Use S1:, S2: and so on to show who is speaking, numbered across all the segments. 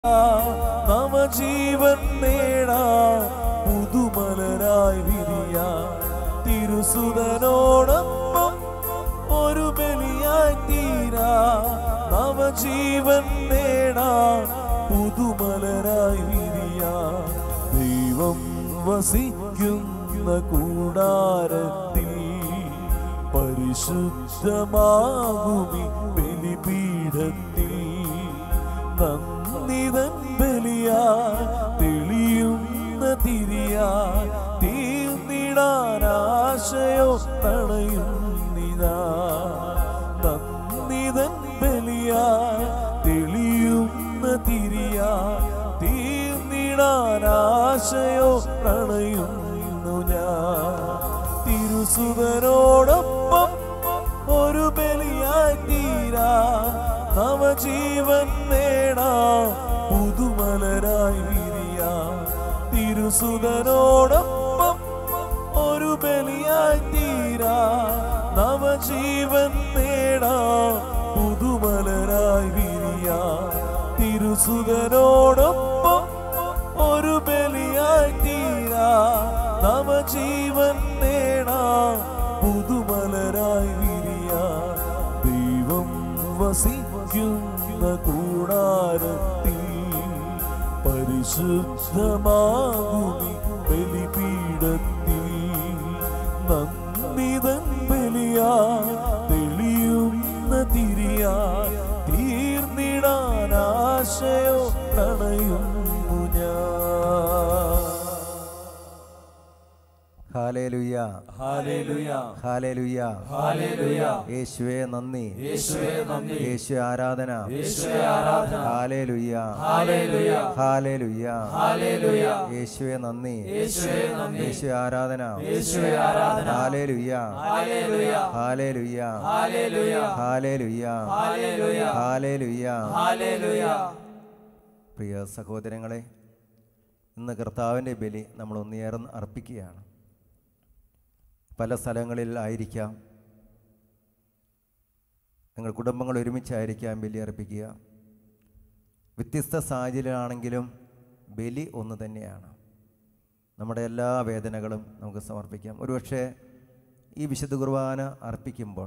S1: നവജീവൻ നേടാ പുതുമലരായി വിരിയ തിരുസുതനോടൊപ്പം ഒരു ബലിയായി തീരാ നവജീവൻ നേടാ പുതുമലരായി വിരിയ ദൈവം വസിക്കുന്ന കൂടാരത്തിൽ പരിശുദ്ധമാകുമി ബലിപീഠത്തിൽ നന്ദിതൻ ബലിയാ തെളിയുന്ന തിരിയാ തീർന്നിടാനാശയോ തണയുന്നിതാ നന്ദിതൻ ബലിയാ തെളിയുന്ന തിരിയാ തീർന്നിടാനാശയോ പ്രണയുന്നു ഞാൻ തിരുസുതനോടൊപ്പം ഒരു ബലിയായി തീരാ നവജീവൻ നേടാ പുതുമലരായി വിരിയ തിരുസുതനോടൊപ്പം ഒരു ബലിയായി തീരാ നവജീവൻ നേടാ പുതുമലരായി വിരിയ തിരുസുതനോടൊപ്പം ഒരു ബലിയായി തീരാ നവജീവൻ നേടാ പുതുമലരായി വിരിയ ദൈവം വസിക്കുന്ന കൂടാരത്തിൽ പരിശുദ്ധമാകുമി ബലിപീഠത്തിൽ നന്ദിതൻ ബലിയാ തെളിയുന്ന തിരിയാ തീർന്നിടാനാശയോ പ്രണയുന്നു ഞാൻ
S2: ഹാലേലുയ്യ
S1: ഹാലേലുയ
S2: ഹാലേലുയ്യ
S1: ഹാലേലുയ
S2: യേശുവേ നന്ദി
S1: യേശുവേ നന്ദി
S2: യേശു ആരാധന
S1: യേശുവേ ആരാധന
S2: ഹാലേലുയ്യ
S1: ഹാലേലുയ
S2: ഹാലേലുയ്യ
S1: ഹാലേലുയ
S2: യേശുവേ നന്ദി
S1: യേശുവേ നന്ദി
S2: യേശു ആരാധന
S1: യേശുവേ ആരാധന
S2: ഹാലേലുയ്യ
S1: ഹാലേലുയ
S2: ഹാലേലുയ്യ
S1: ഹാലേലുയ
S2: ഹാലേലുയ്യ
S1: ഹാലേലുയ
S2: ഹാലേലുയ്യ
S1: ഹാലേലുയ
S2: പ്രിയ സഹോദരങ്ങളെ ഇന്ന് കർത്താവിൻ്റെ ബലി നമ്മൾ ഒന്നുചേർന്ന് അർപ്പിക്കുകയാണ് പല സ്ഥലങ്ങളിൽ ആയിരിക്കാം നിങ്ങൾ കുടുംബങ്ങൾ ഒരുമിച്ചായിരിക്കാം ബലി അർപ്പിക്കുക വ്യത്യസ്ത സാഹചര്യമാണെങ്കിലും ബലി ഒന്ന് തന്നെയാണ് നമ്മുടെ എല്ലാ വേദനകളും നമുക്ക് സമർപ്പിക്കാം ഒരുപക്ഷെ ഈ വിശുദ്ധ കുർബാന അർപ്പിക്കുമ്പോൾ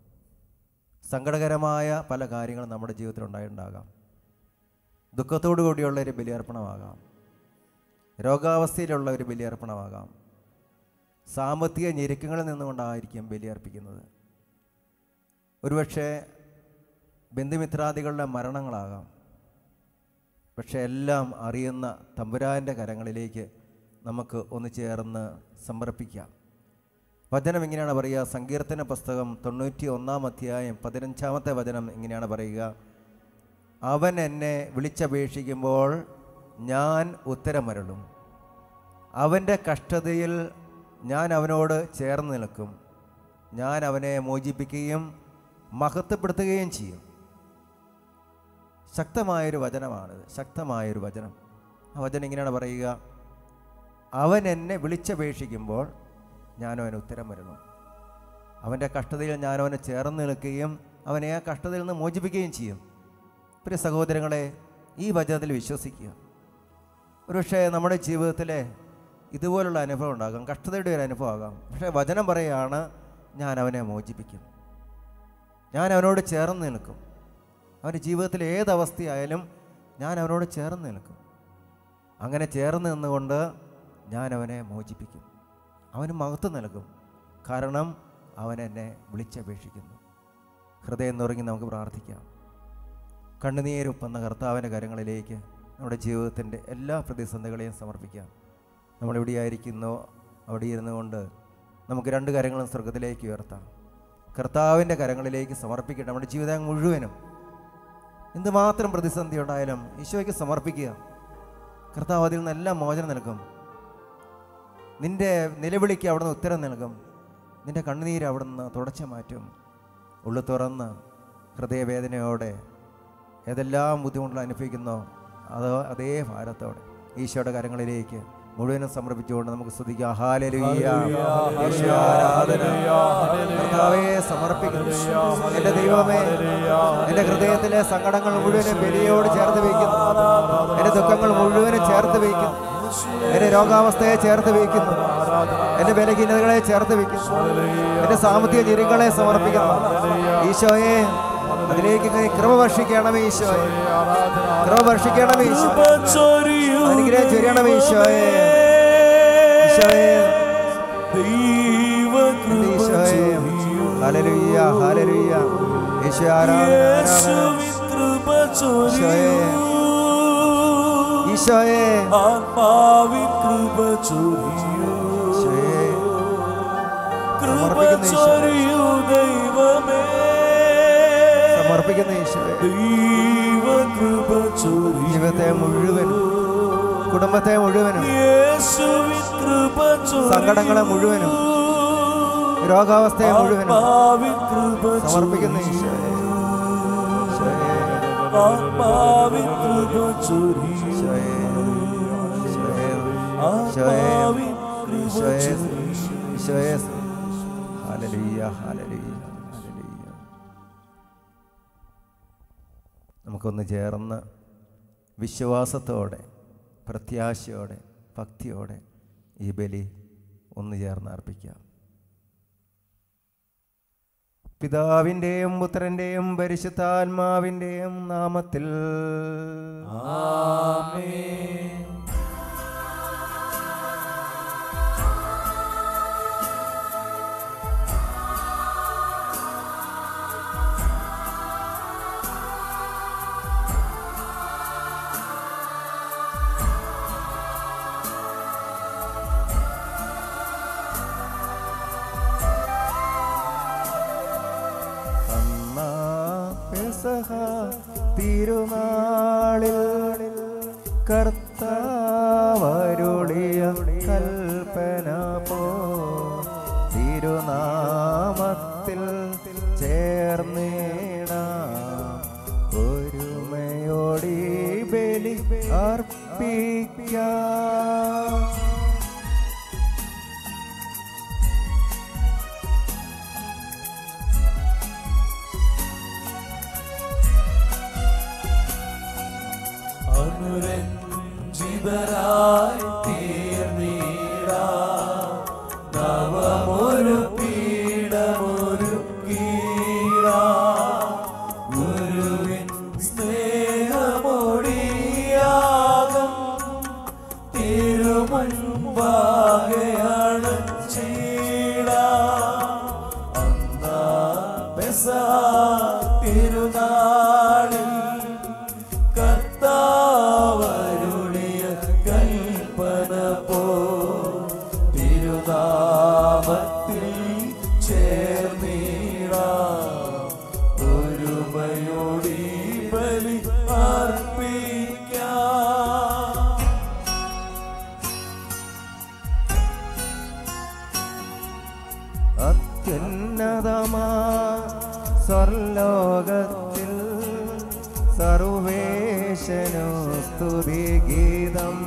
S2: സങ്കടകരമായ പല കാര്യങ്ങളും നമ്മുടെ ജീവിതത്തിൽ ഉണ്ടായിട്ടുണ്ടാകാം ദുഃഖത്തോടു കൂടിയുള്ള ഒരു ബലിയർപ്പണമാകാം രോഗാവസ്ഥയിലുള്ള ഒരു ബലിയർപ്പണമാകാം സാമ്പത്തിക ഞെരുക്കങ്ങളിൽ നിന്നുകൊണ്ടായിരിക്കും ബലിയർപ്പിക്കുന്നത് ഒരുപക്ഷെ ബന്ധുമിത്രാദികളുടെ മരണങ്ങളാകാം പക്ഷെ എല്ലാം അറിയുന്ന തമ്പുരാൻ്റെ കരങ്ങളിലേക്ക് നമുക്ക് ഒന്ന് ചേർന്ന് സമർപ്പിക്കാം വചനം ഇങ്ങനെയാണ് പറയുക സങ്കീർത്തന പുസ്തകം തൊണ്ണൂറ്റി ഒന്നാം അധ്യായം പതിനഞ്ചാമത്തെ വചനം ഇങ്ങനെയാണ് പറയുക അവൻ എന്നെ വിളിച്ചപേക്ഷിക്കുമ്പോൾ ഞാൻ ഉത്തരമരുളും അവൻ്റെ കഷ്ടതയിൽ ഞാൻ അവനോട് ചേർന്ന് നിൽക്കും ഞാൻ അവനെ മോചിപ്പിക്കുകയും മഹത്വപ്പെടുത്തുകയും ചെയ്യും ശക്തമായൊരു വചനമാണിത് ശക്തമായൊരു വചനം ആ വചനം ഇങ്ങനെയാണ് പറയുക അവൻ എന്നെ വിളിച്ചപേക്ഷിക്കുമ്പോൾ ഞാൻ അവന് ഉത്തരം വരുന്നു അവൻ്റെ കഷ്ടതയിൽ ഞാൻ അവനെ ചേർന്ന് നിൽക്കുകയും അവനെ ആ കഷ്ടതയിൽ നിന്ന് മോചിപ്പിക്കുകയും ചെയ്യും പ്രിയ സഹോദരങ്ങളെ ഈ വചനത്തിൽ വിശ്വസിക്കുക ഒരുപക്ഷെ നമ്മുടെ ജീവിതത്തിലെ ഇതുപോലുള്ള അനുഭവം ഉണ്ടാകാം കഷ്ടതയുടെ ഒരു അനുഭവം ആകാം പക്ഷേ വചനം പറയുകയാണ് ഞാൻ അവനെ മോചിപ്പിക്കും ഞാൻ അവനോട് ചേർന്ന് നിൽക്കും അവൻ്റെ ജീവിതത്തിൽ ഏതവസ്ഥയായാലും ഞാൻ അവനോട് ചേർന്ന് നിൽക്കും അങ്ങനെ ചേർന്ന് നിന്നുകൊണ്ട് ഞാൻ അവനെ മോചിപ്പിക്കും അവന് മഹത്വം നൽകും കാരണം അവൻ എന്നെ വിളിച്ചപേക്ഷിക്കുന്നു ഹൃദയം നുറങ്ങി നമുക്ക് പ്രാർത്ഥിക്കാം കണ്ണുനീരൊപ്പുന്ന കർത്താവിൻ്റെ കരങ്ങളിലേക്ക് നമ്മുടെ ജീവിതത്തിൻ്റെ എല്ലാ പ്രതിസന്ധികളെയും സമർപ്പിക്കാം നമ്മളെവിടെയായിരിക്കുന്നോ അവിടെ ഇരുന്നു കൊണ്ട് നമുക്ക് രണ്ട് കരങ്ങളും സ്വർഗത്തിലേക്ക് ഉയർത്താം കർത്താവിൻ്റെ കരങ്ങളിലേക്ക് സമർപ്പിക്കട്ടെ നമ്മുടെ ജീവിതം മുഴുവനും എന്തുമാത്രം പ്രതിസന്ധി ഉണ്ടായാലും ഈശോയ്ക്ക് സമർപ്പിക്കുക കർത്താവ് അതിൽ നിന്നെല്ലാം മോചനം നൽകും നിന്റെ നിലവിളിക്ക് അവിടുന്ന് ഉത്തരം നൽകും നിന്റെ കണ്ണുനീര് അവിടുന്ന് തുടച്ചു മാറ്റും ഉള്ളു തുറന്ന് ഹൃദയവേദനയോടെ ഏതെല്ലാം ബുദ്ധിമുട്ടുകൾ അനുഭവിക്കുന്നോ അത് അതേ ഭാരത്തോടെ ഈശോയുടെ കരങ്ങളിലേക്ക് മുഴുവനും സമർപ്പിച്ചുകൊണ്ട് നമുക്ക് സ്തുതിക്കാം ഹാലലുയ്യ യേശുവേ, ആരാധന കർത്താവേ സമർപ്പിക്കുന്നു എൻ്റെ ദൈവമേ എൻ്റെ ഹൃദയത്തിലെ സങ്കടങ്ങൾ മുഴുവനും ബലിയോട് ചേർത്ത് വയ്ക്കുന്നു എൻ്റെ ദുഃഖങ്ങൾ മുഴുവനും ചേർത്ത് വയ്ക്കുന്നു എൻ്റെ രോഗാവസ്ഥയെ ചേർത്ത് വയ്ക്കുന്നു എൻ്റെ ബലഹീനതകളെ ചേർത്ത് വയ്ക്കുന്നു എൻ്റെ സാമ്പത്തിക ഞെരുങ്ങളെ സമർപ്പിക്കുന്നു ഈശോയെ അതിലേക്ക് നീ കൃപ വർഷിക്കണമേ ഈശോയെ കൃപ വർഷിക്കണമേ ഈശോ അനുഗ്രഹം ചൊരിയണമേ ഈശോയെ ഈശോയെ എൻ്റെ ഈശോയെ ഹല്ലേലൂയ ഹല്ലേലൂയ ഈശോ ആരാധന ആരാധന ഈശോയെ ഈശോയെ
S3: ആത്മാവിൻ കൃപ ചൊരിയൂ
S2: ഈശോയെ
S3: കൃപ
S2: സമർപ്പിക്കുന്ന ഈശോ.
S3: ചൊരിയൂ ദൈവമേ
S2: സമർപ്പിക്കുന്ന ഈശോയെ
S3: ദൈവ കൃപ ചൊരിയൂ
S2: ജീവിതത്തെ മുഴുവനും കുടുംബത്തെ മുഴുവനും
S3: യേശുവിൻ കൃപ ചൊരിയൂ
S2: സങ്കടങ്ങളെ മുഴുവനും രോഗാവസ്ഥയെ മുഴുവനും
S3: ആത്മാവിൻ കൃപ
S2: സമർപ്പിക്കുന്ന
S3: ചൊരിയൂ
S2: ഈശോയെ ഈശോയെ
S3: ആത്മാവിൻ കൃപ ചൊരിയൂ
S2: ഈശോയെ ഈശോയെ
S3: ആത്മാവിൻ കൃപ
S2: ഈശോയെ
S3: ചൊരിയൂ
S2: ഈശോയെ ഹല്ലേലൂയ ഹല്ലേലൂയ ഹല്ലേലൂയ നമുക്കൊന്ന് ചേർന്ന് വിശ്വാസത്തോടെ പ്രത്യാശയോടെ ഭക്തിയോടെ ഈ ബലി ഒന്ന് ചേർന്ന് അർപ്പിക്കാം പിതാവിൻ്റെയും പുത്രൻ്റെയും പരിശുദ്ധാത്മാവിൻ്റെയും നാമത്തിൽ അന്നാ പെസഹ തിരുനാളിൽ കർത്താവരുളിയ കൽപ്പന പോ തിരുനാമത്തിൽ ചേർന്നിടാം ഒരുമയോടി ബലി അർപ്പിക്കാം
S3: അനുരഞ്ജിതരായി തീർന്നീടാ നവമൊരു പീഠമൊരു കീടാ ഗുരുവിൻ സ്നേഹമൊടിയാകം തിരുമുൻപാകെയാണ് ചീടാ അന്നാ പെസഹ തിരുനാളിൽ കർത്താവരുളിയ കൽപ്പന പോ തിരുനാമത്തിൽ ചേർന്നീടാ ഒരുമയോടി ബലി അർപ്പിക്കാം
S2: അത്യുന്നതമാ സ്വർലോകത്തിൽ സർവേശനു സ്തുതി ഗീതം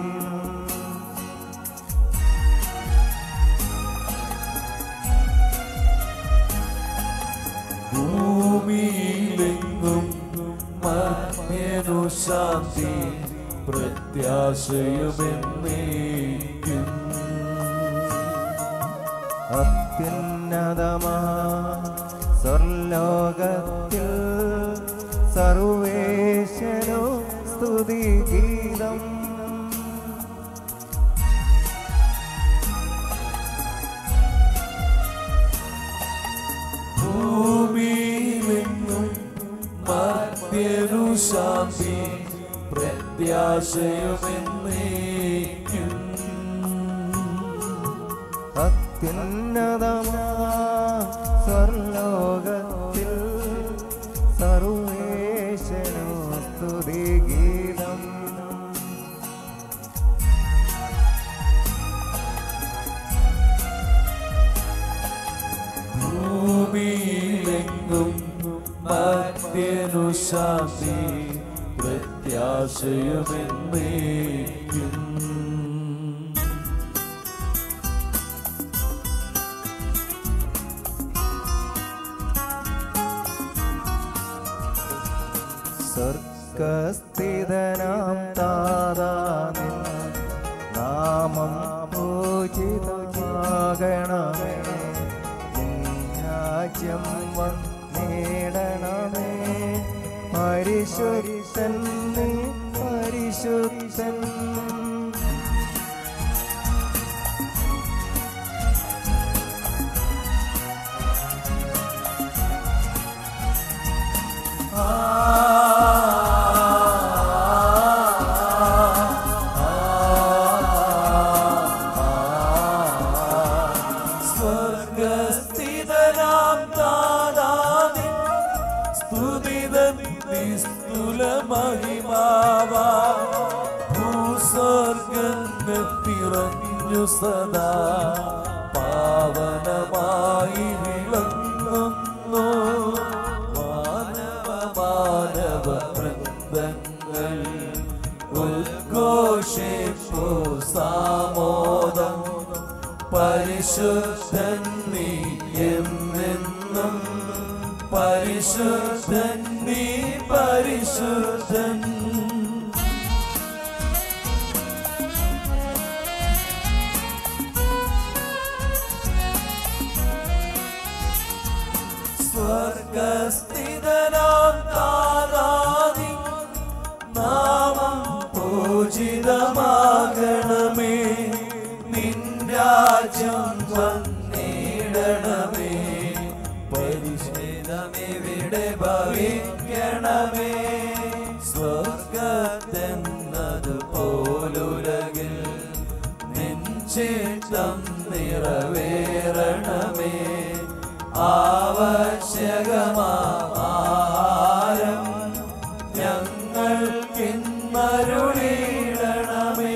S3: ഭൂമിയിലെങ്ങും മർമ്മ്യനു ശാന്തി പ്രത്യാശയുമെന്നേക്കും
S2: അത്യുന്നതമാ സ്വർലോകത്തിൽ സർവേശനു സ്തുതി ഗീതം
S3: ഭൂമിയിലെങ്ങും മർമ്മ്യനു ശാന്തി പ്രത്യാശയുമെന്നേക്കും
S2: അത്യുന്നതമാ സ്വർലോകത്തിൽ സർവേശനു സ്തുതി ഗീതം
S3: ഭൂമിയിലെങ്ങും മർത്യനു ശാന്തി പ്രത്യാശയുമെന്നേക്കും
S2: നാദാ നിൻ നാമം പൂജിതമാകണമേ നിൻ രാജ്യം വന്നിടണമേ പരിശുദ്ധൻ നീ പരിശുദ്ധൻ
S3: സ്വർഗസ്ഥിതനാം താതാതി സ്തുതിതൻ നിസ്തുല മഹിമാവാ ഭൂസ്വർഗങ്ങൾ പിറഞ്ഞു സദാ പാവനമായി വിളങ്ങുന്നു മാനവ മാനവ വൃന്ദങ്ങൾ ഉദ്ഘോഷിപ്പു സാമോദം പരിശുദ്ധൻ നീ എന്നെന്നും പരിശുദ്ധൻ നീ പരിശുദ്ധൻ സ്വർഗസ്ഥിതനാം താതാതി നാമം പൂജിതമാകണമേ നിൻ രാജ്യം വന്നിടണമേ പരിശുദ്ധമിവിടെ ഭവിക്കണമേ സ്വർഗത്തെന്നത് പോലുലകിൽ നെഞ്ചിട്ടം നിറവേറണമേ ആവശ്യകമാഹാരം ഞങ്ങൾക്കിന്നരുളിടണമേ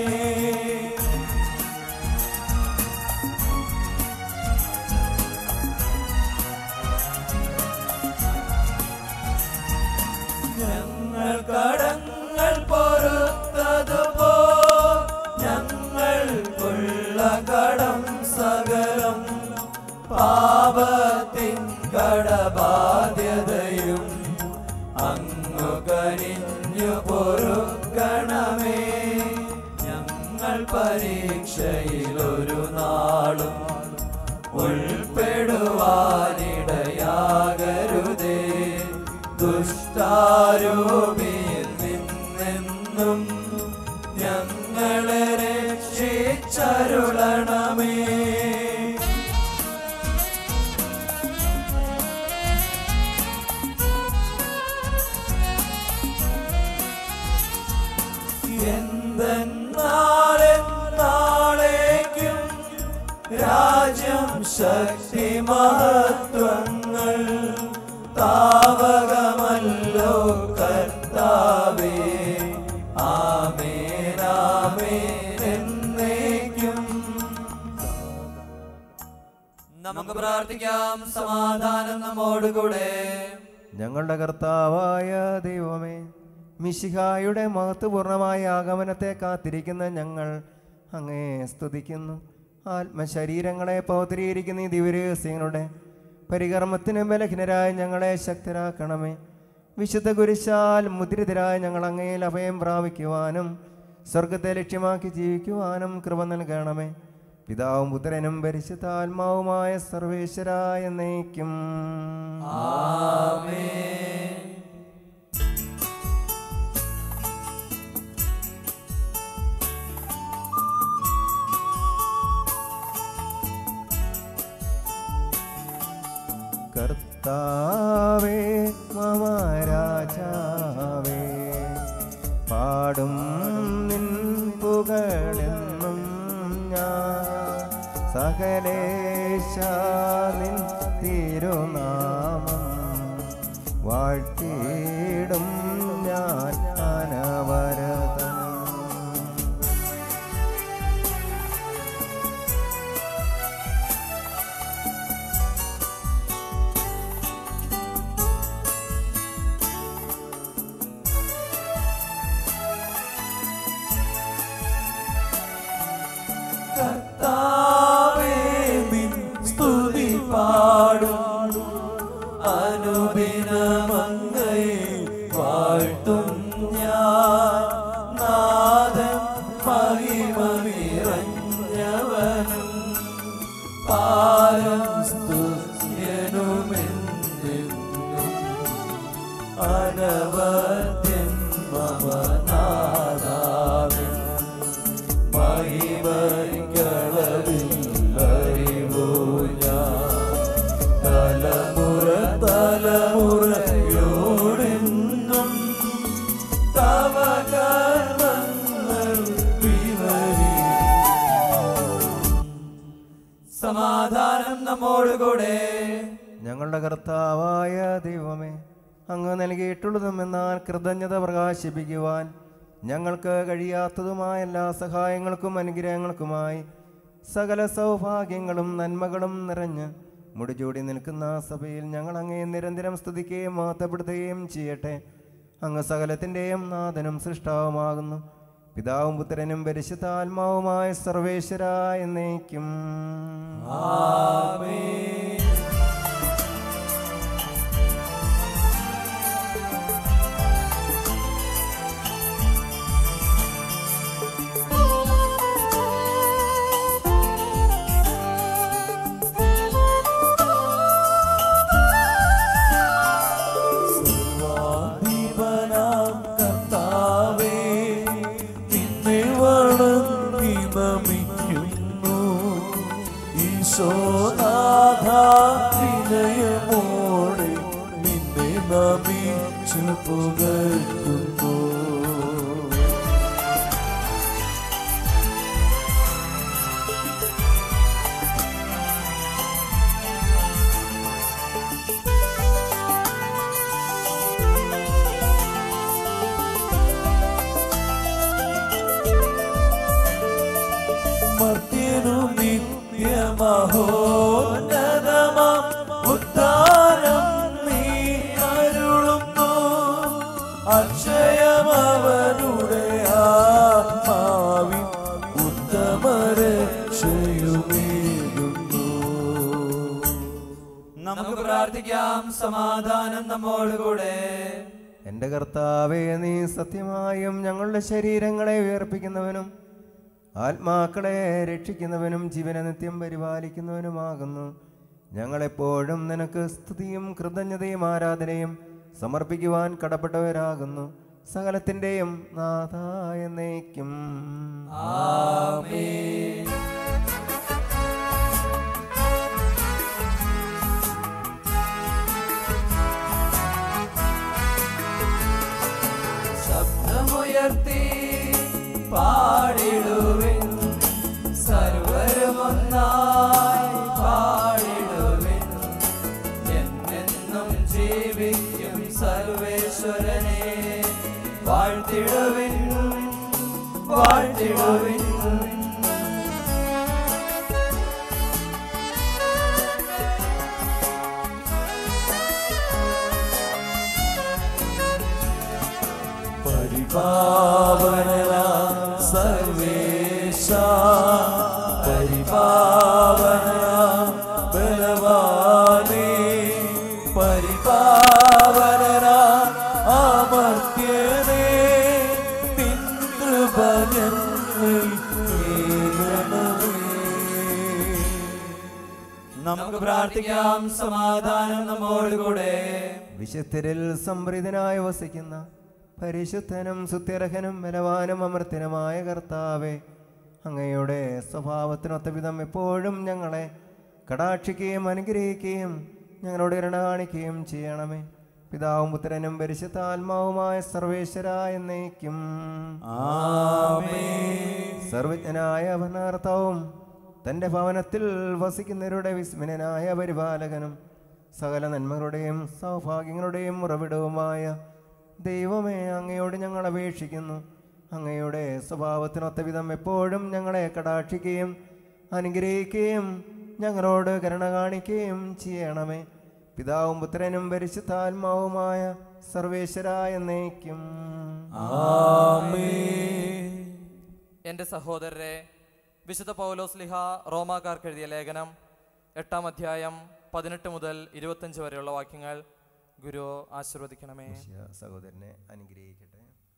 S3: ഞങ്ങൾ കടങ്ങൾ പൊറുത്തതുപോ ഞങ്ങൾക്കുള്ള കടം സകലം പാപത്തിൻ കടബാധ്യതയും അങ്ങു കനിഞ്ഞു പൊറുക്കണമേ ഞങ്ങൾ പരീക്ഷയിലൊരു നാളും ഉൾപ്പെടുവാനിടയാകരുതേ ദുഷ്ടാരൂപിയിൽ നിന്നെന്നും ഞങ്ങളെ രക്ഷിച്ചരുളണമേ എന്തെന്നാളെന്നാളേക്കും രാജ്യം ശക്തി മഹത്വങ്ങൾ താവകമല്ലോ കർത്താവേ ആമേനാമേനെന്നേക്കും
S1: നമുക്ക് പ്രാർത്ഥിക്കാം സമാധാനം നമ്മോടുകൂടെ
S2: ഞങ്ങളുടെ കർത്താവായ ദൈവമേ മിശിഹായുടെ മഹത്വപൂർണമായ ആഗമനത്തെ കാത്തിരിക്കുന്ന ഞങ്ങൾ അങ്ങേ സ്തുതിക്കുന്നു ആത്മശരീരങ്ങളെ പൗത്രീകരിക്കുന്ന ഈ ദിവ്യരഹസ്യങ്ങളുടെ പരികർമ്മത്തിന് ബലഹീനരായ ഞങ്ങളെ ശക്തരാക്കണമേ വിശുദ്ധ കുരിശാൽ മുദ്രിതരായ ഞങ്ങൾ അങ്ങയിൽ അഭയം പ്രാപിക്കുവാനും സ്വർഗത്തെ ലക്ഷ്യമാക്കി ജീവിക്കുവാനും കൃപ നൽകണമേ പിതാവും പുത്രനും പരിശുദ്ധാത്മാവുമായ സർവേശ്വരായ നയിക്കും കർത്താവേ മമ രാജാവേ പാടും നിൻ പുകഴെന്നും ഞാൻ സകലേശ നിൻ തിരുനാമം വാഴ്ത്തിയിടും ഞാൻ അനവരതം
S3: കർത്താവേ നിൻ സ്തുതി പാടും അനുദിനമങ്ങയെ വാഴ്ത്തിടും
S2: ഞങ്ങളുടെ കർത്താവായ ദൈവമേ അങ്ങ് നൽകിയിട്ടുള്ളതും എന്നാൽ കൃതജ്ഞത പ്രകാശിപ്പിക്കുവാൻ ഞങ്ങൾക്ക് കഴിയാത്തതുമായ എല്ലാ സഹായങ്ങൾക്കും അനുഗ്രഹങ്ങൾക്കുമായി സകല സൗഭാഗ്യങ്ങളും നന്മകളും നിറഞ്ഞ് മുടിചൂടി നിൽക്കുന്ന സഭയിൽ ഞങ്ങൾ അങ്ങേ നിരന്തരം സ്തുതിക്കുകയും മഹത്വപ്പെടുത്തുകയും ചെയ്യട്ടെ അങ്ങ് സകലത്തിൻ്റെയും നാഥനും സൃഷ്ടാവുമാകുന്നു പിതാവും പുത്രനും പരിശുദ്ധാത്മാവുമായ സർവേശ്വര എന്നേക്കും
S3: സർവാധിപനാം കർത്താവേ, നിന്നെ വണങ്ങി നമിക്കുന്നു. ഈശോനാഥ, വിനയമോടെ നിന്നെ നമിച്ചു പുകഴ്ത്തുന്നു മർത്യനു നിത്യമഹോന്നതമാം ഉദ്ധാരം നീ അരുളുന്നു അക്ഷയമവനുടെ ആത്മാവിൻ ഉത്തമരക്ഷയുമേകുന്നു
S1: നമുക്ക് പ്രാർത്ഥിക്കാം സമാധാനം നമ്മോടുകൂടെ
S2: എൻ്റെ കർത്താവേ നീ സത്യമായും ഞങ്ങളുടെ ശരീരങ്ങളെ ഉയർപ്പിക്കുന്നവനും ആത്മാക്കളെ രക്ഷിക്കുന്നവനും ജീവനെ നിത്യം പരിപാലിക്കുന്നവനുമാകുന്നു ഞങ്ങളെപ്പോഴും നിനക്ക് സ്തുതിയും കൃതജ്ഞതയും ആരാധനയും സമർപ്പിക്കുവാൻ കടപ്പെട്ടവരാകുന്നു സകലത്തിൻ്റെയും നാഥായ നയിക്കും
S1: ശബ്ദമുയർത്തി പാടിടുവിൻ സർവരുമൊന്നായി പാടിടുവിൻ എന്നെന്നും ജീവിക്കും സർവേശ്വരനെ വാഴ്ത്തിടുവിൻ വാഴ്ത്തിടുവിൻ
S3: പരിപാവന സർവേശ പരിപാവന ബലവാനേ പരിപാവന അമർത്യനേ പിതൃഭജന്മേ
S1: നമുക്ക് പ്രാർത്ഥിക്കാം സമാധാനം നമ്മോടുകൂടെ
S2: വിശുദ്ധരിൽ സംപ്രീതനായി വസിക്കുന്ന പരിശുദ്ധനും സുത്യർഹനും ബലവാനും അമർത്തിനുമായ കർത്താവെ അങ്ങയുടെ സ്വഭാവത്തിനൊത്ത വിധം എപ്പോഴും ഞങ്ങളെ കടാക്ഷിക്കുകയും അനുഗ്രഹിക്കുകയും ഞങ്ങളോട് കരുണ കാണിക്കുകയും ചെയ്യണമേ പിതാവും പുത്രനും പരിശുദ്ധാത്മാവുമായ സർവേശ്വര എന്നേക്കും സർവജ്ഞനായ ഭരണകർത്താവും തൻ്റെ ഭവനത്തിൽ വസിക്കുന്നവരുടെ വിസ്മയനായ പരിപാലകനും സകല നന്മകളുടെയും സൗഭാഗ്യങ്ങളുടെയും ഉറവിടവുമായ ദൈവമേ അങ്ങയോട് ഞങ്ങൾ അപേക്ഷിക്കുന്നു അങ്ങയുടെ സ്വഭാവത്തിനൊത്ത വിധം എപ്പോഴും ഞങ്ങളെ കടാക്ഷിക്കുകയും അനുഗ്രഹിക്കുകയും ഞങ്ങളോട് കരുണ കാണിക്കുകയും ചെയ്യണമേ പിതാവും പുത്രനും പരിശുദ്ധാത്മാവുമായ സർവേശ്വരായ എന്നേക്കും
S1: എൻ്റെ സഹോദരരെ വിശുദ്ധ പൗലോസ് ലിഹ റോമാക്കാർക്ക് എഴുതിയ ലേഖനം എട്ടാം അധ്യായം പതിനെട്ട് മുതൽ ഇരുപത്തഞ്ച് വരെയുള്ള വാക്യങ്ങൾ ഗുരു ആശീർവദിക്കണമേ
S2: സഹോദരനെ അനുഗ്രഹിക്കട്ടെ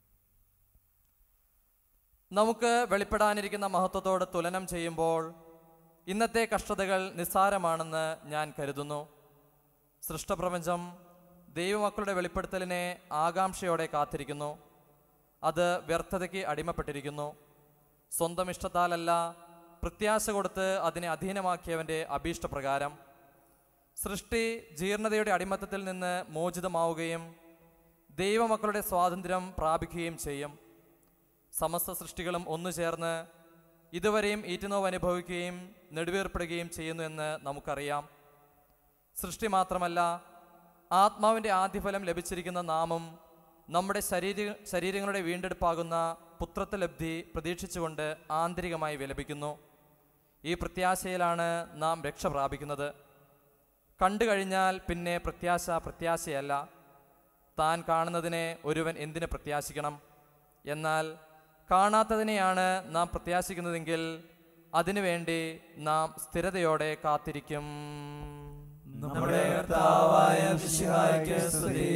S1: നമുക്ക് വെളിപ്പെടാനിരിക്കുന്ന മഹത്വത്തോട് തുലനം ചെയ്യുമ്പോൾ ഇന്നത്തെ കഷ്ടതകൾ നിസ്സാരമാണെന്ന് ഞാൻ കരുതുന്നു സൃഷ്ടപ്രപഞ്ചം ദൈവമക്കളുടെ വെളിപ്പെടുത്തലിനെ ആകാംക്ഷയോടെ കാത്തിരിക്കുന്നു അത് വ്യർത്ഥതയ്ക്ക് അടിമപ്പെട്ടിരിക്കുന്നു സ്വന്തം ഇഷ്ടത്താലല്ല പ്രത്യാശ കൊടുത്ത് അതിനെ അധീനമാക്കിയവൻ്റെ അഭീഷ്ടപ്രകാരം സൃഷ്ടി ജീർണതയുടെ അടിമത്തത്തിൽ നിന്ന് മോചിതമാവുകയും ദൈവമക്കളുടെ സ്വാതന്ത്ര്യം പ്രാപിക്കുകയും ചെയ്യും സമസ്ത സൃഷ്ടികളും ഒന്നു ചേർന്ന് ഇതുവരെയും ഈറ്റുനോവ് അനുഭവിക്കുകയും നെടുവേർപ്പെടുകയും ചെയ്യുന്നു എന്ന് നമുക്കറിയാം സൃഷ്ടി മാത്രമല്ല ആത്മാവിൻ്റെ ആദ്യഫലം ലഭിച്ചിരിക്കുന്ന നാമും നമ്മുടെ ശരീര ശരീരങ്ങളുടെ വീണ്ടെടുപ്പാകുന്ന പുത്രത്വലബ്ധി പ്രതീക്ഷിച്ചുകൊണ്ട് ആന്തരികമായി വിലപിക്കുന്നു ഈ പ്രത്യാശയിലാണ് നാം രക്ഷ പ്രാപിക്കുന്നത് കണ്ടു കഴിഞ്ഞാൽ പിന്നെ പ്രത്യാശ പ്രത്യാശയല്ല താൻ കാണുന്നതിനെ ഒരുവൻ എന്തിന് പ്രത്യാശിക്കണം എന്നാൽ കാണാത്തതിനെയാണ് നാം പ്രത്യാശിക്കുന്നതെങ്കിൽ അതിനുവേണ്ടി നാം സ്ഥിരതയോടെ കാത്തിരിക്കും
S3: നമ്മുടെ കർത്താവായ മിശിഹായ്ക്ക് സ്തുതി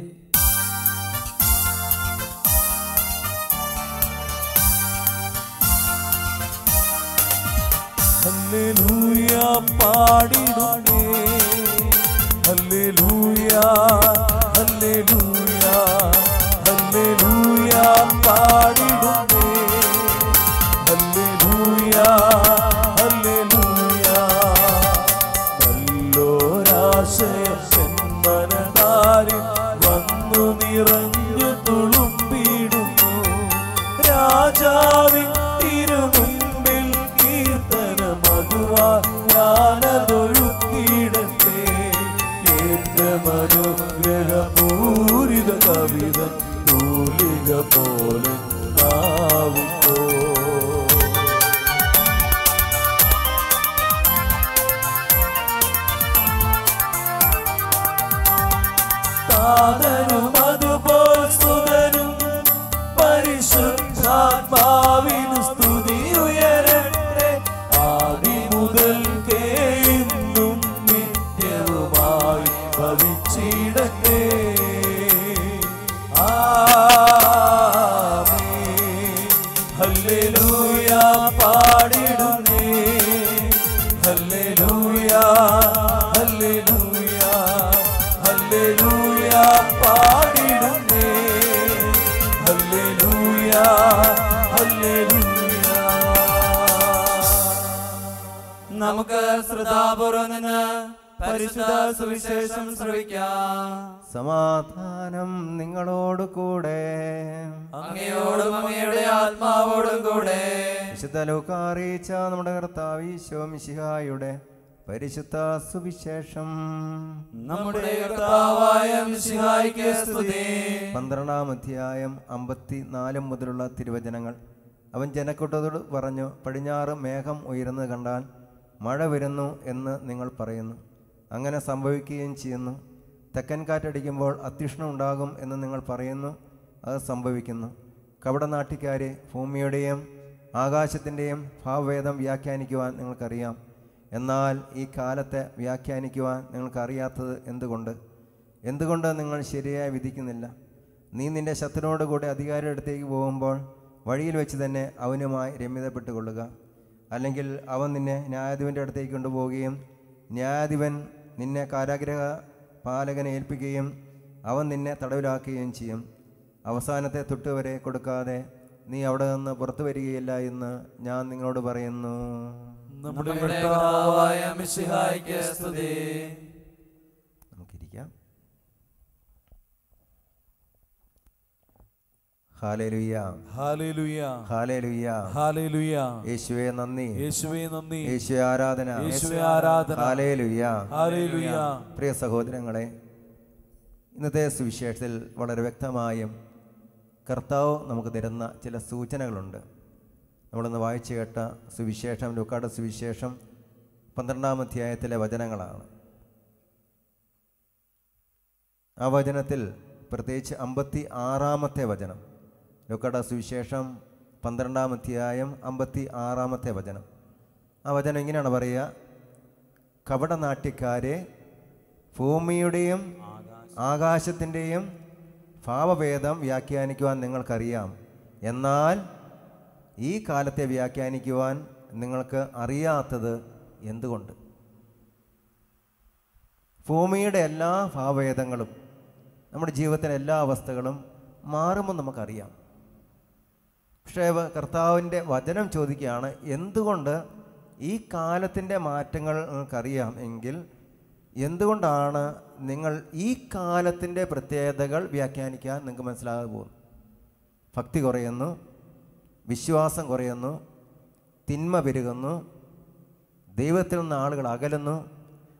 S3: ഹല്ലേലൂയ പാടിടുന്നേ ഹല്ലേലൂയ ഹല്ലേലൂയ ഹല്ലേലൂയ പാടിടുന്നേ ഹല്ലേലൂയ ഹല്ലേലൂയ നല്ലോരാശയം ചെമ്മനതാരിൽ വന്നു നിറഞ്ഞു തുളുമ്പിടുന്നു രാജാവിൻ തിരുമുമ്പിൽ കീർത്തന മധുവാ ഞാനതൊഴുക്കിടട്ടെ ഏറ്റമനുഗ്രഹപൂരിത കവിത തൂലിക പോലെ നാവിപ്പോ താതനും അതുപോൽ സുതനും പരിശുദ്ധാത്മാവിനു സ്തുതി ഉയരട്ടെ ആദി മുതൽ കേന്നും നിത്യവുമായി ഭവിച്ചിടട്ടെ ആമേൻ. ഹല്ലേലൂയ പാടിടുന്നേ ഹല്ലേലൂയ ഹല്ലേലൂയ ഹല്ലേലൂയ പാടിടുന്നേ ഹല്ലേലൂയ ഹല്ലേലൂയ
S4: നമുക്ക് ശ്രദ്ധാപൂർവം നിന്ന് പരിശുദ്ധ സുവിശേഷം ശ്രവിക്കാം
S2: സമാധാനം നിങ്ങളോട് കൂടെ
S4: അങ്ങയോടും അങ്ങയുടെ ആത്മാവോടും കൂടെ
S2: വിശുദ്ധ ലോക അറിയിച്ച നമ്മുടെ കർത്താവ് ഈശോ മിശിഹായുടെ പരിശുദ്ധ സുവിശേഷം
S4: നമ്മുടെ കർത്താവായ മിശിഹായ്ക്ക് സ്തുതി
S2: പന്ത്രണ്ടാം അധ്യായം അമ്പത്തി നാല് മുതലുള്ള തിരുവചനങ്ങൾ അവൻ ജനക്കൂട്ടത്തോട് പറഞ്ഞു പടിഞ്ഞാറ് മേഘം ഉയരുന്നത് കണ്ടാൽ മഴ വരുന്നു എന്ന് നിങ്ങൾ പറയുന്നു അങ്ങനെ സംഭവിക്കുകയും ചെയ്യുന്നു തെക്കൻ കാറ്റടിക്കുമ്പോൾ അത്യുഷ്ണം ഉണ്ടാകും എന്ന് നിങ്ങൾ പറയുന്നു അത് സംഭവിക്കുന്നു കപടനാട്ടിക്കാരെ ഭൂമിയുടെയും ആകാശത്തിൻ്റെയും ഭാവവേദം വ്യാഖ്യാനിക്കുവാൻ നിങ്ങൾക്കറിയാം എന്നാൽ ഈ കാലത്തെ വ്യാഖ്യാനിക്കുവാൻ നിങ്ങൾക്കറിയാത്തത് എന്തുകൊണ്ട് എന്തുകൊണ്ട് നിങ്ങൾ ശരിയായി വിധിക്കുന്നില്ല നീ നിന്റെ ശത്രുവിനോട് കൂടെ അധികാരിയുടെ അടുത്തേക്ക് പോകുമ്പോൾ വഴിയിൽ വെച്ച് തന്നെ അവനുമായി രമ്യതപ്പെട്ടു കൊള്ളുക അല്ലെങ്കിൽ അവൻ നിന്നെ ന്യായാധിപൻ്റെ അടുത്തേക്ക് കൊണ്ടുപോവുകയും ന്യായാധിപൻ നിന്നെ കാരാഗ്രഹ പാലകനെ ഏൽപ്പിക്കുകയും അവൻ നിന്നെ തടവിലാക്കുകയും ചെയ്യും അവസാനത്തെ തൊട്ട് വരെ കൊടുക്കാതെ നീ അവിടെ നിന്ന് പുറത്തു വരികയില്ല എന്ന് ഞാൻ നിങ്ങളോട് പറയുന്നു
S3: നമ്മുടെ
S4: നമ്മുടെ കർത്താവായ മിശിഹായ്ക്ക് സ്തുതി
S2: നമുക്കിരിക്കാം ഹാലേലുയ്യ
S3: ഹാലേലുയ
S2: ഹാലേലുയ്യ
S3: ഹാലേലുയ
S2: യേശുവേ നന്ദി
S3: യേശുവേ നന്ദി
S2: യേശുവേ ആരാധന
S3: യേശുവേ ആരാധന
S2: ഹാലേലുയ്യ
S3: ഹാലേലുയ
S2: പ്രിയ സഹോദരങ്ങളെ ഇന്നത്തെ സുവിശേഷത്തിൽ വളരെ വ്യക്തമായും കർത്താവ് നമുക്ക് തരുന്ന ചില സൂചനകളുണ്ട് നമ്മളിന്ന് വായിച്ചു കേട്ട സുവിശേഷം ലുക്കാട് സുവിശേഷം പന്ത്രണ്ടാം അധ്യായത്തിലെ വചനങ്ങളാണ് ആ വചനത്തിൽ പ്രത്യേകിച്ച് അമ്പത്തി ആറാമത്തെ വചനം ലുക്കട സുവിശേഷം പന്ത്രണ്ടാം അധ്യായം അമ്പത്തി ആറാമത്തെ വചനം ആ വചനം ഇങ്ങനെയാണ് പറയുക കപടനാട്യക്കാരെ ഭൂമിയുടെയും ആകാശത്തിൻ്റെയും ഭാവഭേദം വ്യാഖ്യാനിക്കുവാൻ നിങ്ങൾക്കറിയാം എന്നാൽ ഈ കാലത്തെ വ്യാഖ്യാനിക്കുവാൻ നിങ്ങൾക്ക് അറിയാത്തത് എന്തുകൊണ്ട് ഭൂമിയുടെ എല്ലാ ഭാവഭേദങ്ങളും നമ്മുടെ ജീവിതത്തിലെ എല്ലാ അവസ്ഥകളും മാറുമ്പോൾ നമുക്കറിയാം പക്ഷേ വ- കർത്താവിൻ്റെ വചനം ചോദിക്കുകയാണ് എന്തുകൊണ്ട് ഈ കാലത്തിൻ്റെ മാറ്റങ്ങൾ നിങ്ങൾക്കറിയാം എങ്കിൽ എന്തുകൊണ്ടാണ് നിങ്ങൾ ഈ കാലത്തിൻ്റെ പ്രത്യേകതകൾ വ്യാഖ്യാനിക്കാൻ നിങ്ങൾക്ക് മനസ്സിലാകാതെ പോകുന്നു ഭക്തി കുറയുന്നു വിശ്വാസം കുറയുന്നു തിന്മ പെരുകുന്നു ദൈവത്തിൽ നിന്ന് ആളുകൾ അകലുന്നു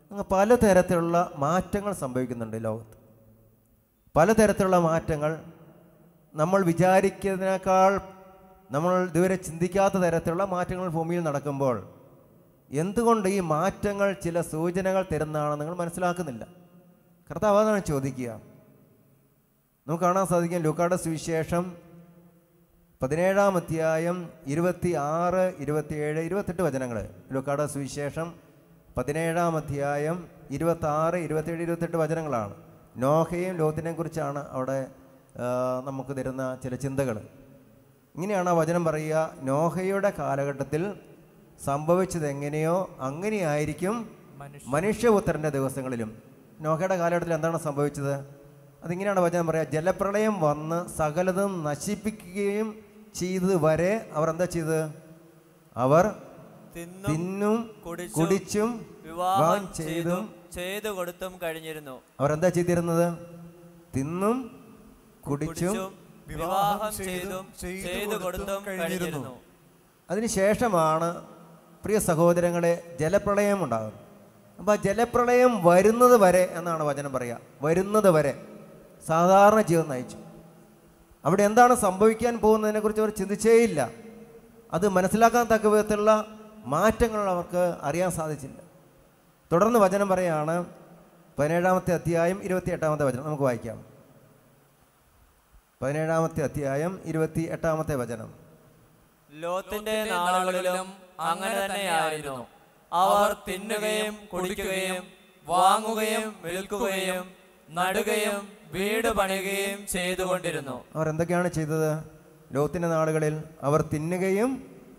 S2: അങ്ങ് പലതരത്തിലുള്ള മാറ്റങ്ങൾ സംഭവിക്കുന്നുണ്ട് ലോകത്ത് പലതരത്തിലുള്ള മാറ്റങ്ങൾ നമ്മൾ വിചാരിക്കുന്നതിനേക്കാൾ നമ്മൾ ഇതുവരെ ചിന്തിക്കാത്ത തരത്തിലുള്ള മാറ്റങ്ങൾ ഭൂമിയിൽ നടക്കുമ്പോൾ എന്തുകൊണ്ട് ഈ മാറ്റങ്ങൾ ചില സൂചനകൾ തരുന്നതാണെന്ന് നിങ്ങൾ മനസ്സിലാക്കുന്നില്ല കർത്താവ് അതാണ് ചോദിക്കുക നമുക്ക് കാണാൻ സാധിക്കും ലൂക്കായുടെ സുവിശേഷം പതിനേഴാം അധ്യായം ഇരുപത്തി ആറ് ഇരുപത്തിയേഴ് ഇരുപത്തെട്ട് വചനങ്ങൾ ലൂക്കായുടെ സുവിശേഷം പതിനേഴാം അധ്യായം ഇരുപത്തി ആറ് ഇരുപത്തേഴ് ഇരുപത്തെട്ട് വചനങ്ങളാണ് നോഹയും ലോത്തിനെയും കുറിച്ചാണ് അവിടെ ആ, നമുക്ക് തരുന്ന ചില ചിന്തകൾ ഇങ്ങനെയാണ് ആ വചനം പറയുക നോഹയുടെ കാലഘട്ടത്തിൽ സംഭവിച്ചത് എങ്ങനെയോ അങ്ങനെയായിരിക്കും മനുഷ്യപുത്രൻ്റെ ദിവസങ്ങളിലും നോഹയുടെ കാലഘട്ടത്തിൽ എന്താണ് സംഭവിച്ചത് അതിങ്ങനെയാണ് വചനം പറയുക ജലപ്രളയം വന്ന് സകലതും നശിപ്പിക്കുകയും ചെയ്തത് വരെ അവർ എന്താ ചെയ്തത് അവർ
S5: തിന്നും
S2: തിന്നും
S5: കുടിച്ചും
S2: കുടിച്ചും
S5: വിവാഹം
S2: ചെയ്തും
S5: ചെയ്തും ചെയ്തു കൊടുത്തും കഴിഞ്ഞിരുന്നു
S2: അവർ എന്താ ചെയ്തിരുന്നത് തിന്നും കുടിച്ചും
S5: കുടിച്ചും വിവാഹം ചെയ്തും ചെയ്തു കൊടുത്തും കഴിഞ്ഞിരുന്നു
S2: അതിനുശേഷമാണ് പ്രിയ സഹോദരങ്ങളെ ജലപ്രളയം ഉണ്ടാകുന്നത് അപ്പോൾ ആ ജലപ്രളയം വരുന്നത് വരെ എന്നാണ് വചനം പറയുക വരുന്നത് വരെ സാധാരണ ജീവിതം നയിച്ചു അവിടെ എന്താണ് സംഭവിക്കാൻ പോകുന്നതിനെക്കുറിച്ച് അവർ ചിന്തിച്ചേയില്ല അത് മനസ്സിലാക്കാൻ തക്ക വിധത്തിലുള്ള മാറ്റങ്ങൾ അവർക്ക് അറിയാൻ സാധിച്ചില്ല തുടർന്ന് വചനം പറയാണ് പതിനേഴാമത്തെ അധ്യായം ഇരുപത്തി എട്ടാമത്തെ വചനം നമുക്ക് വായിക്കാം പതിനേഴാമത്തെ അധ്യായം ഇരുപത്തി എട്ടാമത്തെ വചനം
S5: ലോത്തിന്റെ നാളുകളിലും അങ്ങനെ തന്നെയായിരുന്നു അവർ തിന്നുകയും കുടിക്കുകയും വാങ്ങുകയും വിൽക്കുകയും നടുകയും വീട് പണിയുകയും ചെയ്തുകൊണ്ടിരുന്നു
S2: അവർ എന്തൊക്കെയാണ് ചെയ്തത് ലോകത്തിൻ്റെ നാളുകളിൽ അവർ തിന്നുകയും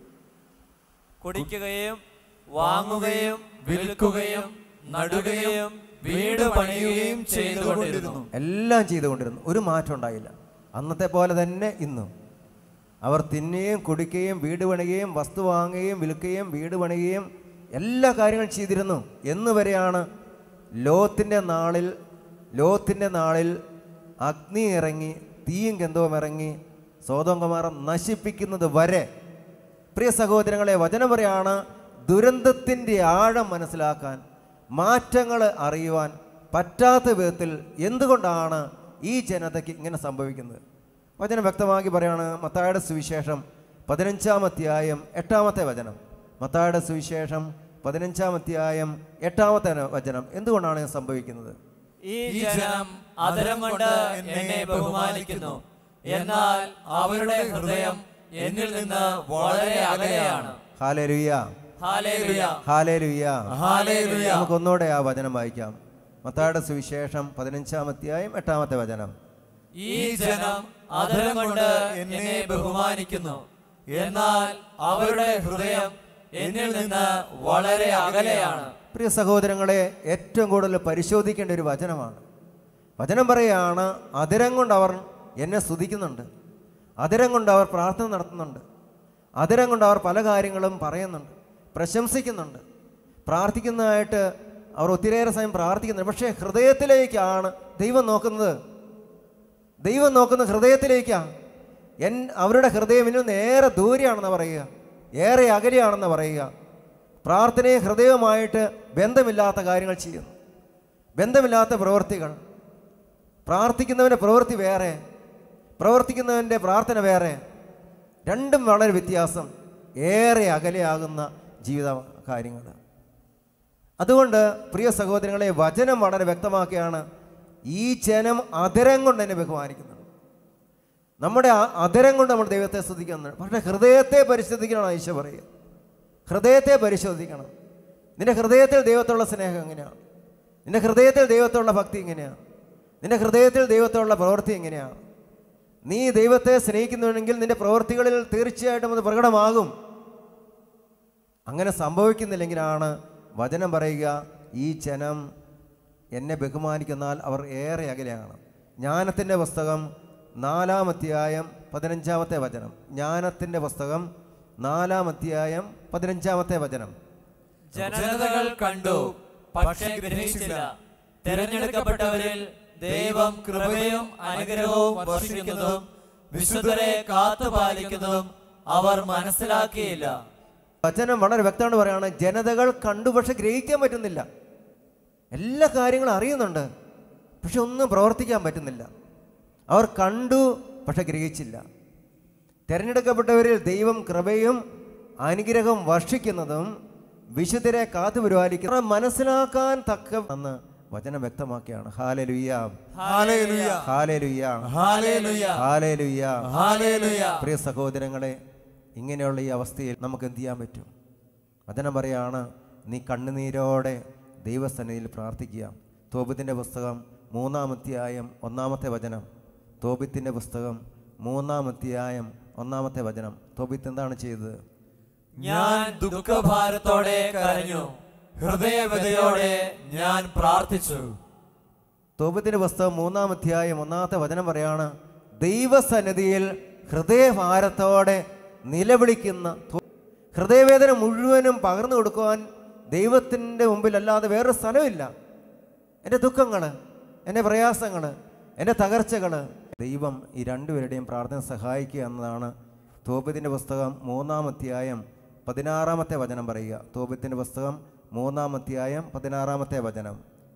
S5: കുടിക്കുകയും വാങ്ങുകയും വിൽക്കുകയും നടുകയും വീട് പണിയുകയും ചെയ്തുകൊണ്ടിരുന്നു
S2: എല്ലാം ചെയ്തുകൊണ്ടിരുന്നു ഒരു മാറ്റം ഉണ്ടായില്ല അന്നത്തെ പോലെ തന്നെ ഇന്നും അവർ തിന്നുകയും കുടിക്കുകയും വീട് പണിയുകയും വസ്തു വാങ്ങുകയും വിൽക്കുകയും വീട് പണിയുകയും എല്ലാ കാര്യങ്ങളും ചെയ്തിരുന്നു എന്ന് വരെയാണ് ലോകത്തിൻ്റെ നാളിൽ ലോകത്തിൻ്റെ നാളിൽ അഗ്നി ഇറങ്ങി തീയും ഗന്ധവും ഇറങ്ങി സ്വതന്ത്രമാരം നശിപ്പിക്കുന്നത് വരെ പ്രിയ സഹോദരങ്ങളെ വചനം പറയാണ് ദുരന്തത്തിൻ്റെ ആഴം മനസ്സിലാക്കാൻ മാറ്റങ്ങൾ അറിയുവാൻ പറ്റാത്ത വിധത്തിൽ എന്തുകൊണ്ടാണ് ഈ ജനതയ്ക്ക് ഇങ്ങനെ സംഭവിക്കുന്നത് വചനം വ്യക്തമാക്കി പറയാണ് മത്തായുടെ സുവിശേഷം പതിനഞ്ചാം അധ്യായം എട്ടാമത്തെ വചനം മത്തായുടെ സുവിശേഷം പതിനഞ്ചാം അധ്യായം എട്ടാമത്തെ വചനം എന്തുകൊണ്ടാണ് ഇത് സംഭവിക്കുന്നത്
S5: ഈ ജനം അതരം കൊണ്ട് എന്നെ ബഹുമാനിക്കുന്നു എന്നാൽ അവരുടെ ഹൃദയം എന്നിൽ നിന്ന് വളരെ അകലെയാണ്
S2: ഹാലേലുയ്യ
S5: ഹാലേലുയ
S2: ഹാലേലുയ്യ
S5: ഹാലേലുയ
S2: നമുക്ക് ഒന്നുകൂടെ ആ വചനം വായിക്കാം മത്തായുടെ സുവിശേഷം പതിനഞ്ചാം അധ്യായം എട്ടാമത്തെ വചനം
S5: ഈ ജനം അതരം കൊണ്ട് എന്നെ ബഹുമാനിക്കുന്നു എന്നാൽ അവരുടെ ഹൃദയം എന്നിൽ നിന്ന് വളരെ അകലെയാണ്
S2: പ്രിയ സഹോദരങ്ങളെ ഏറ്റവും കൂടുതൽ പരിശോധിക്കേണ്ട ഒരു വചനമാണ് വചനം പറയുകയാണ് അതിരം കൊണ്ട് അവർ എന്നെ സ്തുതിക്കുന്നുണ്ട് അതിരം കൊണ്ട് അവർ പ്രാർത്ഥന നടത്തുന്നുണ്ട് അതിരം കൊണ്ട് അവർ പല കാര്യങ്ങളും പറയുന്നുണ്ട് പ്രശംസിക്കുന്നുണ്ട് പ്രാർത്ഥിക്കുന്നതായിട്ട് അവർ ഒത്തിരിയേറെ സമയം പ്രാർത്ഥിക്കുന്നുണ്ട് പക്ഷേ ഹൃദയത്തിലേക്കാണ് ദൈവം നോക്കുന്നത് ദൈവം നോക്കുന്ന ഹൃദയത്തിലേക്കാണ് എൻ അവരുടെ ഹൃദയം ഇന്നും നേരെ ദൂരെയാണെന്ന് പറയുക ഏറെ അകലെയാണെന്ന് പറയുക പ്രാർത്ഥനയും ഹൃദയവുമായിട്ട് ബന്ധമില്ലാത്ത കാര്യങ്ങൾ ചെയ്യുന്നു ബന്ധമില്ലാത്ത പ്രവൃത്തികൾ പ്രാർത്ഥിക്കുന്നവൻ്റെ പ്രവൃത്തി വേറെ പ്രവർത്തിക്കുന്നവൻ്റെ പ്രാർത്ഥന വേറെ രണ്ടും വളരെ വ്യത്യാസം ഏറെ അകലെയാകുന്ന ജീവിത കാര്യങ്ങൾ അതുകൊണ്ട് പ്രിയ സഹോദരങ്ങളെ വചനം വളരെ വ്യക്തമാക്കിയാണ് ഈ ജനം അതരം കൊണ്ട് എന്നെ ബഹുമാനിക്കുന്നുണ്ട് നമ്മുടെ ആ- അതരം കൊണ്ട് നമ്മൾ ദൈവത്തെ സ്തുതിക്കുന്നുണ്ട് പക്ഷേ ഹൃദയത്തെ പരിശോധിക്കണം ഈശോ പറയുക ഹൃദയത്തെ പരിശോധിക്കണം നിന്റെ ഹൃദയത്തിൽ ദൈവത്തോടുള്ള സ്നേഹം എങ്ങനെയാണ് നിന്റെ ഹൃദയത്തിൽ ദൈവത്തോടുള്ള ഭക്തി എങ്ങനെയാണ് നിന്റെ ഹൃദയത്തിൽ ദൈവത്തോടുള്ള പ്രവൃത്തി എങ്ങനെയാണ് നീ ദൈവത്തെ സ്നേഹിക്കുന്നുണ്ടെങ്കിൽ നിന്റെ പ്രവൃത്തികളിൽ തീർച്ചയായിട്ടും അത് പ്രകടമാകും അങ്ങനെ സംഭവിക്കുന്നില്ലെങ്കിലാണ് വചനം പറയുക ഈ ജനം എന്നെ ബഹുമാനിക്കുന്നാൽ അവർ ഏറെ അകലെയാണ് ജ്ഞാനത്തിൻ്റെ പുസ്തകം നാലാം അധ്യായം പതിനഞ്ചാമത്തെ വചനം ജ്ഞാനത്തിൻ്റെ പുസ്തകം നാലാം അധ്യായം പതിനഞ്ചാമത്തെ വചനം
S5: ജനതകൾ കണ്ടു പക്ഷെ ഗ്രഹിച്ചില്ല തിരഞ്ഞെടുക്കപ്പെട്ടവരിൽ ദൈവം കൃപയും അനുഗ്രഹവും വർഷിക്കുന്നതും വിശുദ്ധരെ കാത്തുപാലിക്കുന്നതും അവർ മനസ്സിലാക്കിയില്ല
S2: വചനം വളരെ വ്യക്തമാണ് പറയുകയാണ് ജനതകൾ കണ്ടു പക്ഷെ ഗ്രഹിക്കാൻ പറ്റുന്നില്ല എല്ലാ കാര്യങ്ങളും അറിയുന്നുണ്ട് പക്ഷെ ഒന്നും പ്രവർത്തിക്കാൻ പറ്റുന്നില്ല അവർ കണ്ടു പക്ഷെ ഗ്രഹിച്ചില്ല തിരഞ്ഞെടുക്കപ്പെട്ടവരിൽ ദൈവം കൃപയും അനുഗ്രഹവും വർഷിക്കുന്നതും വിശുദ്ധരെ കാത്തു പരിപാലിക്കുന്ന മനസ്സിലാക്കാൻ തക്ക എന്ന് വചനം വ്യക്തമാക്കിയാണ് ഹാലലുയ്യ
S4: ഹല്ലേലൂയ
S2: ഹാലലുയ്യ
S4: ഹല്ലേലൂയ
S2: ഹാലലുയ്യ
S4: ഹല്ലേലൂയ
S2: പ്രിയ സഹോദരങ്ങളെ ഇങ്ങനെയുള്ള ഈ അവസ്ഥയിൽ നമുക്ക് എന്ത് ചെയ്യാൻ പറ്റും വചനം പറയാണ് നീ കണ്ണുനീരോടെ ദൈവസന്നിധിയിൽ പ്രാർത്ഥിക്കുക തോബിത്തിൻ്റെ പുസ്തകം മൂന്നാമധ്യായം ഒന്നാമത്തെ വചനം തോബിത്തിൻ്റെ പുസ്തകം മൂന്നാമധ്യായം ഒന്നാമത്തെ വചനം തോബിത്ത് എന്താണ് ചെയ്തത്
S4: ഞാൻ ദുഃഖഭാരത്തോടെ കരഞ്ഞു ഹൃദയവ്യതയോടെ ഞാൻ പ്രാർത്ഥിച്ചു
S2: തോബിത്തിൻ്റെ പുസ്തകം മൂന്നാം അധ്യായം ഒന്നാമത്തെ വചനം പറയാണ് ദൈവസന്നിധിയിൽ ഹൃദയഭാരത്തോടെ നിലവിളിക്കുന്ന തോ- ഹൃദയവേദന മുഴുവനും പകർന്നു കൊടുക്കുവാൻ ദൈവത്തിൻ്റെ മുമ്പിൽ അല്ലാതെ വേറൊരു സ്ഥലമില്ല എൻ്റെ ദുഃഖങ്ങൾ എൻ്റെ പ്രയാസങ്ങൾ എൻ്റെ തകർച്ചകൾ ദൈവം ഈ രണ്ടുപേരുടെയും പ്രാർത്ഥന സഹായിക്കുക എന്നതാണ് തോബിത്തിൻ്റെ പുസ്തകം മൂന്നാം അധ്യായം പതിനാറാമത്തെ വചനം പറയുക തോബിത്തിൻ്റെ പുസ്തകം മൂന്നാം അധ്യായം പതിനാറാമത്തെ വചനം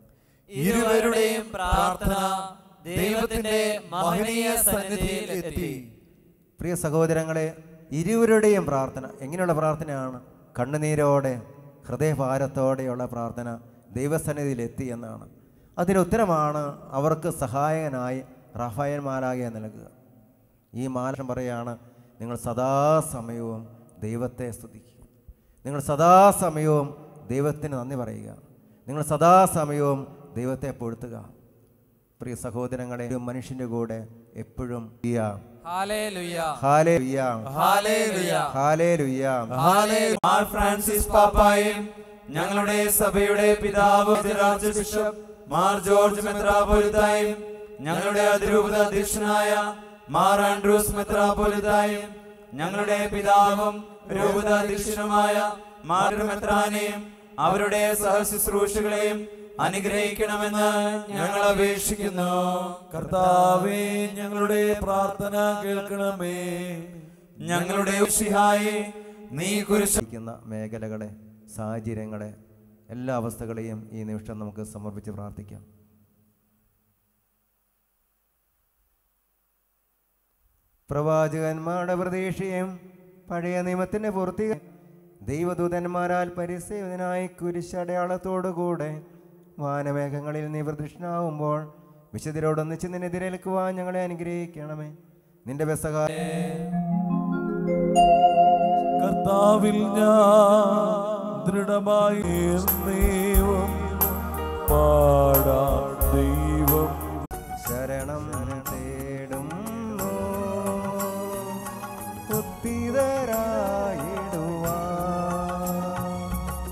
S4: ഇരുവരുടെയും പ്രാർത്ഥന ദൈവത്തിന്റെ മഹനീയ സന്നിധിയിൽ എത്തി
S2: പ്രിയ സഹോദരങ്ങളെ ഇരുവരുടെയും പ്രാർത്ഥന എങ്ങനെയുള്ള പ്രാർത്ഥനയാണ് കണ്ണുനീരോടെ ഹൃദയഭാരത്തോടെയുള്ള പ്രാർത്ഥന ദൈവസന്നിധിയിൽ എത്തി എന്നാണ് അതിന് ഉത്തരമാണ് അവർക്ക് സഹായകനായി റഫായൻ മാലാകെ നൽകുക ഈ മാലം പറയാണ് നിങ്ങൾ സദാസമയവും ദൈവത്തെ സ്തുതിക്കുക നിങ്ങൾ സദാസമയവും ദൈവത്തിന് നന്ദി പറയുക നിങ്ങൾ സദാസമയവും ദൈവത്തെ പൊഴുത്തുക പ്രിയ സഹോദരങ്ങളെ ഒരു മനുഷ്യൻ്റെ കൂടെ എപ്പോഴും ചെയ്യാം
S1: ഹാലേലുയ്യ
S2: ഹാലേലുയ്യ
S4: ഹല്ലേലൂയ
S2: ഹാലേലുയ്യ
S4: ഹല്ലേലൂയ മാർ ഫ്രാൻസിസ് പാപ്പായും ഞങ്ങളുടെ സഭയുടെ പിതാവ് രാജ ബിഷപ്പ് മാർ ജോർജ് മെത്രാപോലിത്തായും ഞങ്ങളുടെ അതിരൂപത അധ്യക്ഷനായ മാർ ആൻഡ്രൂസ് മെത്രാപോലിത്തായും ഞങ്ങളുടെ പിതാവും രൂപത അധ്യക്ഷനുമായ മാർ മെത്രാനെയും അവരുടെ സഹശുശ്രൂഷകളെയും അനുഗ്രഹിക്കണമെന്ന് ഞങ്ങൾ അപേക്ഷിക്കുന്നു
S3: കർത്താവേ ഞങ്ങളുടെ പ്രാർത്ഥന കേൾക്കണമേ
S4: ഞങ്ങളുടെ ഉഷിഹായി നീ കുരിശ്
S2: ഇരിക്കുന്ന മേഖലകളെ സാഹചര്യങ്ങളെ എല്ലാ അവസ്ഥകളെയും ഈ നിമിഷം നമുക്ക് സമർപ്പിച്ച് പ്രാർത്ഥിക്കാം പ്രവാചകന്മാരുടെ പ്രതീക്ഷയും പഴയ നിയമത്തിൻ്റെ പൂർത്തി ദൈവദൂതന്മാരാൽ പരിസേവനായി കുരിശടയാളത്തോടുകൂടെ വാനമേഘങ്ങളിൽ നീ പ്രദക്ഷിണാവുമ്പോൾ വിശുദ്ധരോടൊന്നിച്ച് നിന്നെതിരേൽക്കുവാൻ ഞങ്ങളെ അനുഗ്രഹിക്കണമേ നിന്റെ ബസഹായ
S3: കർത്താവിൽ ഞാൻ ദൃഢമായി ദൈവം പാടാം ദൈവം
S2: ശരണം തേടുന്നു ഉത്തിതരായിടുവാൻ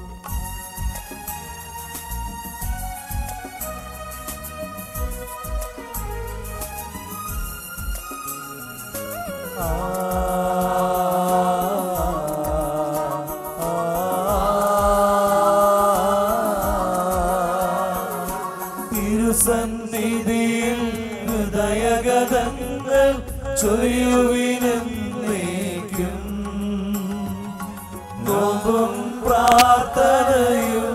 S3: തിരുസന്നിധിയിൽ ഹൃദയഗതങ്ങൾ ചൊരിയുവിനെന്നേക്കും നോമ്പും പ്രാർത്ഥനയും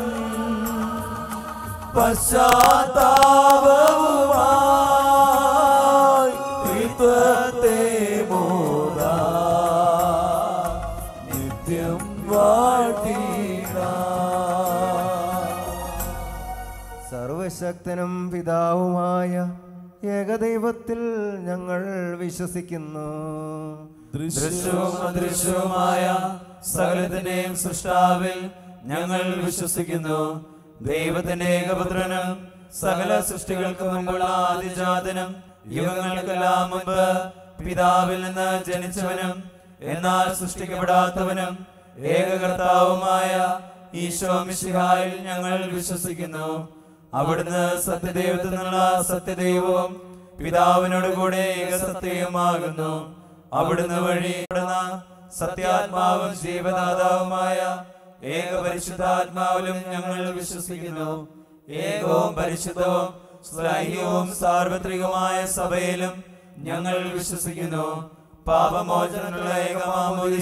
S3: പശ്ചാത്താപവുമായി ത്രിത്വത്തെ മോദാ നിത്യം വാഴ്ത്തിടാം
S2: സർവശക്തനും പിതാവുമായ ഏകദൈവത്തിൽ ഞങ്ങൾ വിശ്വസിക്കുന്നു
S4: ദൃശ്യവും അദൃശ്യവുമായ സകലത്തിന്റെയും സൃഷ്ടാവിൽ ഞങ്ങൾ വിശ്വസിക്കുന്നു ദൈവത്തിന്റെ ഏകപുത്രനും സകല സൃഷ്ടികൾക്ക് മുമ്പുള്ള ആദിജാതനും യുഗങ്ങൾക്കെല്ലാം മുമ്പ് പിതാവിൽ നിന്ന് ജനിച്ചവനും എന്നാൽ സൃഷ്ടിക്കപ്പെടാത്തവനും ഏകകർത്താവുമായ ഈശോ മിശിഹായിൽ ഞങ്ങൾ വിശ്വസിക്കുന്നു അവിടുന്ന് സത്യദൈവത്തിൽ നിന്നുള്ള സത്യദൈവവും പിതാവിനോട് കൂടെ ഏകസത്യവുമാകുന്നു അവിടുന്ന് വഴി അവിടുന്ന് സത്യാത്മാവും ജീവദാതാവുമായ ഏക പരിശുദ്ധാത്മാവിലും ഞങ്ങൾ വിശ്വസിക്കുന്നു ഏകവും പരിശുദ്ധവും ശ്ലൈഹ്യവും സാർവത്രികമായ സഭയിലും ഞങ്ങൾ വിശ്വസിക്കുന്നു പാപമോചനമുള്ള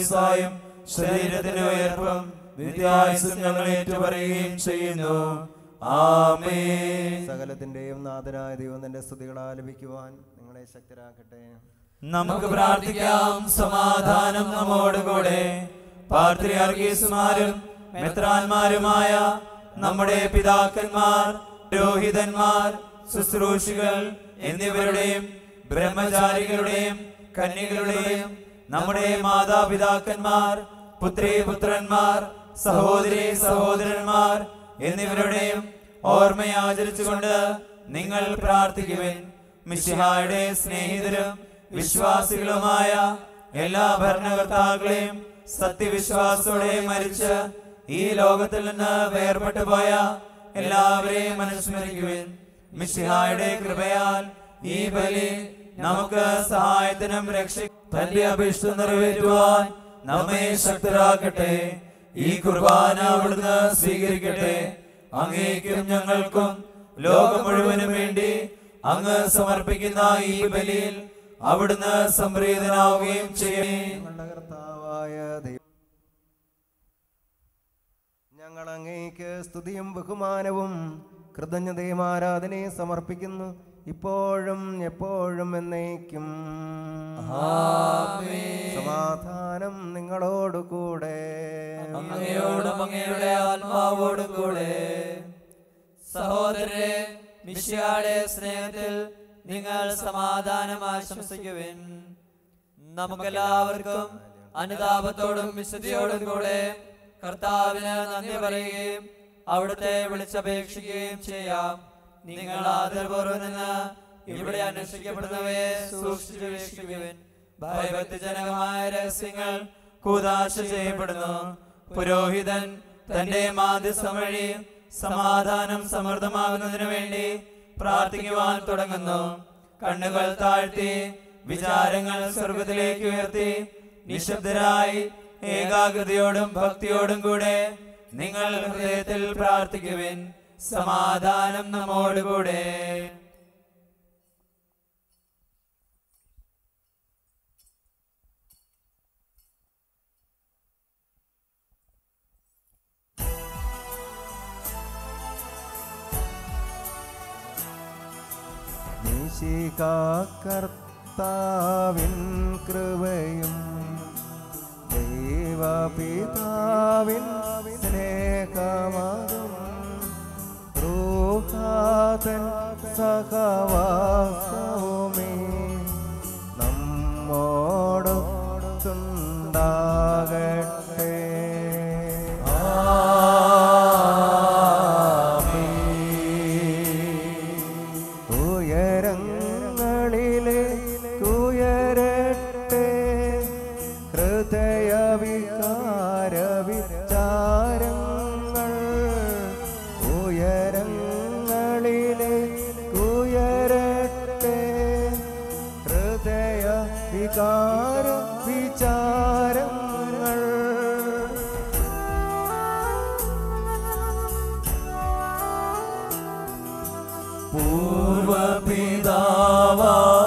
S4: ഏകമാമോദിസായും ശരീരത്തിന്റെ ഉയർപ്പും നിത്യായുസും ഞങ്ങൾ ഏറ്റുപറയുകയും ചെയ്യുന്നു ആമേൻ
S2: സകലത്തിന്റെയും നാഥനായ ദൈവം തന്റെ സ്തുതികൾ ആലപിക്കുവാൻ നിങ്ങളെ ശക്തരാക്കട്ടെ
S4: നമുക്ക് പ്രാർത്ഥിക്കാം സമാധാനം നമ്മോടുകൂടെ പാത്രിയാർഗീസുമാരും മെത്രാന്മാരുമായ നമ്മുടെ പിതാക്കന്മാർ രോഹിതന്മാർ ശുശ്രൂഷികൾ എന്നിവരുടെയും ബ്രഹ്മചാരികളുടെയും കന്യകളുടെയും നമ്മുടെ മാതാപിതാക്കന്മാർ പുത്രി പുത്രന്മാർ സഹോദരി സഹോദരന്മാർ എന്നിവരുടെയും ഓർമ്മയാചരിച്ചുകൊണ്ട് നിങ്ങൾ പ്രാർത്ഥിക്കുവിൻ മിശിഹായുടെ സ്നേഹിതരും വിശ്വാസികളുമായ എല്ലാ ഭരണകർത്താക്കളെയും സത്യവിശ്വാസത്തോടെ മരിച്ച് ഈ ലോകത്തിൽ നിന്ന് വേർപെട്ടു പോയ എല്ലാവരെയും അനുസ്മരിക്കുവിൻ മിശിഹായുടെ കൃപയാൽ ഈ ബലി നമുക്ക് സഹായത്തിനും രക്ഷ തന്റെ അഭിഷ്ടം നിറവേറ്റുവാൻ നമ്മെ ശക്തരാക്കട്ടെ ഈ കുർബാന അവിടുന്ന് സ്വീകരിക്കട്ടെ അങ്ങേക്കും ഞങ്ങൾക്കും ലോകം മുഴുവനും വേണ്ടി അങ്ങ് സമർപ്പിക്കുന്ന ഈ ബലിയിൽ അവിടുന്ന് സംപ്രീതനാവുകയും ചെയ്യണേ
S2: ഞങ്ങളുടെ കർത്താവായ ദൈവം ഞങ്ങൾ അങ്ങേക്ക് സ്തുതിയും ബഹുമാനവും കൃതജ്ഞതയും ആരാധനയും സമർപ്പിക്കുന്നു ഇപ്പോഴും എപ്പോഴും എന്നേക്കും സമാധാനം നിങ്ങളോട് കൂടെ
S5: അങ്ങയോടും അങ്ങയുടെ ആത്മാവോടും കൂടെ സഹോദരരെ മിശിയാടെ സ്നേഹത്തിൽ നിങ്ങൾ സമാധാനം ആശംസിക്കുവിൻ നമുക്കെല്ലാവർക്കും അനുതാപത്തോടും വിശുദ്ധിയോടും കൂടെ കർത്താവിന് നന്ദി പറയുകയും അവിടുത്തെ വിളിച്ചപേക്ഷിക്കുകയും ചെയ്യാം നിങ്ങൾ ആദരപൂർവ്വം നിന്ന് ഇവിടെ അന്വേഷിക്കപ്പെടുന്നവയെ സൂക്ഷിച്ചു വീക്ഷിക്കുവിൻ ഭയഭക്തിജനകമായ രഹസ്യങ്ങൾ
S4: കൂതാശ ചെയ്യപ്പെടുന്നു പുരോഹിതൻ തന്റെ മാധ്യസ്ഥം വഴി സമാധാനം സമൃദ്ധമാകുന്നതിനു വേണ്ടി പ്രാർത്ഥിക്കുവാൻ തുടങ്ങുന്നു കണ്ണുകൾ താഴ്ത്തി വിചാരങ്ങൾ സ്വർഗത്തിലേക്ക് ഉയർത്തി നിശബ്ദരായി ഏകാഗ്രതയോടും ഭക്തിയോടും കൂടെ നിങ്ങൾ ഹൃദയത്തിൽ പ്രാർത്ഥിക്കുവിൻ സമാധാനം നമ്മോടുകൂടെ
S2: കർത്താവിൻ കൃപയും ദൈവപിതാവിൻ സ്നേഹമതും റൂഹാതൻ സഹവാസവുമേ നമ്മോടൊത്തുണ്ടാകട്ടെ ഉയരങ്ങളിലെ ഉയരട്ടെ ഹൃദയവികാര വിചാരങ്ങൾ ഉയരങ്ങളിലെ ഉയരട്ടെ ഹൃദയ വികാര വിചാരങ്ങൾ
S3: പൂർവപിതാവ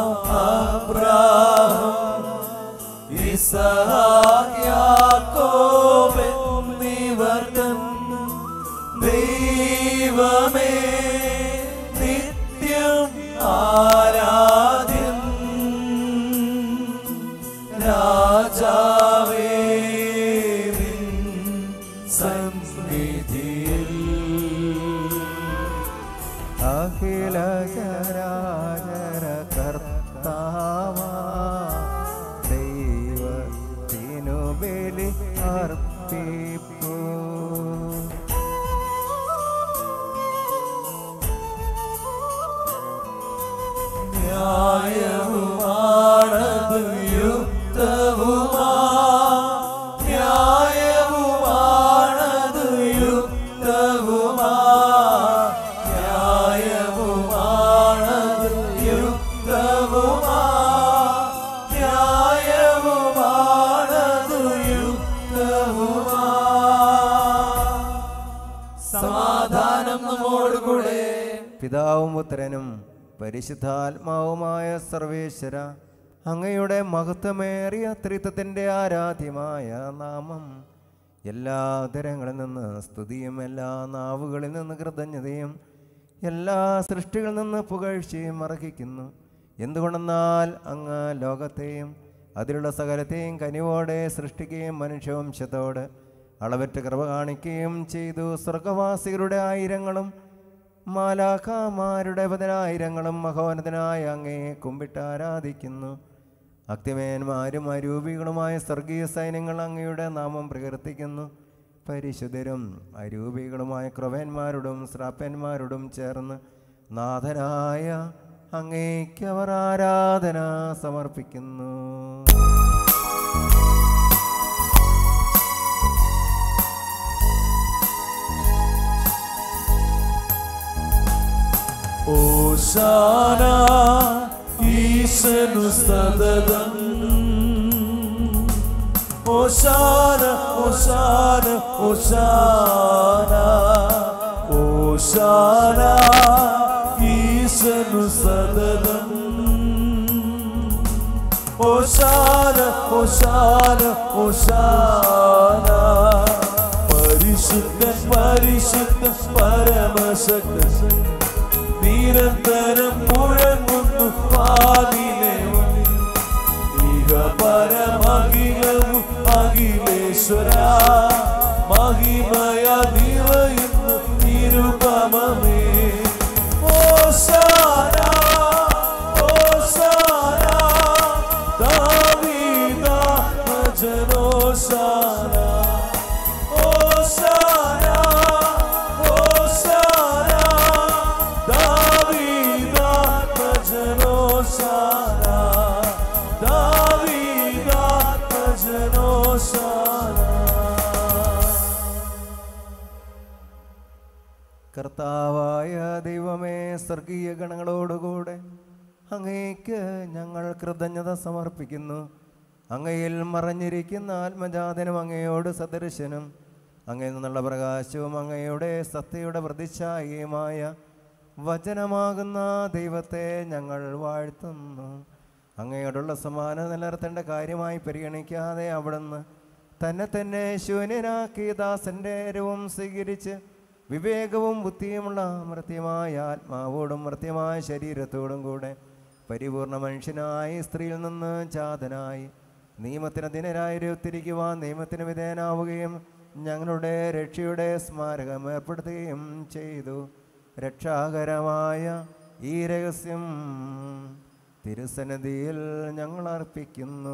S3: അബ്രാഹം ഇസഹാക്ക് യാക്കോബ് എന്നിവർക്കും ദൈവമേ നിത്യം ആരാധ്യം രാജാവേ നിൻ സന്നിധിയിൽ
S2: അഖില ചരാചര കർത്താവ ദൈവത്തിനു ബലി അർപ്പിപ്പൂ
S3: ന്യായവുമാണത് യുക്തവുമാ ന്യായവുമാണത് യുക്തവുമാ ന്യായവുമാണത് യുക്തവുമാ ന്യായവുമാണത് യുക്തവുമാ സമാധാനം നമ്മോടുകൂടെ
S2: പിതാവും പുത്രനും പരിശുദ്ധാത്മാവുമായ സർവേശ്വര അങ്ങയുടെ മഹത്വമേറിയ ത്രിത്വത്തിൻ്റെ ആരാധ്യമായ നാമം എല്ലാ തരങ്ങളിൽ നിന്ന് സ്തുതിയും എല്ലാ നാവുകളിൽ നിന്ന് കൃതജ്ഞതയും എല്ലാ സൃഷ്ടികളിൽ നിന്ന് പുകഴ്ചയും അർഹിക്കുന്നു എന്തുകൊണ്ടെന്നാൽ അങ്ങ് ലോകത്തെയും അതിലുള്ള സകലത്തെയും കനിവോടെ സൃഷ്ടിക്കുകയും മനുഷ്യവംശത്തോട് അളവറ്റ കൃപ കാണിക്കുകയും ചെയ്തു സ്വർഗവാസികളുടെ ആയിരങ്ങളും മാലാഖമാരുടെ പതിനായിരങ്ങളും മഹോന്നതനായ അങ്ങയെ കുമ്പിട്ട് ആരാധിക്കുന്നു അക്തിമേന്മാരും അരൂപികളുമായ സ്വർഗീയ സൈന്യങ്ങൾ അങ്ങയുടെ നാമം പ്രകീർത്തിക്കുന്നു പരിശുദ്ധരും അരൂപികളുമായ ക്രവന്മാരോടും ശ്രാപ്പന്മാരോടും ചേർന്ന് നാഥനായ അങ്ങേക്ക് അവർ ആരാധന സമർപ്പിക്കുന്നു
S3: ഓശാന ഈശനു സതതം ഓശാന ഓശാന ഓശാന ഓശാന ഈശനു സതതം ഓശാന ഓശാന ഓശാന പരിശുദ്ധൻ പരിശുദ്ധൻ പരമശക്തൻ നിരന്തരം മുഴങ്ങുന്നു പാതിലെ ഇഹ പരമഖിലവും അഖിലേശ്വര മഹിമയ നിറയുന്നു നിരുപമമേ ഓശാന ഓശാന ദാവീദ ഭജനോശാന ഓശാന ഓശാന ദാവീദ ഭജനോശാന ദാവീദ ഭജനോശാന
S2: കർത്താവായ ദൈവമേ സ്വർഗീയ ഗണങ്ങളോടുകൂടെ അങ്ങേക്ക് ഞങ്ങൾ കൃതജ്ഞത സമർപ്പിക്കുന്നു അങ്ങയിൽ മറഞ്ഞിരിക്കുന്ന ആത്മജാതനും അങ്ങയോട് സദൃശനും അങ്ങയിൽ നിന്നുള്ള പ്രകാശവും അങ്ങയുടെ സത്യയുടെ പ്രതിച്ഛായയുമായ വചനമാകുന്ന ദൈവത്തെ ഞങ്ങൾ വാഴ്ത്തുന്നു അങ്ങയോടുള്ള സമാന നിലനിർത്തേണ്ട കാര്യമായി പരിഗണിക്കാതെ അവിടുന്ന് തന്നെ തന്നെ ശൂന്യനാക്കി ദാസന്റെ രൂപം സ്വീകരിച്ച് വിവേകവും ബുദ്ധിയുമുള്ള മൃത്യമായ ആത്മാവോടും മൃത്യമായ ശരീരത്തോടും കൂടെ പരിപൂർണ മനുഷ്യനായി സ്ത്രീയിൽ നിന്ന് ജാതനായി നിയമത്തിന് അധീനരായി ഉത്തിരിക്കുവാൻ നിയമത്തിന് വിധേയനാവുകയും ഞങ്ങളുടെ രക്ഷയുടെ സ്മാരകം ഏർപ്പെടുത്തുകയും ചെയ്തു രക്ഷാകരമായ ഈ രഹസ്യം തിരുസന്നിധിയിൽ ഞങ്ങൾ അർപ്പിക്കുന്നു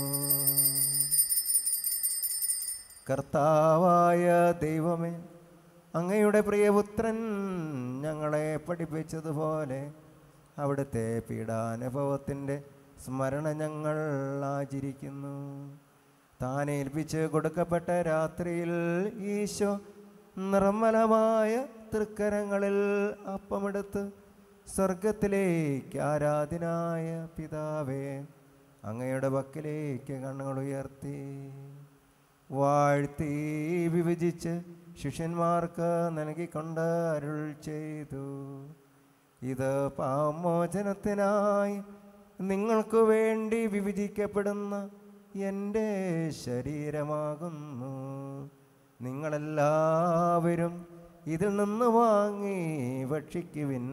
S2: കർത്താവായ ദൈവമേ അങ്ങയുടെ പ്രിയപുത്രൻ ഞങ്ങളെ പഠിപ്പിച്ചതുപോലെ അവിടുത്തെ പീഡാനുഭവത്തിൻ്റെ സ്മരണ ഞങ്ങൾ ആചരിക്കുന്നു താൻ ഏൽപ്പിച്ച് കൊടുക്കപ്പെട്ട രാത്രിയിൽ ഈശോ നിർമ്മലമായ തൃക്കരങ്ങളിൽ അപ്പമെടുത്ത് സ്വർഗത്തിലേക്ക് ആരാധനായ പിതാവേ അങ്ങയുടെ പക്കലേക്ക് കണ്ണുകൾ ഉയർത്തി വാഴ്ത്തി വിഭജിച്ച് ശിഷ്യന്മാർക്ക് നൽകിക്കൊണ്ട് അരുൾ ചെയ്തു ഇത് പാമോചനത്തിനായി നിങ്ങൾക്ക് വേണ്ടി വിഭജിക്കപ്പെടുന്ന എൻ്റെ ശരീരമാകുന്നു നിങ്ങളെല്ലാവരും ഇതിൽ നിന്ന് വാങ്ങി ഭക്ഷിക്കുവിൻ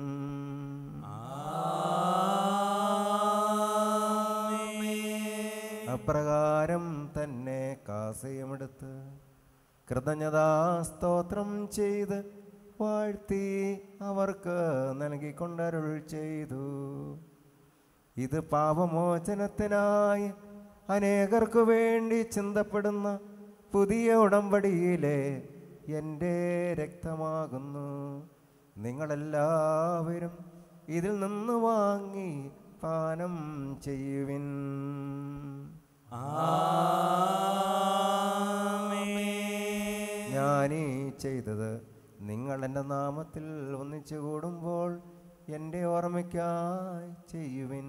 S2: അപ്രകാരം തന്നെ കാസയുമെടുത്ത് കൃതജ്ഞതാ സ്തോത്രം ചെയ്ത് വാഴ്ത്തി അവർക്ക് നൽകിക്കൊണ്ടരുൾ ചെയ്തു ഇത് പാപമോചനത്തിനായി അനേകർക്കു വേണ്ടി ചിന്തപ്പെടുന്ന പുതിയ ഉടമ്പടിയിലെ എൻ്റെ രക്തമാകുന്നു നിങ്ങളെല്ലാവരും ഇതിൽ നിന്ന് വാങ്ങി പാനം ചെയ്യുവിൻ ഞാനീ ചെയ്തത് നിങ്ങൾ എൻ്റെ നാമത്തിൽ ഒന്നിച്ചു കൂടുമ്പോൾ എൻ്റെ ഓർമ്മയ്ക്കായി ചെയ്യുവിൻ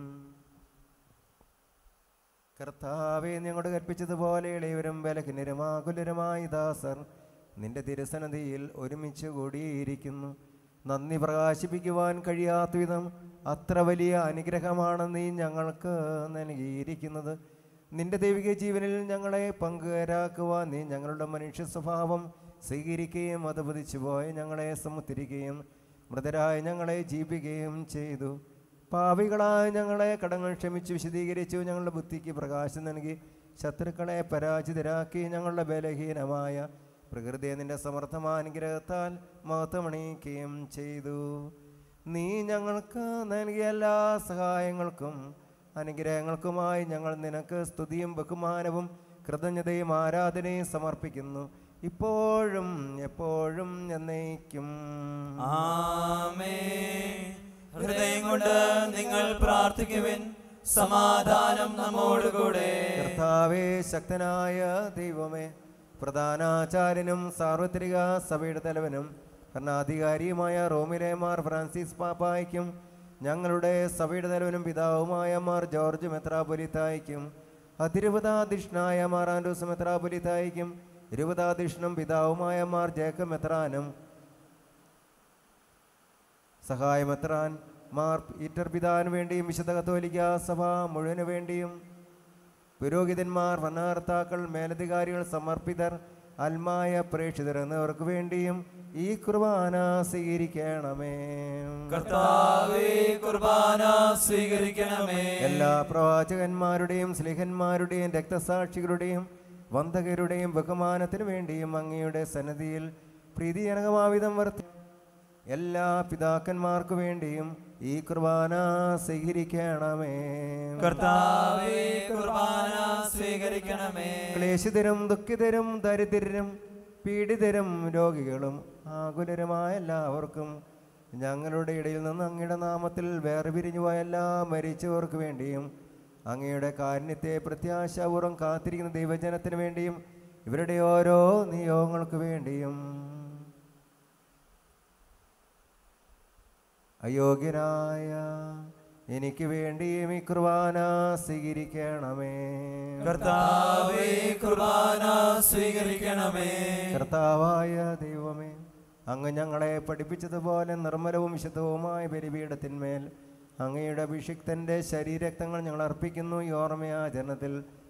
S2: കർത്താവെ ഞങ്ങളോട് കൽപ്പിച്ചതുപോലെ ഇളയവരും ബലഹീനരുമാകുലരുമായി ദാസർ നിന്റെ തിരുസന്നിധിയിൽ ഒരുമിച്ച് കൂടിയിരിക്കുന്നു നന്ദി പ്രകാശിപ്പിക്കുവാൻ കഴിയാത്ത വിധം അത്ര വലിയ അനുഗ്രഹമാണ് നീ ഞങ്ങൾക്ക് നൽകിയിരിക്കുന്നത് നിന്റെ ദൈവിക ജീവനിൽ ഞങ്ങളെ പങ്കുകാരാക്കുവാൻ നീ ഞങ്ങളുടെ മനുഷ്യ സ്വഭാവം സ്വീകരിക്കുകയും അധപതിച്ചു പോയി ഞങ്ങളെ സമുത്തിരിക്കുകയും മൃതരായ ഞങ്ങളെ ജീവിക്കുകയും ചെയ്തു പാവികളായ ഞങ്ങളെ കടങ്ങൾ ക്ഷമിച്ച് വിശദീകരിച്ചു ഞങ്ങളുടെ ബുദ്ധിക്ക് പ്രകാശം നൽകി ശത്രുക്കളെ പരാജിതരാക്കി ഞങ്ങളുടെ ബലഹീനമായ പ്രകൃതിയെ നിന്റെ സമർത്ഥമാനുഗ്രഹത്താൽ മഹത്വമണിയിക്കുകയും ചെയ്തു നീ ഞങ്ങൾക്ക് നൽകിയ എല്ലാ സഹായങ്ങൾക്കും അനുഗ്രഹങ്ങൾക്കുമായി ഞങ്ങൾ നിനക്ക് സ്തുതിയും ബഹുമാനവും കൃതജ്ഞതയും ആരാധനയും സമർപ്പിക്കുന്നു ഇപ്പോഴും എപ്പോഴും എന്നേക്കും
S4: ആമേ ഹൃദയം കൊണ്ട് നിങ്ങൾ പ്രാർത്ഥിക്കുവിൻ സമാധാനം നമ്മോടുകൂടെ
S2: കർത്താവേ ശക്തനായ ദൈവമേ പ്രധാനാചാര്യനും സാർവത്രിക സഭയുടെ തലവനും ഭരണാധികാരിയുമായ റോമിലെ മാർ ഫ്രാൻസിസ് പാപ്പായ്ക്കും ഞങ്ങളുടെ സഭയുടെ തലവനും പിതാവുമായ മാർ ജോർജ് മെത്രാപൊലിത്തായിക്കും അതിരുപതാധിഷ്ണായ മാർ ആൻഡൂസ് മെത്രാപൊലിത്തായിക്കും ഇരുപതാധിഷ്ണും പിതാവുമായ മാർ ജേക്കബ് മെത്രാനും സഹായമെത്രാൻ മാർ പീറ്റർ പിതാവിന് വേണ്ടിയും വിശുദ്ധ കത്തോലിക്ക സഭ മുഴുവന് വേണ്ടിയും പുരോഹിതന്മാർ ഭരണകർത്താക്കൾ മേലധികാരികൾ സമർപ്പിതർ അൽമായ പ്രേക്ഷിതർ എന്നിവർക്ക് വേണ്ടിയും ഈ കുർബാന സ്വീകരിക്കണമേ
S4: കർത്താവേ കുർബാന സ്വീകരിക്കണമേ
S2: എല്ലാ പ്രവാചകന്മാരുടെയും സ്ലിഹന്മാരുടെയും രക്തസാക്ഷികളുടെയും വന്ധകരുടെയും ബഹുമാനത്തിനു വേണ്ടിയും അങ്ങയുടെ സന്നദ്ധിയിൽ പ്രീതിജനകമാവിധം വർത്തി എല്ലാ പിതാക്കന്മാർക്കു വേണ്ടിയും ഈ കുർബാന സ്വീകരിക്കണമേ
S4: കർത്താവേ കുർബാന സ്വീകരിക്കണമേ
S2: ക്ലേശിതരും ദുഃഖിതരും ദരിദ്രരും പീഡിതരും രോഗികളും ആകുലരുമായ എല്ലാവർക്കും ഞങ്ങളുടെ ഇടയിൽ നിന്ന് അങ്ങയുടെ നാമത്തിൽ വേറെ പിരിഞ്ഞുപോയ എല്ലാ മരിച്ചവർക്ക് വേണ്ടിയും അങ്ങയുടെ കാരുണ്യത്തെ പ്രത്യാശാപൂർവ്വം കാത്തിരിക്കുന്ന ദൈവജനത്തിന് വേണ്ടിയും ഇവരുടെ ഓരോ നിയോഗങ്ങൾക്ക് വേണ്ടിയും അയോഗ്യനായ എനിക്ക് വേണ്ടിയും ഈ കുർബാന സ്വീകരിക്കണമേ
S4: കർത്താവേ കുർബാന സ്വീകരിക്കണമേ
S2: കർത്താവായ ദൈവമേ അങ്ങ് ഞങ്ങളെ പഠിപ്പിച്ചതുപോലെ നിർമ്മലവും വിശുദ്ധവുമായ ബലിപീഠത്തിന്മേൽ അങ്ങയുടെ അഭിഷിക്തൻ്റെ ശരീരക്തങ്ങൾ ഞങ്ങൾ അർപ്പിക്കുന്നു ഈ ഓർമ്മയാചരണത്തിൽ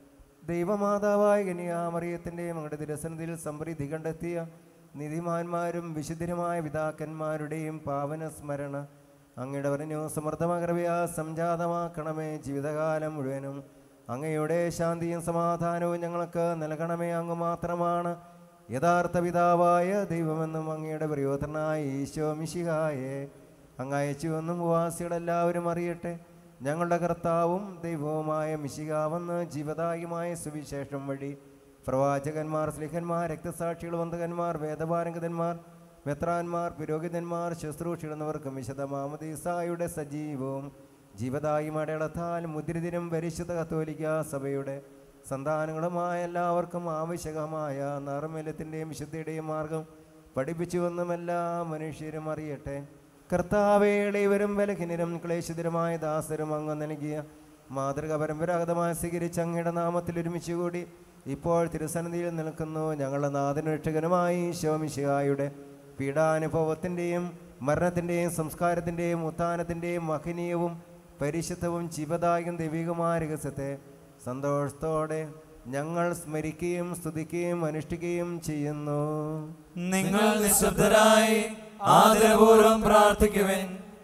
S2: ദൈവമാതാവായ ഗനിയാമറിയത്തിൻ്റെയും അങ്ങയുടെ തിരസനത്തിൽ സമൃദ്ധി കണ്ടെത്തിയ നിധിമാന്മാരും വിശുദ്ധരുമായ പിതാക്കന്മാരുടെയും പാവന സ്മരണ അങ്ങയുടെ പറഞ്ഞു സമൃദ്ധമകരവ്യ സംജാതമാക്കണമേ ജീവിതകാലം മുഴുവനും അങ്ങയുടെ ശാന്തിയും സമാധാനവും ഞങ്ങൾക്ക് നൽകണമേ അങ്ങ് മാത്രമാണ് യഥാർത്ഥ പിതാവായ ദൈവമെന്നും അങ്ങയുടെ പ്രിയോധനായ ഈശോ മിശിഹായെ അങ്ങ് അയച്ചുവെന്നും ഉപവാസികളെല്ലാവരും അറിയട്ടെ ഞങ്ങളുടെ കർത്താവും ദൈവവുമായ മിശികാവെന്ന് ജീവദായകമായ സുവിശേഷം വഴി പ്രവാചകന്മാർ സ്ലിഹന്മാർ രക്തസാക്ഷികൾ വന്ധകന്മാർ വേദപാരംഗതന്മാർ മെത്രാന്മാർ പുരോഹിതന്മാർ ശുശ്രൂഷികൾ എന്നിവർക്കും വിശുദ്ധ മാമദീസായുടെ സജീവവും ജീവദായും അടയാളത്താൽ മുദ്രിതരും പരിശുദ്ധ കത്തോലിക്ക സഭയുടെ സന്താനങ്ങളുമായ എല്ലാവർക്കും ആവശ്യകമായ നർമ്മല്യത്തിൻ്റെയും വിശുദ്ധിയുടെയും മാർഗം പഠിപ്പിച്ചുവെന്നും എല്ലാ മനുഷ്യരും അറിയട്ടെ കർത്താവേളിവരും ബലഹീനരും ക്ലേശിതരുമായ ദാസരും അങ്ങ് നൽകിയ മാതൃക പരമ്പരാഗതമായി സ്വീകരിച്ച് അങ്ങയുടെ നാമത്തിൽ ഒരുമിച്ച് കൂടി ഇപ്പോൾ തിരുസന്നിധിയിൽ നിൽക്കുന്നു ഞങ്ങളുടെ നാഥന രക്ഷകനുമായി ശോമിശിഹായുടെ പീഡാനുഭവത്തിൻ്റെയും മരണത്തിൻ്റെയും സംസ്കാരത്തിൻ്റെയും ഉത്ഥാനത്തിൻ്റെയും മഹനീയവും പരിശുദ്ധവും ജീവദായകം ദൈവികമായ രഹസ്യത്തെ സന്തോഷത്തോടെ ഞങ്ങൾ സ്മരിക്കുകയും സ്തുതിക്കുകയും അനുഷ്ഠിക്കുകയും ചെയ്യുന്നു
S4: നിങ്ങൾ നിശബ്ദരായി ആദരപൂർവം പ്രാർത്ഥിക്കുവിൻ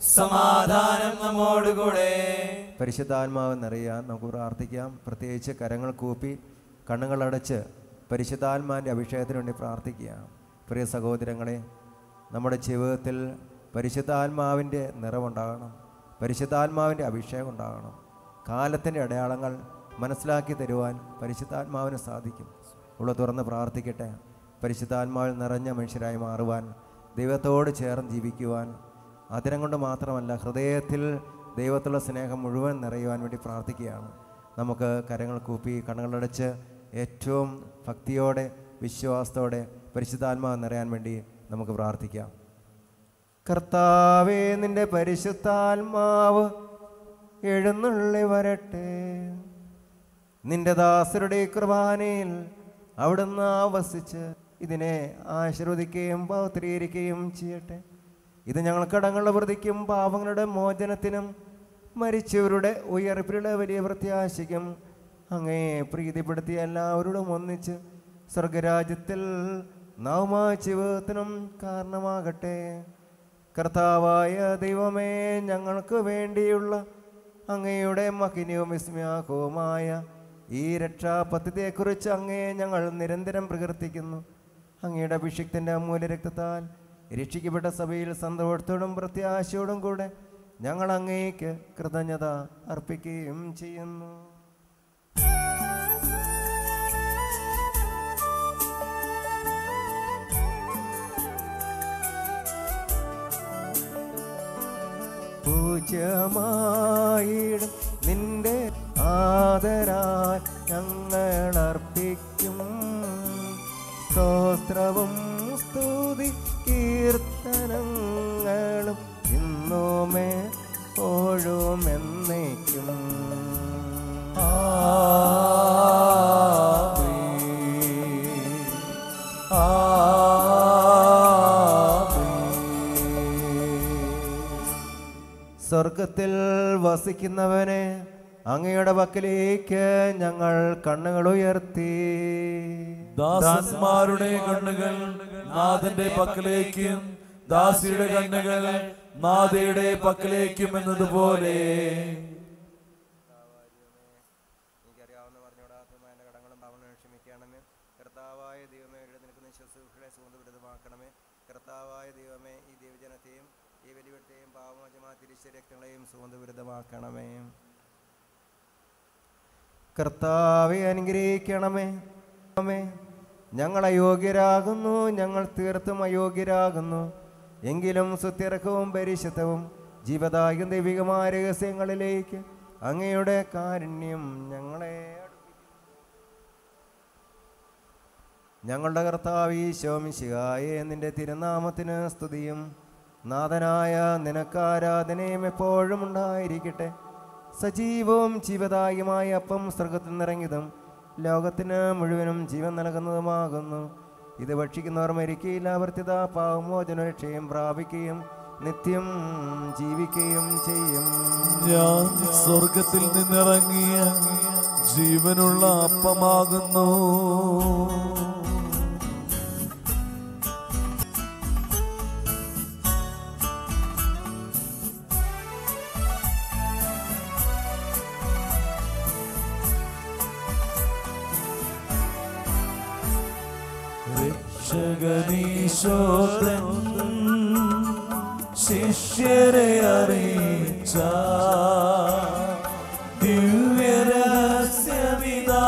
S4: സമാധാനം നമ്മോടുകൂടെ
S2: പരിശുദ്ധാത്മാവ് നിറയാൻ നമുക്ക് പ്രാർത്ഥിക്കാം പ്രത്യേകിച്ച് കരങ്ങൾ കൂപ്പി കണ്ണുകളടച്ച് പരിശുദ്ധാത്മാവിൻ്റെ അഭിഷേകത്തിന് വേണ്ടി പ്രാർത്ഥിക്കുക പ്രിയ സഹോദരങ്ങളെ നമ്മുടെ ജീവിതത്തിൽ പരിശുദ്ധാത്മാവിൻ്റെ നിറവുണ്ടാകണം പരിശുദ്ധാത്മാവിൻ്റെ അഭിഷേകം ഉണ്ടാകണം കാലത്തിൻ്റെ അടയാളങ്ങൾ മനസ്സിലാക്കി തരുവാൻ പരിശുദ്ധാത്മാവിന് സാധിക്കും ഉള്ള തുറന്ന് പ്രാർത്ഥിക്കട്ടെ പരിശുദ്ധാത്മാവിൽ നിറഞ്ഞ മനുഷ്യരായി മാറുവാൻ ദൈവത്തോട് ചേർന്ന് ജീവിക്കുവാൻ അതിരം കൊണ്ട് മാത്രമല്ല ഹൃദയത്തിൽ ദൈവത്തുള്ള സ്നേഹം മുഴുവൻ നിറയുവാൻ വേണ്ടി പ്രാർത്ഥിക്കുകയാണ് നമുക്ക് കരങ്ങൾ കൂപ്പി കണ്ണുകളടച്ച് ഏറ്റവും ഭക്തിയോടെ വിശ്വാസത്തോടെ പരിശുദ്ധാത്മാവ് നിറയാൻ വേണ്ടി നമുക്ക് പ്രാർത്ഥിക്കാം കർത്താവേ നിന്റെ പരിശുദ്ധാത്മാവ് എഴുന്നള്ളി വരട്ടെ നിന്റെ ദാസരുടെ കുർബാനയിൽ അവിടുന്ന് ആവസിച്ച് ഇതിനെ ആശീർവദിക്കുകയും പൗത്രീകരിക്കുകയും ചെയ്യട്ടെ ഇത് ഞങ്ങൾ കടങ്ങളുടെ പ്രതിക്കും പാപങ്ങളുടെ മോചനത്തിനും മരിച്ചവരുടെ ഉയർപ്പിലുള്ള വലിയ പ്രത്യാശയ്ക്കും അങ്ങയെ പ്രീതിപ്പെടുത്തിയ എല്ലാവരോടും ഒന്നിച്ച് സ്വർഗരാജ്യത്തിൽ നവമായ ജീവിതത്തിനും കാരണമാകട്ടെ കർത്താവായ ദൈവമേ ഞങ്ങൾക്ക് വേണ്ടിയുള്ള അങ്ങയുടെ മഹിനവും വിസ്മയാഹവുമായ ഈ രക്ഷാപദ്ധതിയെക്കുറിച്ച് അങ്ങയെ ഞങ്ങൾ നിരന്തരം പ്രകീർത്തിക്കുന്നു അങ്ങയുടെ അഭിഷിക്തൻ്റെ അമൂല്യ രക്തത്താൽ രക്ഷിക്കപ്പെട്ട സഭയിൽ സന്തോഷത്തോടും പ്രത്യാശയോടും കൂടെ ഞങ്ങൾ അങ്ങേക്ക് കൃതജ്ഞത അർപ്പിക്കുകയും ചെയ്യുന്നു പൂജ്യമായിടും നിന്റെ ആദരാൽ ഞങ്ങൾ അർപ്പിക്കും സ്തോത്രവും സ്തുതി കീർത്തനങ്ങളും ഇന്നുമേ ഓഴും എന്നേക്കും സ്വർഗത്തിൽ വസിക്കുന്നവനെ അങ്ങയുടെ പക്കലേക്ക് ഞങ്ങൾ കണ്ണുകൾ ഉയർത്തി
S3: ദാസന്മാരുടെ കണ്ണുകൾ നാഥന്റെ പക്കലേക്കും ദാസിയുടെ കണ്ണുകൾ നാഥയുടെ പക്കലേക്കും എന്നതുപോലെ
S2: എനിക്കറിയാവുന്ന പറഞ്ഞുകൂടാത്തതുമായ എൻ്റെ കടങ്ങളും പാവങ്ങളും ക്ഷമിക്കണമേ കർത്താവായ ദൈവമേ ഇവിടെ നിൽക്കുന്ന ശുശ്രൂഷകളെ സുഗന്ധപ്രദമാക്കണമേ കർത്താവായ ദൈവമേ ഈ ദൈവജനത്തെയും ഈ വലിയവത്തെയും പാവമോചമായ തിരിച്ച രക്തങ്ങളെയും സുഗന്ധപുരിതമാക്കണമേ കർത്താവെ അനുഗ്രഹിക്കണമേ അമേ ഞങ്ങൾ അയോഗ്യരാകുന്നു ഞങ്ങൾ തീർത്തും അയോഗ്യരാകുന്നു എങ്കിലും സുത്യർഹവും പരിശുദ്ധവും ജീവദായകം ദൈവികമായ രഹസ്യങ്ങളിലേക്ക് അങ്ങയുടെ കാരുണ്യം ഞങ്ങളെ ഞങ്ങളുടെ കർത്താവ് ഈശോമിശിഹായെ നിന്റെ തിരുനാമത്തിന് സ്തുതിയും നാഥനായ നിനക്കാരാധനയും എപ്പോഴും ഉണ്ടായിരിക്കട്ടെ സജീവവും ജീവദായകമായ അപ്പം സ്വർഗത്തിൽ നിറങ്ങിയതും ലോകത്തിന് മുഴുവനും ജീവൻ നൽകുന്നതുമാകുന്നു ഇത് ഭക്ഷിക്കുന്നവർ മരിക്കുകയില്ല വർത്തിത പാവമോചന രക്ഷയും പ്രാപിക്കുകയും നിത്യം ജീവിക്കുകയും ചെയ്യും
S3: ഞാൻ സ്വർഗത്തിൽ നിന്നിറങ്ങിയ ജീവനുള്ള അപ്പമാകുന്നു രക്ഷകനീശോദൻ ശിഷ്യരെ അറിയിച്ച ദിവ്യരഹസ്യമിതാ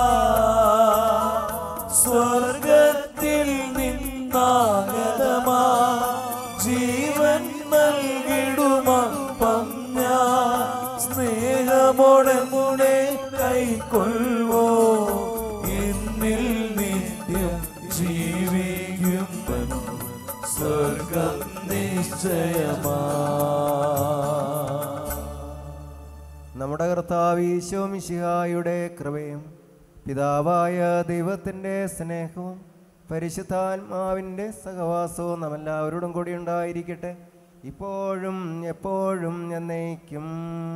S3: സ്വർഗത്തിൽ നിന്നാഗതമാ ജീവൻ നൽകിടുമപ്പം ഞാൻ സ്നേഹമോടെ മുടെ കൈക്കൊള്ളുവോ എന്നിൽ നിത്യം ജീവിക്കും സ്വർഗം നിശ്ചയമാ
S2: നമ്മുടെ കർത്താവ് ഈശോമിശിഹായുടെ കൃപയും പിതാവായ ദൈവത്തിൻ്റെ സ്നേഹവും പരിശുദ്ധാത്മാവിൻ്റെ സഹവാസവും നമ്മെല്ലാവരോടും കൂടി ഉണ്ടായിരിക്കട്ടെ ഇപ്പോഴും എപ്പോഴും എന്നേക്കും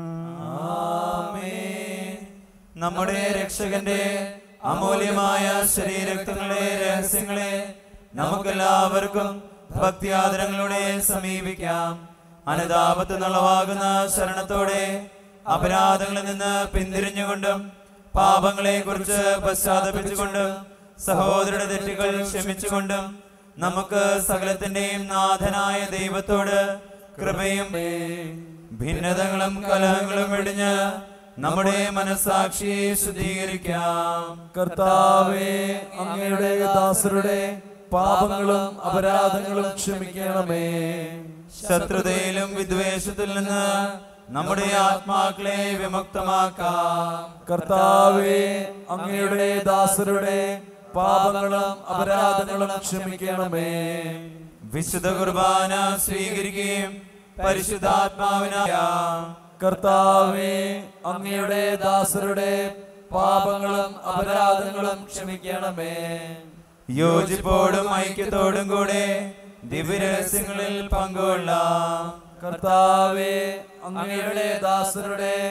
S4: നമ്മുടെ രക്ഷകന്റെ അമൂല്യമായ ശരീരക്തങ്ങളെ രഹസ്യങ്ങളെ നമുക്കെല്ലാവർക്കും ഭക്തിയാദരങ്ങളോടെ സമീപിക്കാം അനുതാപത്ത് നളവാകുന്ന ശരണത്തോടെ അപരാധങ്ങളിൽ നിന്ന് പിന്തിരിഞ്ഞുകൊണ്ടും പാപങ്ങളെ കുറിച്ച് പശ്ചാത്തപിച്ചുകൊണ്ടും സഹോദരയുടെ തെറ്റുകൾ ക്ഷമിച്ചുകൊണ്ടും നമുക്ക് സകലത്തിന്റെയും നാഥനായ ദൈവത്തോട് കൃപയും ഭിന്നതകളും കലഹങ്ങളും വെടിഞ്ഞ് നമ്മുടെ മനസാക്ഷിയെ ശുദ്ധീകരിക്കാം
S3: കർത്താവേ അങ്ങയുടെ ദാസരുടെ പാപങ്ങളും അപരാധങ്ങളും ക്ഷമിക്കണമേ
S4: ശത്രുതയിലും വിദ്വേഷത്തിൽ നിന്ന് നമ്മുടെ ആത്മാക്കളെ വിമുക്തമാക്കാം
S3: കർത്താവേ അങ്ങയുടെ ദാസരുടെ പാപങ്ങളും അപരാധങ്ങളും ക്ഷമിക്കണമേ
S4: വിശുദ്ധ കുർബാന സ്വീകരിക്കുകയും പരിശുദ്ധാത്മാവിനാം
S3: കർത്താവേ അങ്ങയുടെ ദാസരുടെ പാപങ്ങളും അപരാധങ്ങളും ക്ഷമിക്കണമേ
S4: യോജിപ്പോടും ഐക്യത്തോടും കൂടെ ദിവ്യരഹസ്യങ്ങളിൽ പങ്കുകൊള്ളാം
S3: കർത്താവേ അങ്ങയുടെ ദാസരുടെ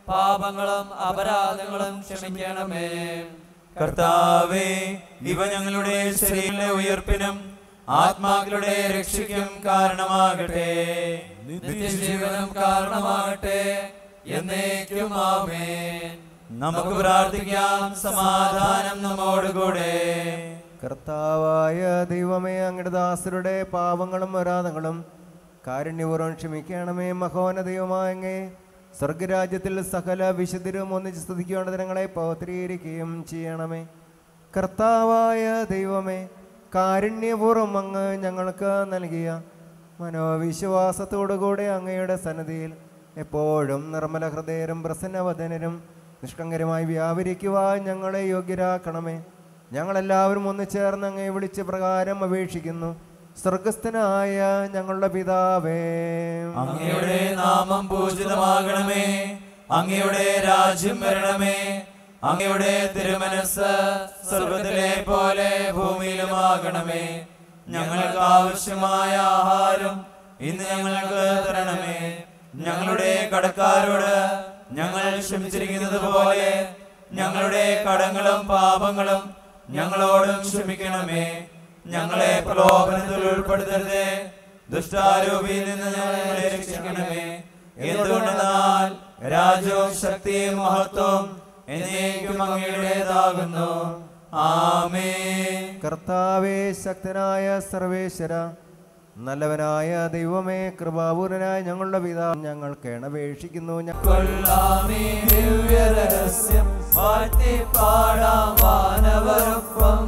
S5: പാപങ്ങളും അപരാധങ്ങളും ക്ഷമിക്കണമേ
S4: കർത്താവേ ഇവ ഞങ്ങളുടെ ശരീരങ്ങളുടെ ഉയർപ്പിനും ആത്മാക്കളുടെ രക്ഷയ്ക്കും കാരണമാകട്ടെ
S5: നിത്യജീവനം കാരണമാകട്ടെ എന്നേക്കും ആമേൻ
S4: നമുക്ക് പ്രാർത്ഥിക്കാം സമാധാനം നമ്മോടുകൂടെ
S2: കർത്താവായ ദൈവമേ അങ്ങയുടെ ദാസരുടെ പാപങ്ങളും വരാതങ്ങളും കാരുണ്യപൂർവ്വം ക്ഷമിക്കണമേ മഹോന ദൈവമായ അങ്ങേ സ്വർഗരാജ്യത്തിൽ സകല വിശുദ്ധരും ഒന്നിച്ച് സ്തുതിക്കേണ്ട ദിനങ്ങളെ പൗത്രീകരിക്കുകയും ചെയ്യണമേ കർത്താവായ ദൈവമേ കാരുണ്യപൂർവ്വം അങ്ങ് ഞങ്ങൾക്ക് നൽകിയ മനോവിശ്വാസത്തോടുകൂടെ അങ്ങയുടെ സന്നദ്ധിയിൽ എപ്പോഴും നിർമ്മല ഹൃദയരും പ്രസന്നവദനരും നിഷ്കളങ്കരമായി വ്യാപരിക്കുവാൻ ഞങ്ങളെ യോഗ്യരാക്കണമേ ഞങ്ങളെല്ലാവരും ഒന്ന് ചേർന്ന് അങ്ങേ വിളിച്ച പ്രകാരം അപേക്ഷിക്കുന്നു സ്വർഗസ്ഥനായ ഞങ്ങളുടെ പിതാവേ
S4: അങ്ങയുടെ നാമം പൂജിതമാകണമേ അങ്ങയുടെ രാജ്യം വരണമേ അങ്ങയുടെ തിരുമനസ് സ്വർഗത്തിലെ പോലെ ഭൂമിയിലുമാകണമേ ഞങ്ങൾക്ക് ആവശ്യമായ ആഹാരം ഇന്ന് ഞങ്ങൾക്ക് തരണമേ ഞങ്ങളുടെ കടക്കാരോട് ഞങ്ങൾ ക്ഷമിച്ചിരിക്കുന്നത് പോലെ ഞങ്ങളുടെ കടങ്ങളും പാപങ്ങളും ഞങ്ങളോടും ക്ഷമിക്കണമേ ഞങ്ങളെ പ്രലോഭനത്തിൽ ഉൾപ്പെടുത്തരുതേ ദുഷ്ടാരൂപിയിൽ നിന്ന് ഞങ്ങളെ രക്ഷിക്കണമേ എന്തുകൊണ്ടെന്നാൽ രാജ്യവും ശക്തിയും മഹത്വം എന്നേക്കും അങ്ങയുടേതാകുന്നു ആമേ
S2: കർത്താവേ ശക്തനായ സർവേശ്വര നല്ലവനായ ദൈവമേ കൃപാപൂരനായ ഞങ്ങളുടെ പിതാവ് ഞങ്ങൾ കേണപേക്ഷിക്കുന്നു ഞങ്ങൾ
S5: കൊള്ളാമീ ദിവ്യരഹസ്യം വാഴ്ത്തി പാടാം വാനവരൊപ്പം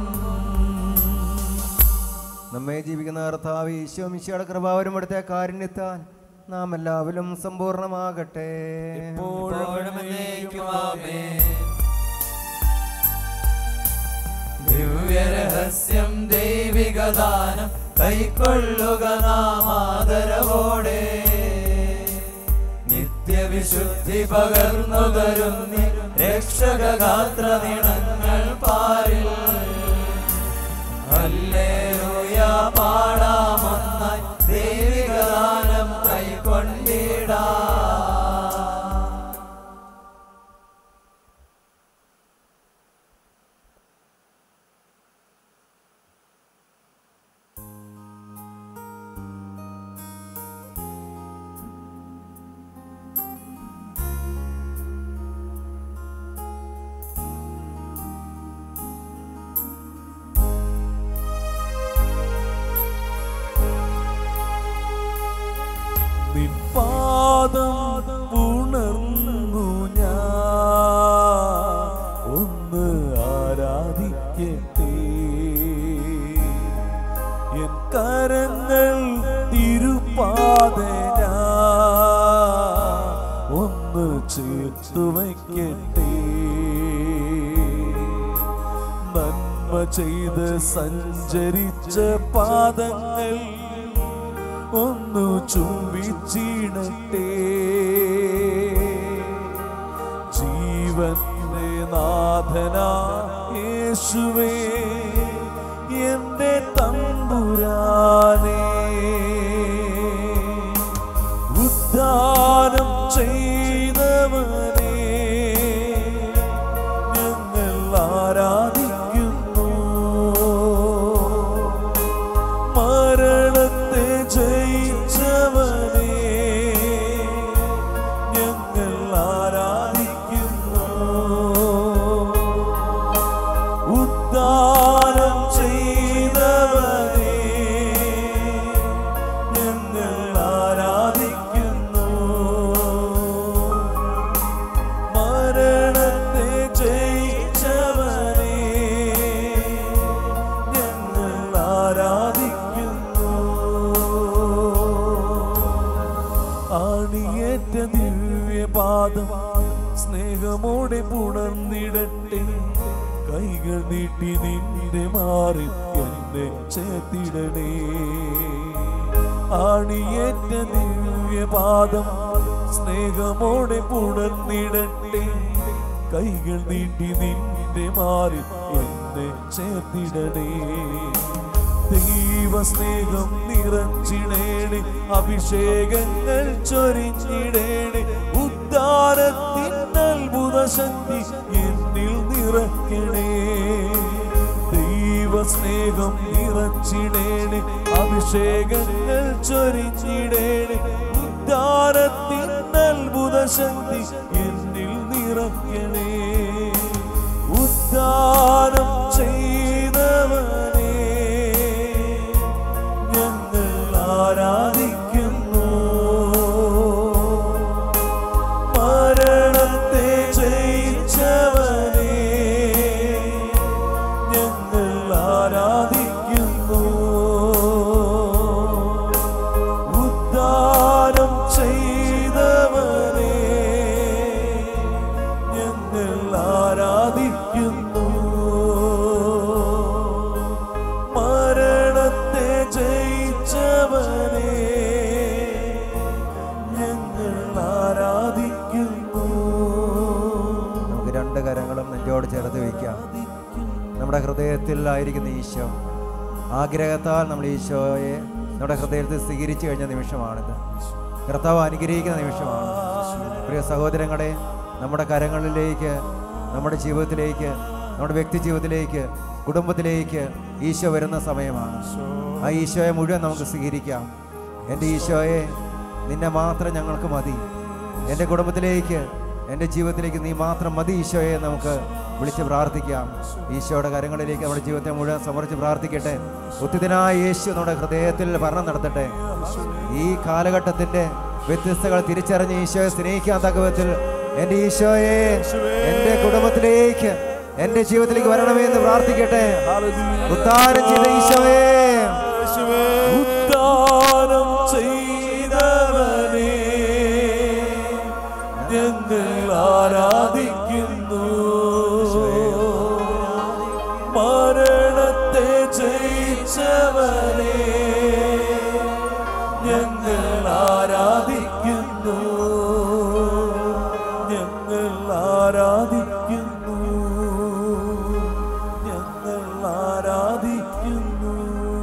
S2: നമ്മെ ജീവിക്കുന്ന കർത്താവ് ഈശോ മിശിയുടെ കൃപാവരും ഇവിടുത്തെ കാരുണ്യത്താൽ നാം എല്ലാവരും സമ്പൂർണ്ണമാകട്ടെ
S5: ഇപ്പോഴും എന്നേക്കും ആമേൻ ദിവ്യരഹസ്യം ദൈവികദാനം കൈക്കൊള്ളുക നാം ആദരവോടെ നിത്യവിശുദ്ധി പകർന്നു തരുന്നി രക്ഷകഗാത്ര നിണങ്ങൾ പാരിൽ ഹല്ലേലൂയ പാടാമൊന്നായി ദൈവികദാനം കൈക്കൊണ്ടിടാ
S3: നിൻപാദം ഉണർന്നു ഞാൻ ഒന്ന് ആരാധിക്കട്ടെ എൻ കരങ്ങൾ തിരുപ്പാതെ ഞാൻ ഒന്ന് ചേർത്തു വയ്ക്കട്ടെ നന്മ ചെയ്ത് സഞ്ചരിച്ച പാദങ്ങൾ ഒന്നു ചുംബിച്ചിടട്ടെ ജീവന്റെ നാഥനാ യേശുവേ എന്റെ തമ്പുരാനേ ഉദ്ധാനം ചെയ്തവനേ ഞങ്ങൾ ആരാധിക്കുന്നു മരണത്തെ ജയിച്ചവനേ ഞങ്ങൾ ആരാധിക്കുന്നു ഉദ്ധാനം ചെയ്തവനേ ഞങ്ങൾ ആരാധിക്കുന്നു മരണത്തെ ജയിച്ചവനേ ഞങ്ങൾ ആരാധിക്കുന്നു ആണിയേറ്റ ദിവ്യപാദം സ്നേഹമോടെ പുണർന്നിടട്ടെ കൈകൾ നീട്ടി നിന്റെ മാറി എന്നെ ചേർത്തിടണേ ആണിയേറ്റ ദിവ്യപാദം സ്നേഹമോടെ പുണർന്നിടട്ടെ കൈകൾ നീട്ടി നിന്റെ മാറി എന്നെ ചേർത്തിടണേ ദൈവസ്നേഹം നിറച്ചിടേണേ അഭിഷേകങ്ങൾ ചൊരിഞ്ഞിടേണേ ഉദ്ധാരത്തിൻ അത്ഭുത ശക്തി എന്നിൽ നിറയ്ക്കണേ ദൈവസ്നേഹം നിറച്ചിടേണേ അഭിഷേകങ്ങൾ ചൊരിഞ്ഞിടേണേ ഉദ്ധാരത്തിൻ അത്ഭുത ശക്തി എന്നിൽ നിറയ്ക്കണേ ഉദ്ധാരം ചെയ്തവനേ ഞങ്ങൾ ആരാധിക്കുന്നു മരണത്തെ ജയിച്ചവനേ ഞങ്ങൾ ആരാധിക്കുന്നു ഉദ്ധാരം ചെയ്തവനേ ഞങ്ങൾ ആരാധിക്കുന്നു മരണത്തെ ജയിച്ചവനേ ഞങ്ങൾ ആരാധിക്കുന്നു
S2: നമുക്ക് രണ്ട് കരങ്ങളും നെഞ്ചോട് ചേർത്ത് വയ്ക്കാം നമ്മുടെ ഹൃദയത്തിൽ ആയിരിക്കുന്ന ഈശോ ആഗ്രഹത്താൽ നമ്മൾ ഈശോയെ നമ്മുടെ ഹൃദയത്തിൽ സ്വീകരിച്ചു കഴിഞ്ഞ നിമിഷമാണിത് കർത്താവ് അനുഗ്രഹിക്കുന്ന നിമിഷമാണ് പ്രിയ സഹോദരങ്ങളെ നമ്മുടെ കരങ്ങളിലേക്ക് നമ്മുടെ ജീവിതത്തിലേക്ക് നമ്മുടെ വ്യക്തി ജീവിതത്തിലേക്ക് കുടുംബത്തിലേക്ക് ഈശോ വരുന്ന സമയമാണ് ആ ഈശോയെ മുഴുവൻ നമുക്ക് സ്വീകരിക്കാം എൻ്റെ ഈശോയെ നിന്നെ മാത്രം ഞങ്ങൾക്ക് മതി എൻ്റെ കുടുംബത്തിലേക്ക് എൻ്റെ ജീവിതത്തിലേക്ക് നീ മാത്രം മതി ഈശോയെ നമുക്ക് വിളിച്ച് പ്രാർത്ഥിക്കാം ഈശോയുടെ കരങ്ങളിലേക്ക് നമ്മുടെ ജീവിതത്തെ മുഴുവൻ സമർപ്പിച്ച് പ്രാർത്ഥിക്കട്ടെ ഉത്തിതനായ യേശു നമ്മുടെ ഹൃദയത്തിൽ ഭരണം നടത്തട്ടെ ഈ കാലഘട്ടത്തിൻ്റെ വ്യത്യസ്തകൾ തിരിച്ചറിഞ്ഞ് ഈശോയെ സ്നേഹിക്കാൻ തക്ക വിധത്തിൽ എൻ്റെ ഈശോയെ എൻ്റെ കുടുംബത്തിലേക്ക് എൻ്റെ ജീവിതത്തിലേക്ക് വരണമേ എന്ന് പ്രാർത്ഥിക്കട്ടെ ഉത്താരം ചെയ്ത ഈശോയെ
S3: ഉദ്ധാനം ചെയ്തവനേ ഞങ്ങൾ ആരാധിക്കുന്നു മരണത്തെ ജയിച്ചവനേ ഞങ്ങൾ ആരാധിക്കുന്നു ഞങ്ങൾ ആരാധിക്കുന്നു ഞങ്ങൾ ആരാധിക്കുന്നു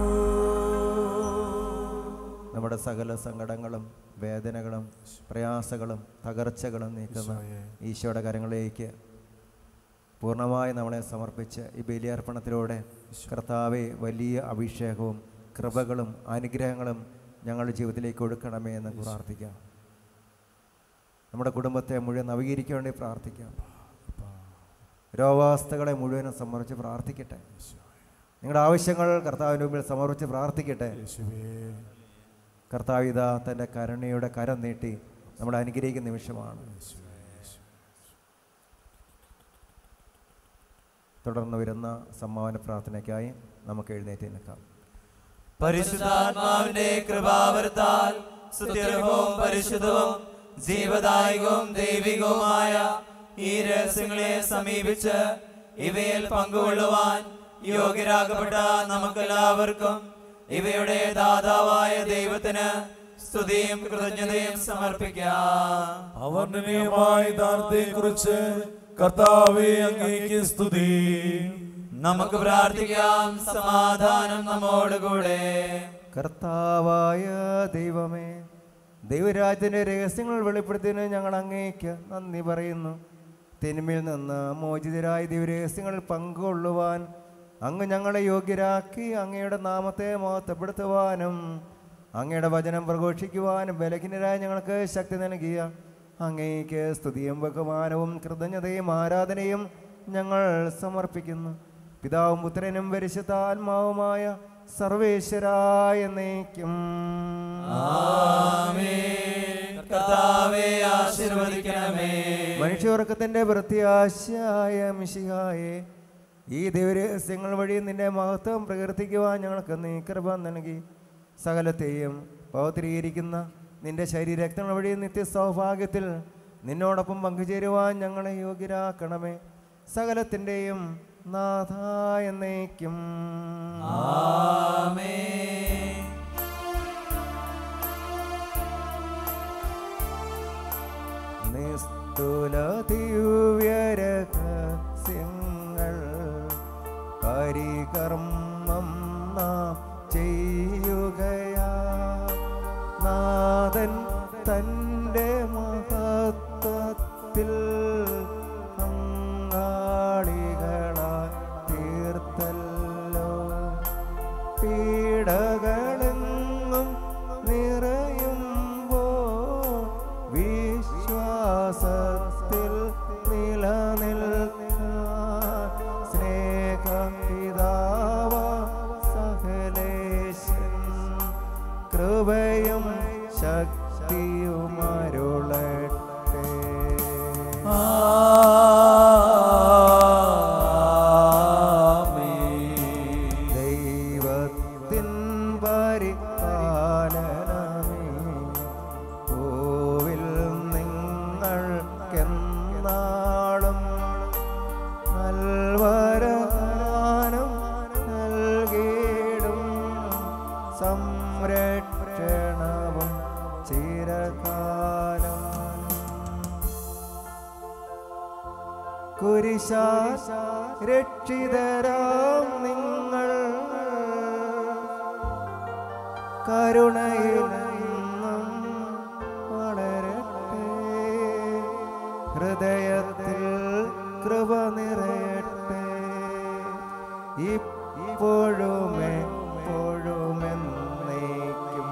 S2: നമ്മുടെ സകല സങ്കടങ്ങളും വേദനകളും പ്രയാസങ്ങളും തകർച്ചകളും നീക്കുന്ന ഈശോയുടെ കരങ്ങളിലേക്ക് പൂർണ്ണമായി നമ്മളെ സമർപ്പിച്ച് ഈ ബലിയർപ്പണത്തിലൂടെ കർത്താവെ വലിയ അഭിഷേകവും കൃപകളും അനുഗ്രഹങ്ങളും ഞങ്ങളുടെ ജീവിതത്തിലേക്ക് ഒഴുക്കണമേ എന്ന് പ്രാർത്ഥിക്കാം നമ്മുടെ കുടുംബത്തെ മുഴുവൻ നവീകരിക്കാൻ വേണ്ടി പ്രാർത്ഥിക്കാം രോഗാവസ്ഥകളെ മുഴുവനും സമർപ്പിച്ച് പ്രാർത്ഥിക്കട്ടെ നിങ്ങളുടെ ആവശ്യങ്ങൾ കർത്താവിൻ്റെ മുമ്പിൽ സമർപ്പിച്ച് പ്രാർത്ഥിക്കട്ടെ കർത്താവ് ഇതാ തൻ്റെ കരുണയുടെ കരം നീട്ടി നമ്മളെ അനുഗ്രഹിക്കുന്ന നിമിഷമാണ് തുടർന്ന് വരുന്ന സമ്മാന പ്രാർത്ഥനയ്ക്കായി നമുക്ക് എഴുന്നേറ്റ് നിൽക്കാം
S4: പരിശുദ്ധാത്മാവിന്റെ കൃപാവരത്താൽ സുത്യർഹവും പരിശുദ്ധവും ജീവദായകവും ദൈവികവുമായ ഈ രഹസ്യങ്ങളെ സമീപിച്ച് ഇവയിൽ പങ്കുകൊള്ളുവാൻ യോഗ്യരാകപ്പെട്ട നമുക്കെല്ലാവർക്കും ഇവയുടെ ദാതാവായ ദൈവത്തിന് സ്തുതിയും കൃതജ്ഞതയും സമർപ്പിക്കാം
S3: അവർണ്ണനീയമായ ദാനത്തെ കുറിച്ച് കർത്താവെ അങ്ങേക്ക് സ്തുതി
S4: നമുക്ക് പ്രാർത്ഥിക്കാം സമാധാനം നമ്മോടുകൂടെ
S2: കർത്താവായ ദൈവമേ ദൈവരാജ്യത്തിൻ്റെ രഹസ്യങ്ങൾ വെളിപ്പെടുത്തിയതിന് ഞങ്ങൾ അങ്ങേക്ക് നന്ദി പറയുന്നു തിന്മയിൽ നിന്ന് മോചിതരായ ദൈവരഹസ്യങ്ങളിൽ പങ്കുകൊള്ളുവാൻ അങ്ങ് ഞങ്ങളെ യോഗ്യരാക്കി അങ്ങയുടെ നാമത്തെ മഹത്വപ്പെടുത്തുവാനും അങ്ങയുടെ വചനം പ്രഘോഷിക്കുവാനും ബലഹീനരായ ഞങ്ങൾക്ക് ശക്തി നൽകിയ അങ്ങേക്ക് സ്തുതിയും ബഹുമാനവും കൃതജ്ഞതയും ആരാധനയും ഞങ്ങൾ സമർപ്പിക്കുന്നു പിതാവും പുത്രനും പരിശുദ്ധാത്മാവുമായ സർവേശ്വരായ എന്നേക്കും
S4: കർത്താവെ ആശീർവദിക്കണമേ
S2: മനുഷ്യവർഗത്തിന്റെ പ്രത്യാശയായ മിശിഹായെ ഈ ദൈവരഹസ്യങ്ങൾ വഴി നിന്റെ മഹത്വം പ്രകീർത്തിക്കുവാൻ ഞങ്ങൾക്ക് നീ കൃപ നൽകി സകലത്തെയും പൗത്രീകരിക്കുന്ന നിന്റെ ശരീരക്തങ്ങൾ വഴി നിത്യ സൗഭാഗ്യത്തിൽ നിന്നോടൊപ്പം പങ്കുചേരുവാൻ ഞങ്ങളെ യോഗ്യരാക്കണമേ സകലത്തിൻ്റെയും നാഥ എന്നേക്കും നിസ്തുല ദിവ്യരഹസ്യങ്ങൾ പരികർമ്മം നാം ചെയ്യുകയാ നാഥൻ തൻ്റെ മഹത്വത്തിൽ പീഡകളെങ്ങും നിറയുമ്പോ വിശ്വാസത്തിൽ നിലനിൽക്കാൻ സ്നേഹപിതാവ സകലേശൻ കൃപയും ശക്തിയും അരുളട്ടെ ദൈവത്തിൻ പരിപാലനമേ കോവിൽ നിങ്ങൾക്കെന്നാളും നൽവരാനം നൽകിയിടും സംരക്ഷണവും ചിരകാലം കുരിശാ രക്ഷിതരാം നിങ്ങൾ കരുണയിൽ നിന്നും വളരട്ടെ ഹൃദയത്തിൽ കൃപ നിറയട്ടെ ഇപ്പോഴും എപ്പോഴും എന്നേക്കും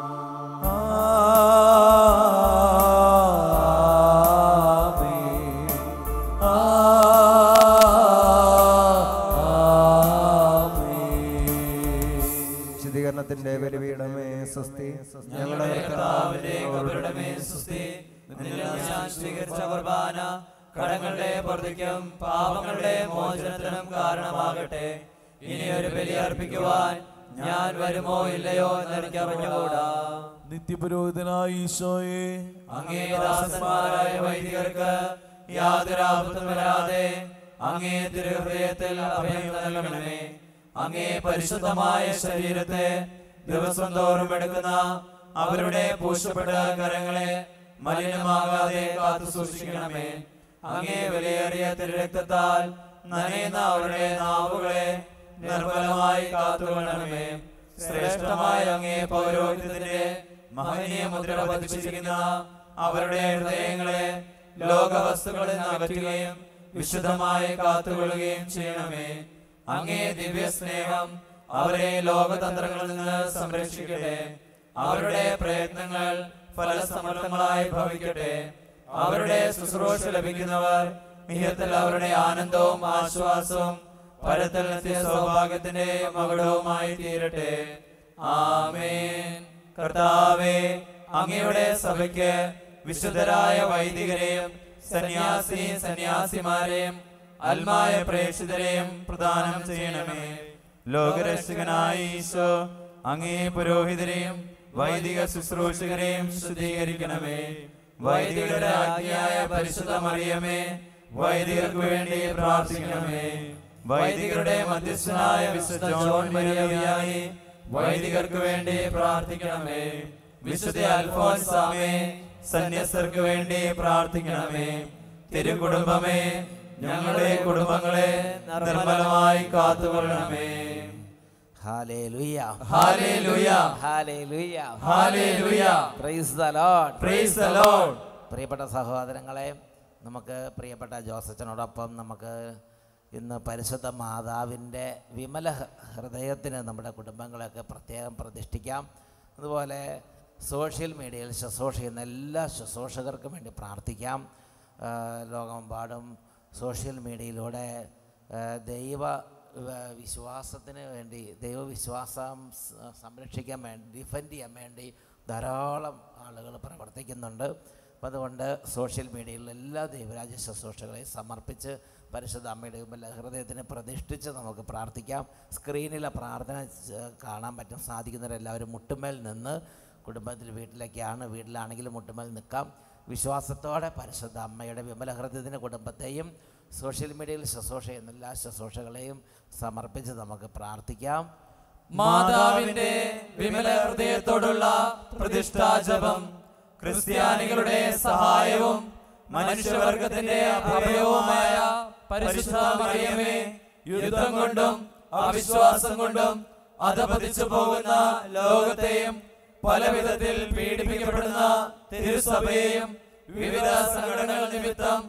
S2: വിശദീകരണത്തിന്റെ ബലിപീഠമേ സ്വസ്തി ഞങ്ങളുടെ
S4: കർത്താവിന്റെ കബറിടമേ സുസ്തി നിന്നിൽ ഞാൻ സ്വീകരിച്ച കുർബാന കടങ്ങളുടെ പൊറുതിക്കും പാപങ്ങളുടെ മോചനത്തിനും കാരണമാകട്ടെ ഇനി ഒരു ബലി അർപ്പിക്കുവാൻ ഞാൻ വരുമോ ഇല്ലയോ എന്ന് എനിക്ക് അറിഞ്ഞുകൂടാ
S3: നിത്യപുരോഹിതനായ ഈശോയെ
S4: അങ്ങേ ദാസന്മാരായ വൈദികർക്ക് യാതൊരു ആപത്തും വരാതെ അങ്ങേ തിരുഹൃദയത്തിൽ അഭയം നൽകണമേ അങ്ങേ പരിശുദ്ധമായ ശരീരത്തെ ദിവസം തോറും എടുക്കുന്ന അവരുടെ പൂശപ്പെട്ട കരങ്ങളെ മലിനമാകാതെ കാത്തു സൂക്ഷിക്കണമേ അങ്ങേ വിലയേറിയ തിരുരക്തത്താൽ നനയുന്ന അവരുടെ നാവുകളെ നിർമ്മലമായി കാത്തുകൊള്ളണമേ ശ്രേഷ്ഠമായ അങ്ങേ പൗരോഹിത്യത്തിന്റെ മഹനീയ മുദ്ര പതിപ്പിച്ചിരിക്കുന്ന അവരുടെ ഹൃദയങ്ങളെ ലോകവസ്തുക്കളിൽ നിന്ന് അകറ്റുകയും വിശുദ്ധമായി കാത്തുകൊള്ളുകയും ചെയ്യണമേ അങ്ങേ ദിവ്യ സ്നേഹം അവരെ ലോകതന്ത്രങ്ങളിൽ നിന്ന് സംരക്ഷിക്കട്ടെ അവരുടെ പ്രയത്നങ്ങൾ ഫലസമർത്ഥങ്ങളായി ഭവിക്കട്ടെ അവരുടെ ശുശ്രൂഷ ലഭിക്കുന്നവർ മിഹത്തിൽ അവരുടെ ആനന്ദവും ആശ്വാസവും പരത്തിൽ നിത്യ സൗഭാഗ്യത്തിന്റെ മകുടവുമായി തീരട്ടെ ആമേൻ കർത്താവേ അങ്ങയുടെ സഭയ്ക്ക് വിശുദ്ധരായ വൈദികരെയും സന്യാസി സന്യാസിമാരെയും അൽമായ പ്രേക്ഷിതരെയും പ്രദാനം ചെയ്യണമേ ലോകരക്ഷകനായ ഈശോ അങ്ങേ പുരോഹിതരെയും വൈദിക ശുശ്രൂഷകരെയും ശുദ്ധീകരിക്കണമേ വൈദികരുടെ ആജ്ഞയായ പരിശുദ്ധ മറിയമേ വൈദികർക്ക് വേണ്ടി പ്രാർത്ഥിക്കണമേ വൈദികരുടെ മധ്യസ്ഥനായ വിശുദ്ധ ജോൺ മരിയവിയായി വൈദികർക്ക് വേണ്ടി പ്രാർത്ഥിക്കണമേ വിശുദ്ധ അൽഫോൻസാമേ സന്യസ്തർക്ക് വേണ്ടി പ്രാർത്ഥിക്കണമേ തിരുകുടുംബമേ ഞങ്ങളുടെ കുടുംബങ്ങളെ നിർമ്മലമായി കാത്തുകൊള്ളണമേ
S6: Hallelujah.
S4: ഹാലേലുയ
S6: Hallelujah.
S4: ഹാലേലുയ
S6: Praise the Lord.
S4: Praise the Lord
S6: പ്രിയപ്പെട്ട സഹോദരങ്ങളെ നമുക്ക് പ്രിയപ്പെട്ട ജോസച്ചനോടൊപ്പം നമുക്ക് ഇന്ന് പരിശുദ്ധ മാതാവിൻ്റെ വിമല ഹ- ഹൃദയത്തിന് നമ്മുടെ കുടുംബങ്ങളെയൊക്കെ പ്രത്യേകം പ്രതിഷ്ഠിക്കാം അതുപോലെ സോഷ്യൽ മീഡിയയിൽ ശുശ്രൂഷ ചെയ്യുന്ന എല്ലാ ശുശ്രൂഷകർക്കും വേണ്ടി പ്രാർത്ഥിക്കാം ആ, ലോകമെമ്പാടും സോഷ്യൽ മീഡിയയിലൂടെ ആ, ദൈവ ആ, വിശ്വാസത്തിന് വേണ്ടി ദൈവവിശ്വാസം സ- സംരക്ഷിക്കാൻ വേണ്ടി ഡിഫെൻഡ് ചെയ്യാൻ വേണ്ടി ധാരാളം ആളുകൾ പ്രവർത്തിക്കുന്നുണ്ട് അപ്പം അതുകൊണ്ട് സോഷ്യൽ മീഡിയയിൽ എല്ലാ ദൈവരാജ്യ ശുശ്രൂഷകളെയും സമർപ്പിച്ച് പരിശുദ്ധ അമ്മയുടെ മുമ്പിൽ ഹൃദയത്തിന് പ്രതിഷ്ഠിച്ച് നമുക്ക് പ്രാർത്ഥിക്കാം സ്ക്രീനിലെ പ്രാർത്ഥന ച- കാണാൻ പറ്റും സാധിക്കുന്നവരെല്ലാവരും മുട്ടുമേൽ നിന്ന് കുടുംബത്തിൽ വീട്ടിലേക്കാണ് വീട്ടിലാണെങ്കിലും മുട്ടുമേൽ നിൽക്കാം വിശ്വാസത്തോടെ പരിശുദ്ധ അമ്മയുടെ വിമല ഹൃദയത്തിൻ്റെ കുടുംബത്തെയും സോഷ്യൽ മീഡിയയിൽ ശുശ്രൂഷ ചെയ്യുന്ന എല്ലാ ശുശ്രൂഷകളെയും സമർപ്പിച്ച് നമുക്ക് പ്രാർത്ഥിക്കാം
S4: മാതാവിന്റെ വിമല ഹൃദയത്തോടുള്ള പ്രതിഷ്ഠാജപം ക്രിസ്ത്യാനികളുടെ സഹായവും മനുഷ്യവർഗത്തിന്റെ അഭയവുമായ പരിശുദ്ധ മറിയമേ യുദ്ധം കൊണ്ടും അവിശ്വാസം കൊണ്ടും അധപതിച്ചു പോകുന്ന ലോകത്തെയും പല വിധത്തിൽ പീഡിപ്പിക്കപ്പെടുന്ന തിരുസഭയെയും വിവിധ സംഘടനകൾ നിമിത്തം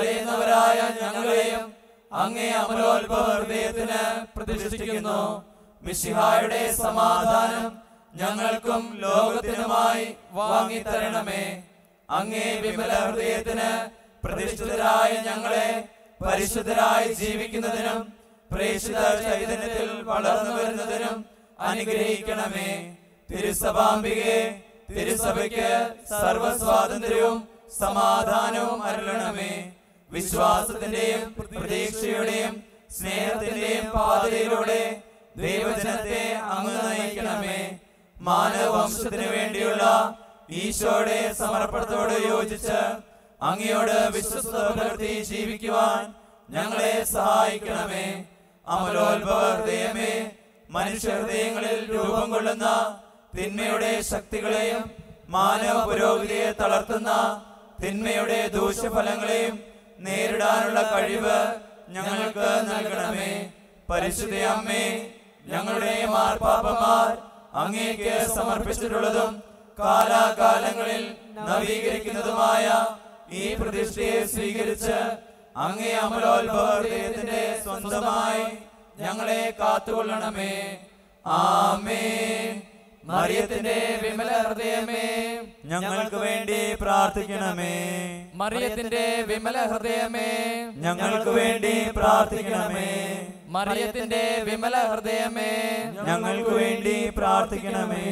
S4: വലയുന്നവരായ ഞങ്ങളെയും അങ്ങേ അമലോത്ഭവ ഹൃദയത്തിന് പ്രതിഷ്ഠിക്കുന്നു മിശിഹായുടെ സമാധാനം ഞങ്ങൾക്കും ലോകത്തിനുമായി വാങ്ങിത്തരണമേ അങ്ങേ വിമല ഹൃദയത്തിന് പ്രതിഷ്ഠിതരായ ഞങ്ങളെ പരിശുദ്ധരായി ജീവിക്കുന്നതിനും പ്രേക്ഷിത ചൈതന്യത്തിൽ വളർന്നു വരുന്നതിനും അനുഗ്രഹിക്കണമേ തിരുസഭാംബികെ തിരുസഭയ്ക്ക് സർവസ്വാതന്ത്ര്യവും സമാധാനവും അരുളണമേ വിശ്വാസത്തിന്റെയും പ്രതീക്ഷയുടെയും സ്നേഹത്തിന്റെയും പാതയിലൂടെ ദൈവജനത്തെ അങ്ങ് നയിക്കണമേ മാനവവംശത്തിന് വേണ്ടിയുള്ള ഈശോയുടെ സമർപ്പണത്തോട് യോജിച്ച് അങ്ങയോട് വിശ്വസ്ത പുലർത്തി ജീവിക്കുവാൻ ഞങ്ങളെ സഹായിക്കണമേ അമലോത്ഭവ ഹൃദയമേ മനുഷ്യ ഹൃദയങ്ങളിൽ രൂപം കൊള്ളുന്ന തിന്മയുടെ ശക്തികളെയും മാനവ പുരോഗതിയെ തളർത്തുന്ന തിന്മയുടെ ദൂഷ്യഫലങ്ങളെയും നേരിടാനുള്ള കഴിവ് ഞങ്ങൾക്ക് നൽകണമേ പരിശുദ്ധ അമ്മേ ഞങ്ങളുടെ മാർപ്പാപ്പന്മാർ അങ്ങേക്ക് സമർപ്പിച്ചിട്ടുള്ളതും കാലാകാലങ്ങളിൽ നവീകരിക്കുന്നതുമായ ഈ പ്രതിഷ്ഠയെ സ്വീകരിച്ച് അങ്ങേ അമലോത്ഭവ ഹൃദയത്തിന്റെ സ്വന്തമായി ഞങ്ങളെ കാത്തുകൊള്ളണമേ ആമേ മറിയത്തിന്റെ വിമല ഹൃദയമേ
S5: ഞങ്ങൾക്ക് വേണ്ടി പ്രാർത്ഥിക്കണമേ
S1: മറിയത്തിന്റെ വിമല ഹൃദയമേ
S5: ഞങ്ങൾക്ക് വേണ്ടി പ്രാർത്ഥിക്കണമേ
S1: മറിയത്തിന്റെ വിമല ഹൃദയമേ
S5: ഞങ്ങൾക്ക് വേണ്ടി പ്രാർത്ഥിക്കണമേ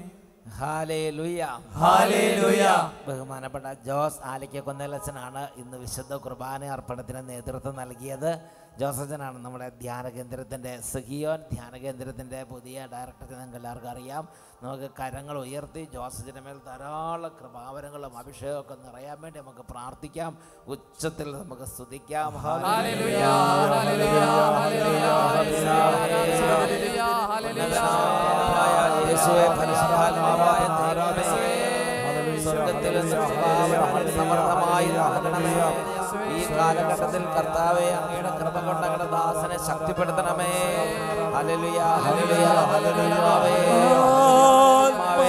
S6: ഹാലേലുയ
S5: ഹാലേലൂയ
S6: ബഹുമാനപ്പെട്ട ജോസ് ആലിക്ക കൊന്നലച്ചനാണ് ഇന്ന് വിശുദ്ധ കുർബാന അർപ്പണത്തിന് നേതൃത്വം നൽകിയത് ജോസച്ചനാണ് നമ്മുടെ ധ്യാന കേന്ദ്രത്തിൻ്റെ സഹിയോൻ ധ്യാന കേന്ദ്രത്തിൻ്റെ പുതിയ ഡയറക്ടർ നിങ്ങൾക്ക് എല്ലാവർക്കും അറിയാം നമുക്ക് കരങ്ങൾ ഉയർത്തി ജോസച്ചിൻ്റെ മേൽ ധാരാളം കൃപാവരങ്ങളും അഭിഷേകമൊക്കെ നിറയാൻ വേണ്ടി നമുക്ക് പ്രാർത്ഥിക്കാം ഉച്ചത്തിൽ നമുക്ക് സ്തുതിക്കാം
S1: ഹല്ലേലൂയ, ഹല്ലേലൂയ, ഹല്ലേലൂയ, ഹല്ലേലൂയ, ഹല്ലേലൂയ.
S6: യേശുവേ, പരിശുദ്ധാത്മാവായ ദൈവമേ, സ്വർഗ്ഗത്തിലും സൃഷ്ടിപ്പാലും സമർത്ഥമായി നൽകണമേ. ഈ കാലഘട്ടത്തിൽ കർത്താവെ അങ്ങയുടെ കൃപ കൊണ്ട് അങ്ങയുടെ ദാസനെ ശക്തിപ്പെടുത്തണമേ ഹല്ലേലൂയ ഹല്ലേലൂയ ഹല്ലേലൂയാവേ. ആത്മാവേ,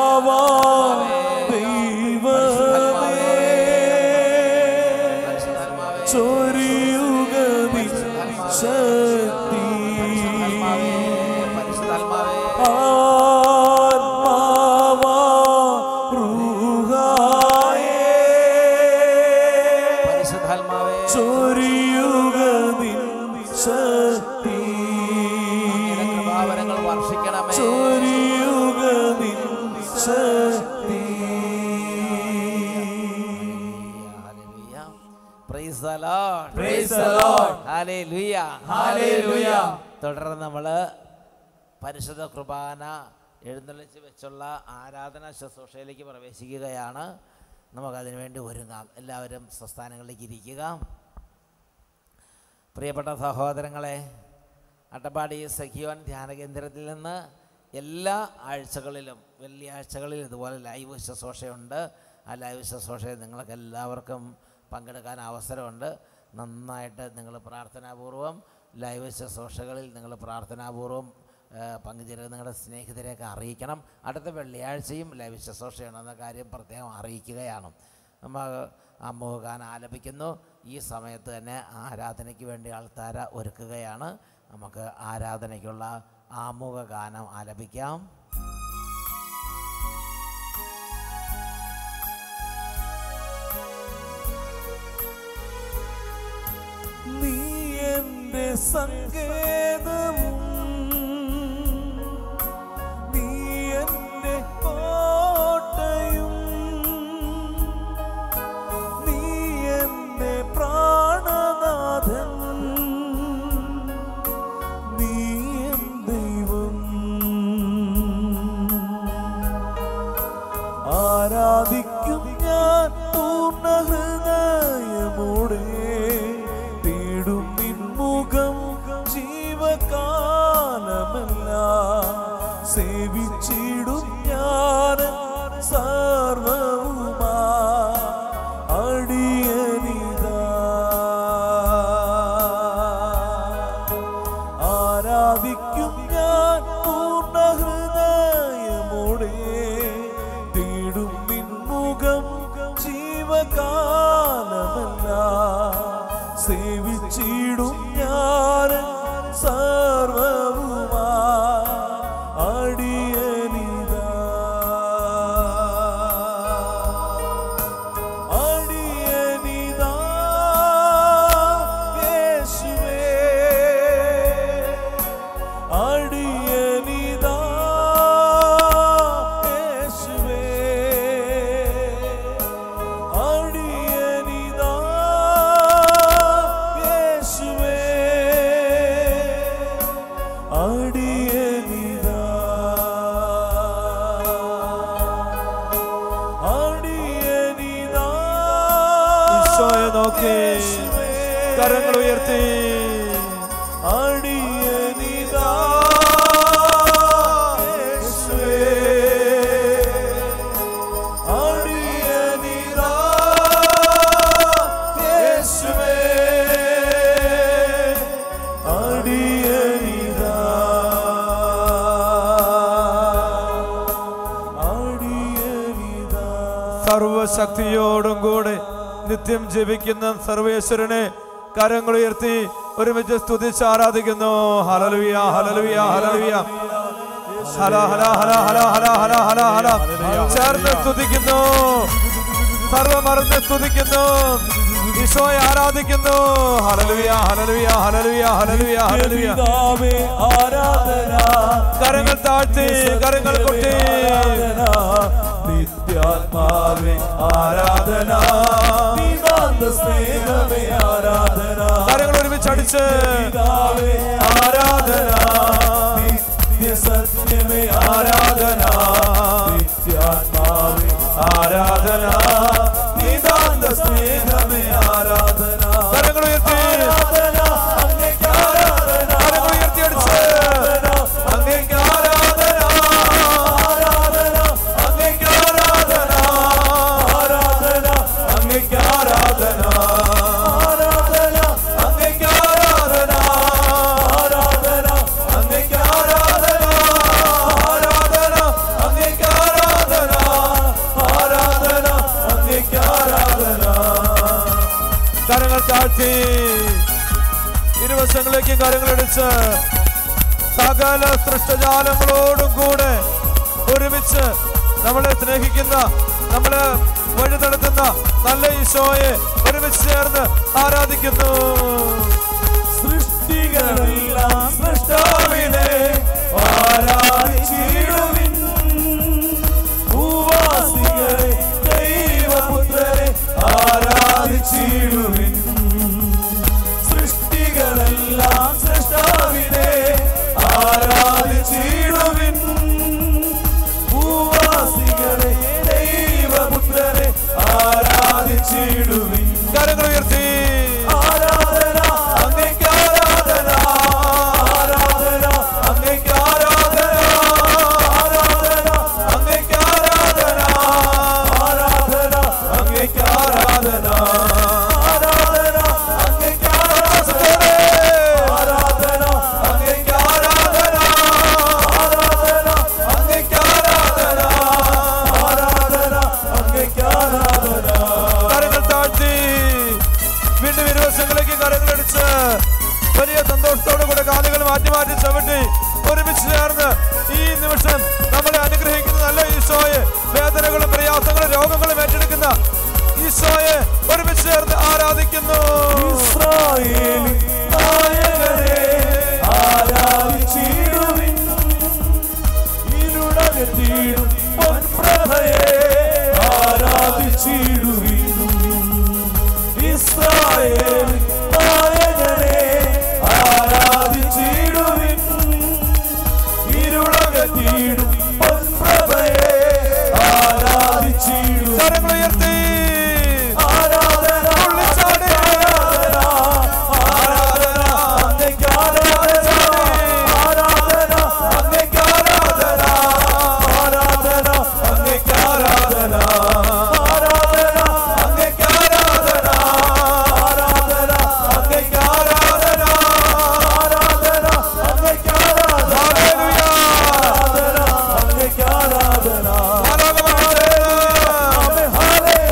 S6: പരിശുദ്ധാത്മാവേ,
S3: ചൊരിയുകവിൻ ശക്തി
S6: പരിശുദ്ധാത്മാവേ, പരിശുദ്ധാത്മാവേ,
S3: ആത്മാവാ റൂഹായേ
S6: പരിശുദ്ധാത്മാവേ,
S3: ചൊരിയുകവിൻ ശക്തി
S6: അങ്ങയുടെ കൃപാവരങ്ങൾ വർഷിക്കണമേ
S3: ചൊരിയുകവിൻ ശക്തി
S6: Hallelujah. Praise the Lord.
S5: Praise the Lord.
S6: Hallelujah.
S5: ഹാലേലൂയ
S6: തുടർന്ന് നമ്മൾ പരിശുദ്ധ കുർബാന എഴുന്നള്ളിച്ച് വെച്ചുള്ള ആരാധന ശുശ്രൂഷയിലേക്ക് പ്രവേശിക്കുകയാണ് നമുക്കതിനു വേണ്ടി ഒരുങ്ങാം എല്ലാവരും സ്വസ്ഥാനങ്ങളിലേക്ക് ഇരിക്കുക പ്രിയപ്പെട്ട സഹോദരങ്ങളെ അട്ടപ്പാടി സഖിയോൻ ധ്യാന കേന്ദ്രത്തിൽ നിന്ന് എല്ലാ ആഴ്ചകളിലും വെള്ളിയാഴ്ചകളിൽ ഇതുപോലെ ലൈവ് ശുശ്രൂഷയുണ്ട് ആ ലൈവ് ശുശ്രൂഷയിൽ നിങ്ങൾക്ക് എല്ലാവർക്കും പങ്കെടുക്കാൻ അവസരമുണ്ട് നന്നായിട്ട് നിങ്ങൾ പ്രാർത്ഥനാപൂർവം ലൈവ് ശുശ്രൂഷകളിൽ നിങ്ങൾ പ്രാർത്ഥനാപൂർവം ആ, പങ്കുചേരുക നിങ്ങളുടെ സ്നേഹിതരെയൊക്കെ അറിയിക്കണം അടുത്ത വെള്ളിയാഴ്ചയും ലൈവ് ശുശ്രൂഷയുണ്ടെന്ന കാര്യം പ്രത്യേകം അറിയിക്കുകയാണ് നമ്മൾ അമ്മോഗാനം ആലപിക്കുന്നു ഈ സമയത്ത് തന്നെ ആരാധനയ്ക്ക് വേണ്ടി ആൾത്താര ഒരുക്കുകയാണ് നമുക്ക് ആരാധനയ്ക്കുള്ള ആമുഖ ഗാനം ആലപിക്കാം
S3: നീ എന്റെ സങ്കേതവും നീ എന്റെ കോട്ടയും നീ എന്റെ പ്രാണനാഥൻ നീ എൻ ദൈവം ആരാധിക്കും ഞാൻ പൂർണ്ണ ഹൃദയമോടെ തേടും നിൻമുഖം ജീവകാലമല്ല സേവിച്ചിടും ഞാൻ സർവവുമാ അടിയനിതാ ആരാധിക്കും ഞാൻ പൂർണ്ണ ഹൃദയമോടെ തേടും നിൻമുഖം ജീവകാലമല്ല സേവിച്ചിടും ഞാൻ സർവവുമാ നോക്കി കരങ്ങൾ ഉയർത്തി അടിയനിതാ യേശുവേ. അടിയനിതാ യേശുവേ. അടിയനിതാ. അടിയനിതാ. സർവശക്തിയോടും കൂടെ നിത്യം ജപിക്കുന്ന സർവേശ്വരനെ കരങ്ങൾ ഉയർത്തി ഒരുമിച്ച് സ്തുതിച്ച് ആരാധിക്കുന്നു ഹലലുയ ഹലലുയ ഹലലുയ ഹല ഹല ഹല ഹല ഹല ഹല ഹല ഹല ചേർന്ന് സ്തുതിക്കുന്നു സർവമറന്ന് സ്തുതിക്കുന്നു ഈശോയെ ആരാധിക്കുന്നു ഹലലുയ ഹലലുയ ഹലലുയ ഹലലുയ ഹലലുയ
S7: പിതാവേ ആരാധന
S3: കരങ്ങൾ താഴ്ത്തി കരങ്ങൾ കൊട്ടി
S7: ആരാധന നിത്യാത്മാവേ ആരാധന നിതാന്ത സ്നേഹമേ ആരാധന
S3: കരങ്ങൾ ഒരുമിച്ച് അടിച്ച്
S7: പിതാവേ ആരാധന നിത്യ സത്യമേ ആരാധന നിത്യാത്മാവേ ആരാധന നിതാന്ത സ്നേഹമേ ആരാധന
S3: കരങ്ങൾ ഉയർത്തി
S7: ആരാധന അങ്ങേക്ക് ആരാധന
S3: കരങ്ങൾ ഉയർത്തി അടിച്ച് അങ്ങേക്ക് ആരാധന
S7: ആരാധന അങ്ങേക്ക് ആരാധന ആരാധന അങ്ങേക്ക് ആരാധന ആരാധന അങ്ങേക്ക് ആരാധന ആരാധന അങ്ങേക്ക് ആരാധന ആരാധന അങ്ങേക്ക് ആരാധന ആരാധന അങ്ങേക്ക് ആരാധന
S3: കരങ്ങൾ താഴ്ത്തി ഇരുവശങ്ങളിലേക്കും കരങ്ങൾ അടിച്ച് സകല സൃഷ്ടജാലങ്ങളോടും കൂടെ ഒരുമിച്ച് നമ്മളെ സ്നേഹിക്കുന്ന നമ്മളെ വഴി നടത്തുന്ന നല്ല ഈശോയെ ഒരുമിച്ച് ചേർന്ന് ആരാധിക്കുന്നു
S7: സൃഷ്ടികളെല്ലാം സൃഷ്ടാവിനെ ആരാധിച്ചിടുവിൻ ഭൂവാസികളെ ദൈവപുത്രരെ ആരാധിച്ചിടുവിൻ സൃഷ്ടികളെല്ലാം സൃഷ്ടാവിനെ ആരാധിച്ചിടുവിൻ ഭൂവാസികളെ ദൈവപുത്രരെ ആരാധിച്ചിടുവിൻ
S3: കരങ്ങൾ ഉയർത്തി
S7: ആരാധന അങ്ങേക്ക് ആരാധന ആരാധന അങ്ങേക്ക് ആരാധന ആരാധന അങ്ങേക്ക് ആരാധന ആരാധന അങ്ങേക്ക് ആരാധന ആരാധന അങ്ങേക്ക് ആരാധന ആരാധന അങ്ങേക്ക് ആരാധന ആരാധന അങ്ങേക്ക് ആരാധന ആരാധന അങ്ങേക്ക് ആരാധന
S3: കരങ്ങൾ താഴ്ത്തി വീണ്ടും ഇരുവശങ്ങളിലേക്ക് കരങ്ങൾ അടിച്ച് വലിയ സന്തോഷത്തോടു കൂടെ കാലുകൾ മാറ്റി മാറ്റി ചവിട്ടി ഒരുമിച്ച് ചേർന്ന് ഈ നിമിഷം നമ്മളെ അനുഗ്രഹിക്കുന്ന നല്ല ഈശോയെ വേദനകളും പ്രയാസങ്ങളും രോഗങ്ങളും ഏറ്റെടുക്കുന്ന ഈശോയെ ഒരുമിച്ച് ചേർന്ന് ആരാധിക്കുന്നു
S7: ഇസ്രായേലിൻ നായകനെ ആരാധിച്ചിടുവിൻ. ഇരുളകത്തിയിടും പൊൻപ്രഭയെ ആരാധിച്ചിടുവിൻ. ഇസ്രായേലിൻ നായകനെ ആരാധിച്ചിടുവിൻ. ഇരുളകത്തിയിടും പൊൻപ്രഭയെ ആരാധിച്ചിടുവിൻ.
S3: കരങ്ങൾ ഉയർത്തി
S7: ആരാധന
S3: തുള്ളിച്ചാടി.
S7: ആരാധന അങ്ങേക്ക് ആരാധന ആരാധന അങ്ങേക്ക് ആരാധന ആരാധന അങ്ങേക്ക് ആരാധന ആരാധന അങ്ങേക്ക് ആരാധന ആരാധന അങ്ങേക്ക് ആരാധന ആരാധന അങ്ങേക്ക് ആരാധന
S3: ഹല്ലേലൂയ.
S7: ആരാധന അങ്ങേക്ക് ആരാധന
S3: ആരാധന.
S7: ആമേൻ ഹല്ലേലൂയ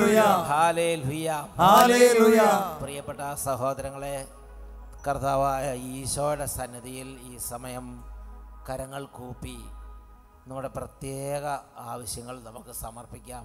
S5: ഹാലേലുയ
S6: ഹാലേലുയ
S5: ഹാലേലുയ
S6: പ്രിയപ്പെട്ട സഹോദരങ്ങളെ കർത്താവായ ഈശോയുടെ സന്നിധിയിൽ ഈ സമയം കരങ്ങൾ കൂപ്പി നമ്മുടെ പ്രത്യേക ആവശ്യങ്ങൾ നമുക്ക് സമർപ്പിക്കാം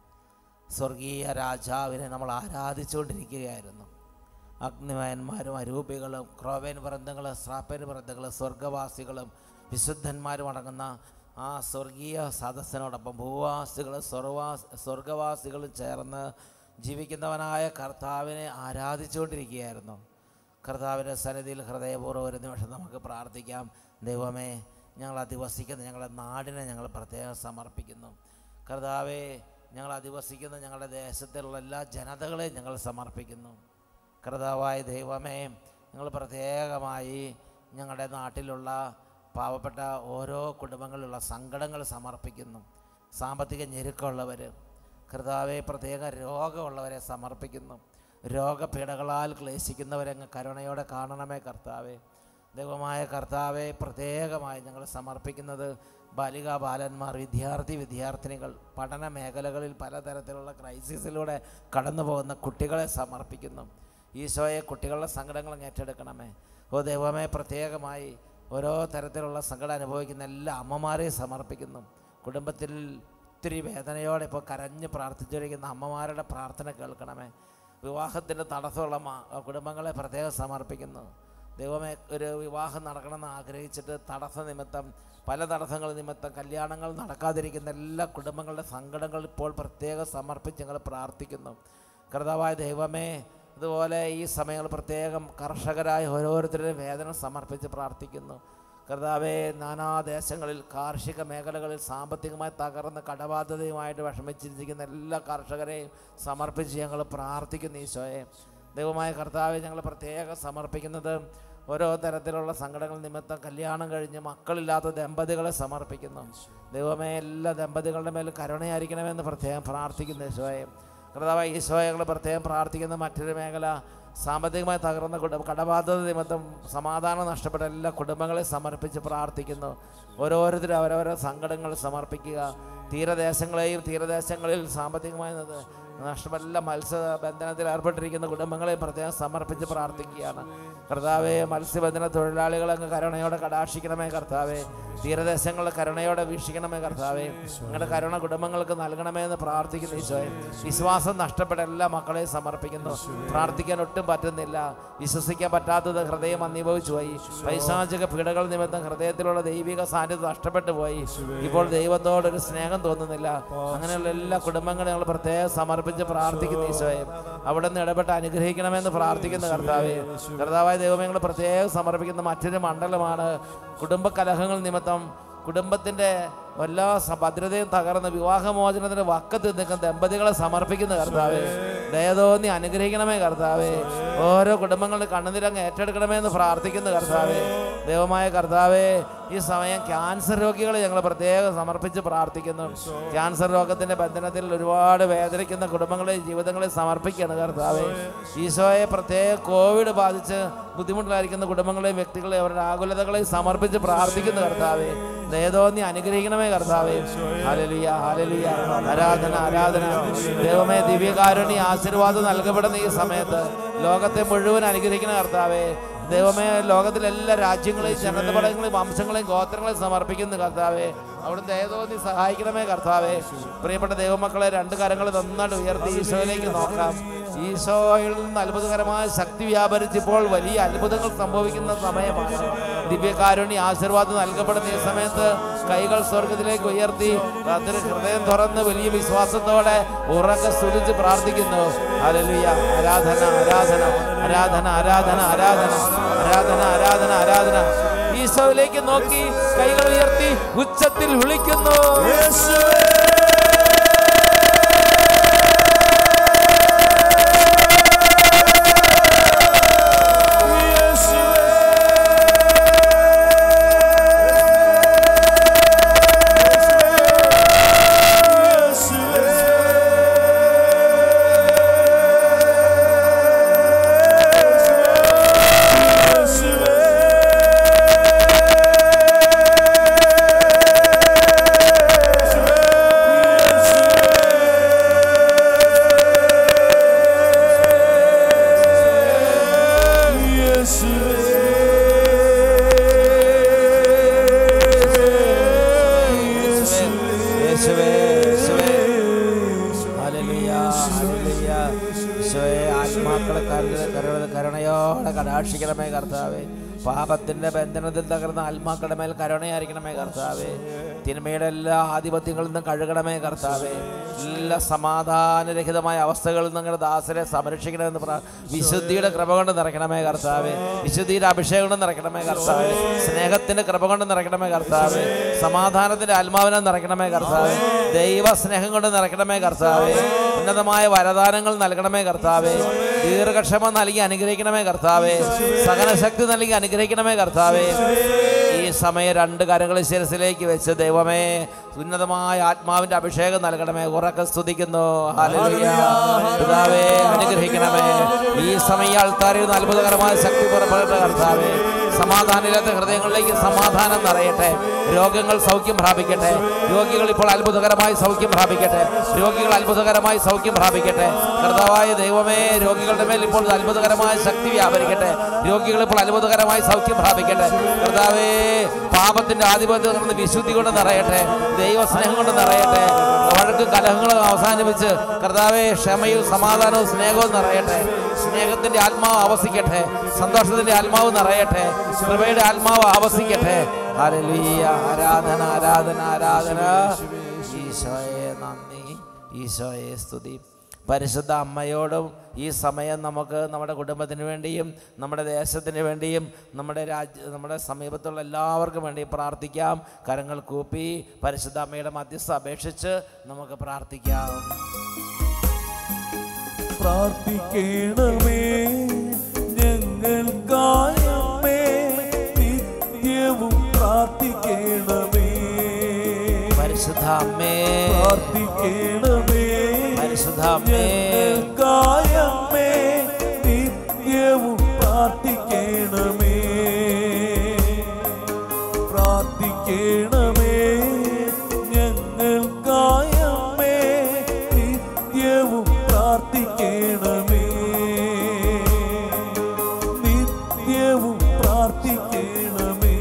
S6: സ്വർഗീയ രാജാവിനെ നമ്മൾ ആരാധിച്ചുകൊണ്ടിരിക്കുകയായിരുന്നു അഗ്നിമയന്മാരും അരൂപികളും ക്രോവേൻ വൃന്ദങ്ങളും സ്രാപ്പൻ വൃന്ദങ്ങളും സ്വർഗവാസികളും വിശുദ്ധന്മാരും അടങ്ങുന്ന ആ സ്വർഗീയ സദസ്സിനോടൊപ്പം ഭൂവാസികളും സ്വർവാസ് സ്വർഗവാസികളും ചേർന്ന് ജീവിക്കുന്നവനായ കർത്താവിനെ ആരാധിച്ചുകൊണ്ടിരിക്കുകയായിരുന്നു കർത്താവിൻ്റെ സന്നിധിയിൽ ഹൃദയപൂർവ്വം ഒരു നിമിഷം നമുക്ക് പ്രാർത്ഥിക്കാം ദൈവമേ ഞങ്ങൾ അധിവസിക്കുന്ന ഞങ്ങളുടെ നാടിനെ ഞങ്ങൾ പ്രത്യേകം സമർപ്പിക്കുന്നു കർത്താവെ ഞങ്ങൾ അധിവസിക്കുന്ന ഞങ്ങളുടെ ദേശത്തിലുള്ള എല്ലാ ജനതകളെയും ഞങ്ങൾ സമർപ്പിക്കുന്നു കർത്താവായ ദൈവമേ ഞങ്ങൾ പ്രത്യേകമായി ഞങ്ങളുടെ നാട്ടിലുള്ള പാവപ്പെട്ട ഓരോ കുടുംബങ്ങളിലുള്ള സങ്കടങ്ങൾ സമർപ്പിക്കുന്നു സാമ്പത്തിക ഞെരുക്കമുള്ളവർ കർത്താവെ പ്രത്യേക രോഗമുള്ളവരെ സമർപ്പിക്കുന്നു രോഗപീഠകളാൽ ക്ലേശിക്കുന്നവരെ അങ്ങ് കരുണയോടെ കാണണമേ കർത്താവെ ദൈവമായ കർത്താവെ പ്രത്യേകമായി ഞങ്ങൾ സമർപ്പിക്കുന്നത് ബാലിക ബാലന്മാർ വിദ്യാർത്ഥി വിദ്യാർത്ഥിനികൾ പഠന മേഖലകളിൽ പലതരത്തിലുള്ള ക്രൈസിസിലൂടെ കടന്നു പോകുന്ന കുട്ടികളെ സമർപ്പിക്കുന്നു ഈശോയെ കുട്ടികളുടെ സങ്കടങ്ങൾ അങ്ങ് ഏറ്റെടുക്കണമേ ഓ ദൈവമേ പ്രത്യേകമായി ഓരോ തരത്തിലുള്ള സങ്കടം അനുഭവിക്കുന്ന എല്ലാ അമ്മമാരെയും സമർപ്പിക്കുന്നു കുടുംബത്തിൽ ഒത്തിരി വേദനയോടെ ഇപ്പോൾ കരഞ്ഞ് പ്രാർത്ഥിച്ചിരിക്കുന്ന അമ്മമാരുടെ പ്രാർത്ഥന കേൾക്കണമേ വിവാഹത്തിൻ്റെ തടസ്സമുള്ള മാ- കുടുംബങ്ങളെ പ്രത്യേകം സമർപ്പിക്കുന്നു ദൈവമേ ഒരു വിവാഹം നടക്കണമെന്ന് ആഗ്രഹിച്ചിട്ട് തടസ്സ നിമിത്തം പല തടസ്സങ്ങൾ നിമിത്തം കല്യാണങ്ങൾ നടക്കാതിരിക്കുന്ന എല്ലാ കുടുംബങ്ങളുടെ സങ്കടങ്ങൾ ഇപ്പോൾ പ്രത്യേകം സമർപ്പിച്ച് ഞങ്ങൾ പ്രാർത്ഥിക്കുന്നു കർത്താവായ ദൈവമേ അതുപോലെ ഈ സമയങ്ങൾ പ്രത്യേകം കർഷകരായ ഓരോരുത്തരുടെയും വേദന സമർപ്പിച്ച് പ്രാർത്ഥിക്കുന്നു കർത്താവെ നാനാദേശങ്ങളിൽ കാർഷിക മേഖലകളിൽ സാമ്പത്തികമായി തകർന്ന കടബാധ്യതയുമായിട്ട് വിഷമിച്ചിരിക്കുന്ന എല്ലാ കർഷകരെയും സമർപ്പിച്ച് ഞങ്ങൾ പ്രാർത്ഥിക്കുന്നു ഈശോയെ ദൈവമായ കർത്താവെ ഞങ്ങൾ പ്രത്യേകം സമർപ്പിക്കുന്നത് ഓരോ തരത്തിലുള്ള സങ്കടങ്ങൾ നിമിത്തം കല്യാണം കഴിഞ്ഞ് മക്കളില്ലാത്ത ദമ്പതികളെ സമർപ്പിക്കുന്നു ദൈവമേ എല്ലാ ദമ്പതികളുടെ മേൽ കരുണയായിരിക്കണമെന്ന് പ്രത്യേകം പ്രാർത്ഥിക്കുന്നു ഈശോയെ കർത്താവ് ഈശോയെ ഞങ്ങൾ പ്രത്യേകം പ്രാർത്ഥിക്കുന്ന മറ്റൊരു മേഖല സാമ്പത്തികമായി തകർന്ന കുടുംബ കടബാധ്യത നിമിത്തം സമാധാനം നഷ്ടപ്പെട്ട എല്ലാ കുടുംബങ്ങളെ സമർപ്പിച്ച് പ്രാർത്ഥിക്കുന്നു ഓരോരുത്തരും അവരവരുടെ സങ്കടങ്ങൾ സമർപ്പിക്കുക തീരദേശങ്ങളെയും തീരദേശങ്ങളിൽ സാമ്പത്തികമായി നത് നഷ്ടമല്ല മത്സ്യബന്ധനത്തിൽ ഏർപ്പെട്ടിരിക്കുന്ന കുടുംബങ്ങളെ പ്രത്യേകം സമർപ്പിച്ച് പ്രാർത്ഥിക്കുകയാണ് കർത്താവെ മത്സ്യബന്ധന തൊഴിലാളികളെ അങ്ങ് കരുണയോടെ കടാക്ഷിക്കണമേ കർത്താവെ തീരദേശങ്ങളുടെ കരുണയോടെ വീക്ഷിക്കണമേ കർത്താവെ നിങ്ങളുടെ കരുണ കുടുംബങ്ങൾക്ക് നൽകണമേ എന്ന് പ്രാർത്ഥിക്കുന്നു ഈശോയെ വിശ്വാസം നഷ്ടപ്പെട്ട എല്ലാ മക്കളെയും സമർപ്പിക്കുന്നു പ്രാർത്ഥിക്കാൻ ഒട്ടും പറ്റുന്നില്ല വിശ്വസിക്കാൻ പറ്റാത്തത് ഹൃദയം അന്വഭവിച്ചു പോയി പൈശാചിക പീഡകൾ നിമിത്തം ഹൃദയത്തിലുള്ള ദൈവിക സാന്നിധ്യം നഷ്ടപ്പെട്ടു പോയി ഇപ്പോൾ ദൈവത്തോടൊരു സ്നേഹം തോന്നുന്നില്ല അങ്ങനെയുള്ള എല്ലാ കുടുംബങ്ങളെയും ഞങ്ങൾ പ്രത്യേകം സമർപ്പിച്ച് പ്രാർത്ഥിക്കുന്നു ഈശോയെ അവിടെ നിന്ന് ഇടപെട്ട് അനുഗ്രഹിക്കണമെന്ന് പ്രാർത്ഥിക്കുന്ന കർത്താവെ കർത്താവായ ദൈവമേ ഞങ്ങൾ പ്രത്യേകം സമർപ്പിക്കുന്ന മറ്റൊരു മണ്ഡലമാണ് കുടുംബ കലഹങ്ങൾ നിമിത്തം കുടുംബത്തിൻ്റെ എല്ലാ സ- ഭദ്രതയും തകർന്ന് വിവാഹമോചനത്തിന് വക്കത്ത് നിൽക്കുന്ന ദമ്പതികളെ സമർപ്പിക്കുന്ന കർത്താവേ ദയതോന്നി അനുഗ്രഹിക്കണമേ കർത്താവേ ഓരോ കുടുംബങ്ങളുടെ കണ്ണുനിരങ്ങ് ഏറ്റെടുക്കണമേ എന്ന് പ്രാർത്ഥിക്കുന്ന കർത്താവേ ദൈവമായ കർത്താവേ ഈ സമയം ക്യാൻസർ രോഗികളെ ഞങ്ങൾ പ്രത്യേകം സമർപ്പിച്ച് പ്രാർത്ഥിക്കുന്നു ക്യാൻസർ രോഗത്തിന്റെ ബന്ധനത്തിൽ ഒരുപാട് വേദനിക്കുന്ന കുടുംബങ്ങളെ ജീവിതങ്ങളെ സമർപ്പിക്കുകയാണ് കർത്താവേ ഈശോയെ പ്രത്യേക കോവിഡ് ബാധിച്ച് ബുദ്ധിമുട്ടിലായിരിക്കുന്ന കുടുംബങ്ങളെയും വ്യക്തികളെയും അവരുടെ ആകുലതകളെയും സമർപ്പിച്ച് പ്രാർത്ഥിക്കുന്ന കർത്താവേ ദയതോന്നി അനുഗ്രഹിക്കണമേ കർത്താവേ ഹാലലിയ ഹാലലിയ ആരാധന ആരാധന ദൈവമേ ദിവ്യകാരുണ്യ ആശീർവാദം നൽകപ്പെടുന്ന ഈ സമയത്ത് ലോകത്തെ മുഴുവൻ അനുഗ്രഹിക്കുന്ന കർത്താവേ ദൈവമേ ലോകത്തിലെ എല്ലാ രാജ്യങ്ങളെയും ജനതപടങ്ങളെയും വംശങ്ങളെയും ഗോത്രങ്ങളെയും സമർപ്പിക്കുന്നു കർത്താവേ അവിടുന്ന് ദയതോന്നി സഹായിക്കണമേ കർത്താവേ പ്രിയപ്പെട്ട ദൈവമക്കളെ രണ്ട് കരങ്ങൾ നന്നായിട്ട് ഉയർത്തി ഈശോയിലേക്ക് നോക്കാം ഈശോയിൽ നിന്ന് അത്ഭുതകരമായ ശക്തി വ്യാപരിച്ച് ഇപ്പോൾ വലിയ അത്ഭുതങ്ങൾ സംഭവിക്കുന്ന സമയമാണ് ദിവ്യകാരുണ്യ ആശീർവാദം നൽകപ്പെടുന്ന ഈ സമയത്ത് കൈകൾ സ്വർഗത്തിലേക്ക് ഉയർത്തി അതിന് ഹൃദയം തുറന്ന് വലിയ വിശ്വാസത്തോടെ ഉറക്കെ സ്തുതിച്ച് പ്രാർത്ഥിക്കുന്നു ഹല്ലേലൂയ ആരാധന ആരാധന ആരാധന ആരാധന ആരാധന ആരാധന ആരാധന ആരാധന ഈശോയിലേക്ക് നോക്കി കൈകൾ ഉയർത്തി ഉച്ചത്തിൽ വിളിക്കുന്നു
S7: യേശുവേ
S6: ഈശോയെ ആത്മാക്കളെ കരുത കരുണ കരുണയോടെ കടാക്ഷിക്കണമേ കർത്താവേ പാപത്തിന്റെ ബന്ധനത്തിൽ തകർന്ന ആത്മാക്കളുടെ മേൽ കരുണയായിരിക്കണമേ കർത്താവേ തിന്മയുടെ എല്ലാ ആധിപത്യങ്ങളിൽ നിന്നും കഴുകണമേ കർത്താവേ എല്ലാ സമാധാനരഹിതമായ അവസ്ഥകളിൽ നിന്ന് നിങ്ങളുടെ ദാസരെ സംരക്ഷിക്കണമെന്ന് പ്രാ വിശുദ്ധിയുടെ കൃപ കൊണ്ട് നിറയ്ക്കണമേ കർത്താവേ വിശുദ്ധിയുടെ അഭിഷേകം കൊണ്ട് നിറയ്ക്കണമേ കർത്താവേ സ്നേഹത്തിന്റെ കൃപ കൊണ്ട് നിറയ്ക്കണമേ കർത്താവേ സമാധാനത്തിന്റെ ആത്മാവിനെ നിറയ്ക്കണമേ കർത്താവേ ദൈവ സ്നേഹം കൊണ്ട് നിറയ്ക്കണമേ കർത്താവേ ഉന്നതമായ വരദാനങ്ങൾ നൽകണമേ കർത്താവേ ദീർഘക്ഷമ നൽകി അനുഗ്രഹിക്കണമേ കർത്താവേ സഹനശക്തി നൽകി അനുഗ്രഹിക്കണമേ കർത്താവേ ഈ സമയം രണ്ട് കരങ്ങൾ ശിരസിലേക്ക് വെച്ച് ദൈവമേ ഉന്നതമായ ആത്മാവിന്റെ അഭിഷേകം നൽകണമേ ഉറക്കെ സ്തുതിക്കുന്നു ഹല്ലേലൂയ. പിതാവേ അനുഗ്രഹിക്കണമേ ഈ സമയം ആൾക്കാരിൽ നിന്ന് അത്ഭുതകരമായ ശക്തി പുറപ്പെടട്ടെ കർത്താവേ സമാധാനമില്ലാത്ത ഹൃദയങ്ങളിലേക്ക് സമാധാനം നിറയട്ടെ രോഗങ്ങൾ സൗഖ്യം പ്രാപിക്കട്ടെ രോഗികൾ ഇപ്പോൾ അത്ഭുതകരമായി സൗഖ്യം പ്രാപിക്കട്ടെ രോഗികൾ അത്ഭുതകരമായി സൗഖ്യം പ്രാപിക്കട്ടെ കർത്താവായ ദൈവമേ രോഗികളുടെ മേൽ ഇപ്പോൾ അത്ഭുതകരമായ ശക്തി വ്യാപരിക്കട്ടെ രോഗികൾ ഇപ്പോൾ അത്ഭുതകരമായി സൗഖ്യം പ്രാപിക്കട്ടെ കർത്താവേ പാപത്തിന്റെ ആധിപത്യം നിന്ന് വിശുദ്ധി കൊണ്ട് നിറയട്ടെ ദൈവസ്നേഹം കൊണ്ട് നിറയട്ടെ വഴക്ക് കലഹങ്ങളും അവസാനിപ്പിച്ച് കർത്താവെ ക്ഷമയും സമാധാനവും സ്നേഹവും നിറയട്ടെ സ്നേഹത്തിന്റെ ആത്മാവ് ആവസിക്കട്ടെ സന്തോഷത്തിന്റെ ആത്മാവ് നിറയട്ടെ കൃപയുടെ ആത്മാവ് ആവസിക്കട്ടെ ഹല്ലേലൂയ ആരാധന ആരാധന ആരാധന ഈശോയെ നന്ദി ഈശോയെ സ്തുതി പരിശുദ്ധ അമ്മയോടും ഈ സമയം നമുക്ക് നമ്മുടെ കുടുംബത്തിന് വേണ്ടിയും നമ്മുടെ ദേശത്തിന് വേണ്ടിയും നമ്മുടെ രാജ്യ നമ്മുടെ സമീപത്തുള്ള എല്ലാവർക്കും വേണ്ടി പ്രാർത്ഥിക്കാം കരങ്ങൾ കൂപ്പി പരിശുദ്ധ അമ്മയുടെ മധ്യസ്ഥ അപേക്ഷിച്ച് നമുക്ക് പ്രാർത്ഥിക്കാം
S7: പ്രാർത്ഥിക്കണമേ ഞങ്ങൾക്കായമ്മേ നിത്യവും പ്രാർത്ഥിക്കണമേ
S6: പരിശുദ്ധ അമ്മേ
S7: പ്രാർത്ഥിക്കണമേ
S6: പരിശുദ്ധ അമ്മേ
S7: ഞങ്ങൾക്കായമ്മേ നിത്യവും പ്രാർത്ഥിക്കണമേ പ്രാർത്ഥിക്കണമേ ഞങ്ങൾക്കായമ്മേ നിത്യവും പ്രാർത്ഥിക്കണമേ നിത്യവും പ്രാർത്ഥിക്കണമേ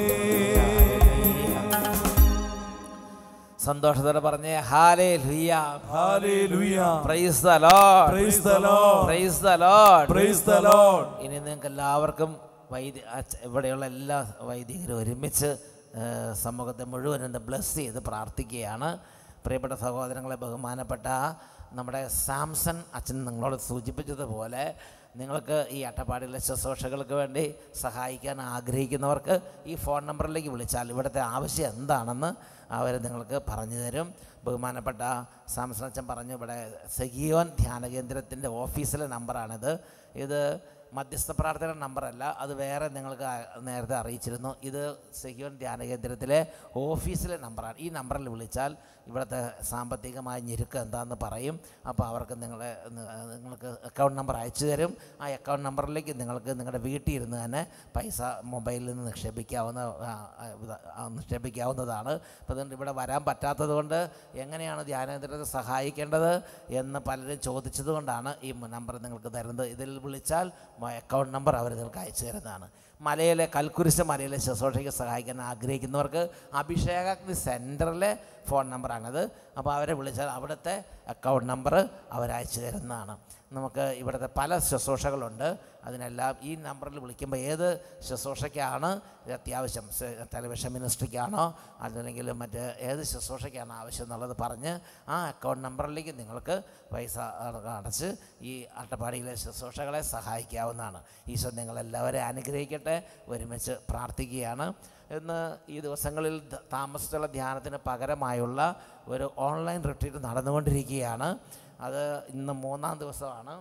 S6: സന്തോഷത്തോടെ പറഞ്ഞേ ഹാലേ ലുയ്യ
S7: ഹല്ലേലൂയ
S6: praise the Lord
S7: praise the Lord
S6: praise the Lord
S7: praise the Lord
S6: ഇനി നിങ്ങൾക്ക് എല്ലാവർക്കും വൈദ്യ അച്ഛ- ഇവിടെയുള്ള എല്ലാ വൈദികരും ഒരുമിച്ച് ആ, സമൂഹത്തെ മുഴുവൻ ഒന്ന് ബ്ലസ് ചെയ്ത് പ്രാർത്ഥിക്കുകയാണ് പ്രിയപ്പെട്ട സഹോദരങ്ങളെ ബഹുമാനപ്പെട്ട നമ്മുടെ സാംസൺ അച്ഛൻ നിങ്ങളോട് സൂചിപ്പിച്ചതുപോലെ നിങ്ങൾക്ക് ഈ അട്ടപ്പാടിയിലെ ശുശ്രൂഷകൾക്ക് വേണ്ടി സഹായിക്കാൻ ആഗ്രഹിക്കുന്നവർക്ക് ഈ ഫോൺ നമ്പറിലേക്ക് വിളിച്ചാൽ ഇവിടുത്തെ ആവശ്യം എന്താണെന്ന് അവർ നിങ്ങൾക്ക് പറഞ്ഞു തരും ബഹുമാനപ്പെട്ട സാംസൺ അച്ഛൻ പറഞ്ഞു ഇവിടെ സഖിയോൻ ധ്യാന കേന്ദ്രത്തിൻ്റെ ഓഫീസിലെ നമ്പറാണിത് ഇത് മധ്യസ്ഥ പ്രാർത്ഥന നമ്പറല്ല അത് വേറെ നിങ്ങൾക്ക് ആ- നേരത്തെ അറിയിച്ചിരുന്നു ഇത് സെക്യൂർ ധ്യാന കേന്ദ്രത്തിലെ ഓഫീസിലെ നമ്പറാണ് ഈ നമ്പറിൽ വിളിച്ചാൽ ഇവിടുത്തെ സാമ്പത്തികമായ ഞെരുക്ക് എന്താണെന്ന് പറയും അപ്പോൾ അവർക്ക് നിങ്ങളെ നി- നിങ്ങൾക്ക് അക്കൗണ്ട് നമ്പർ അയച്ചു തരും ആ അക്കൗണ്ട് നമ്പറിലേക്ക് നിങ്ങൾക്ക് നിങ്ങളുടെ വീട്ടിൽ ഇരുന്ന് തന്നെ പൈസ മൊബൈലിൽ നിന്ന് നിക്ഷേപിക്കാവുന്ന ആ, ആ, ഇത്- ആ, നിക്ഷേപിക്കാവുന്നതാണ് അപ്പോൾ അതുകൊണ്ട് ഇവിടെ വരാൻ പറ്റാത്തത് കൊണ്ട് എങ്ങനെയാണ് ധ്യാനേന്ദ്രത്തെ സഹായിക്കേണ്ടത് എന്ന് പലരും ചോദിച്ചത് കൊണ്ടാണ് ഈ നമ്പർ നിങ്ങൾക്ക് തരുന്നത് ഇതിൽ വിളിച്ചാൽ അക്കൗണ്ട് നമ്പർ അവർ നിങ്ങൾക്ക് അയച്ചു തരുന്നതാണ് മലയിലെ കൽക്കുരിശ് മലയിലെ ശുശ്രൂഷയ്ക്ക് സഹായിക്കാൻ ആഗ്രഹിക്കുന്നവർക്ക് അഭിഷേകാഗ്നി സെൻറ്ററിലെ ഫോൺ നമ്പറാണത് അപ്പോൾ അവരെ വിളിച്ചാൽ അവിടുത്തെ അക്കൗണ്ട് നമ്പർ അവരയച്ചു തരുന്നതാണ് നമുക്ക് ഇവിടുത്തെ പല ശുശ്രൂഷകളുണ്ട് അതിനെല്ലാം ഈ നമ്പറിൽ വിളിക്കുമ്പോൾ ഏത് ശുശ്രൂഷയ്ക്കാണ് ഇത് അത്യാവശ്യം സ- ടെലിവിഷൻ മിനിസ്ട്രിക്കാണോ അതല്ലെങ്കിൽ മറ്റ് ഏത് ശുശ്രൂഷയ്ക്കാണ് ആവശ്യം എന്നുള്ളത് പറഞ്ഞ് ആ അക്കൗണ്ട് നമ്പറിലേക്ക് നിങ്ങൾക്ക് പൈസ അട- അടച്ച് ഈ അട്ടപ്പാടിയിലെ ശുശ്രൂഷകളെ സഹായിക്കാവുന്നതാണ് ഈശോ നിങ്ങളെല്ലാവരെയും അനുഗ്രഹിക്കട്ടെ ഒരുമിച്ച് പ്രാർത്ഥിക്കുകയാണ് ഇന്ന് ഈ ദിവസങ്ങളിൽ ധ- താമസിച്ചുള്ള ധ്യാനത്തിന് പകരമായുള്ള ഒരു ഓൺലൈൻ റിട്രീറ്റ് നടന്നുകൊണ്ടിരിക്കുകയാണ് അത് ഇന്ന് മൂന്നാം ദിവസമാണ്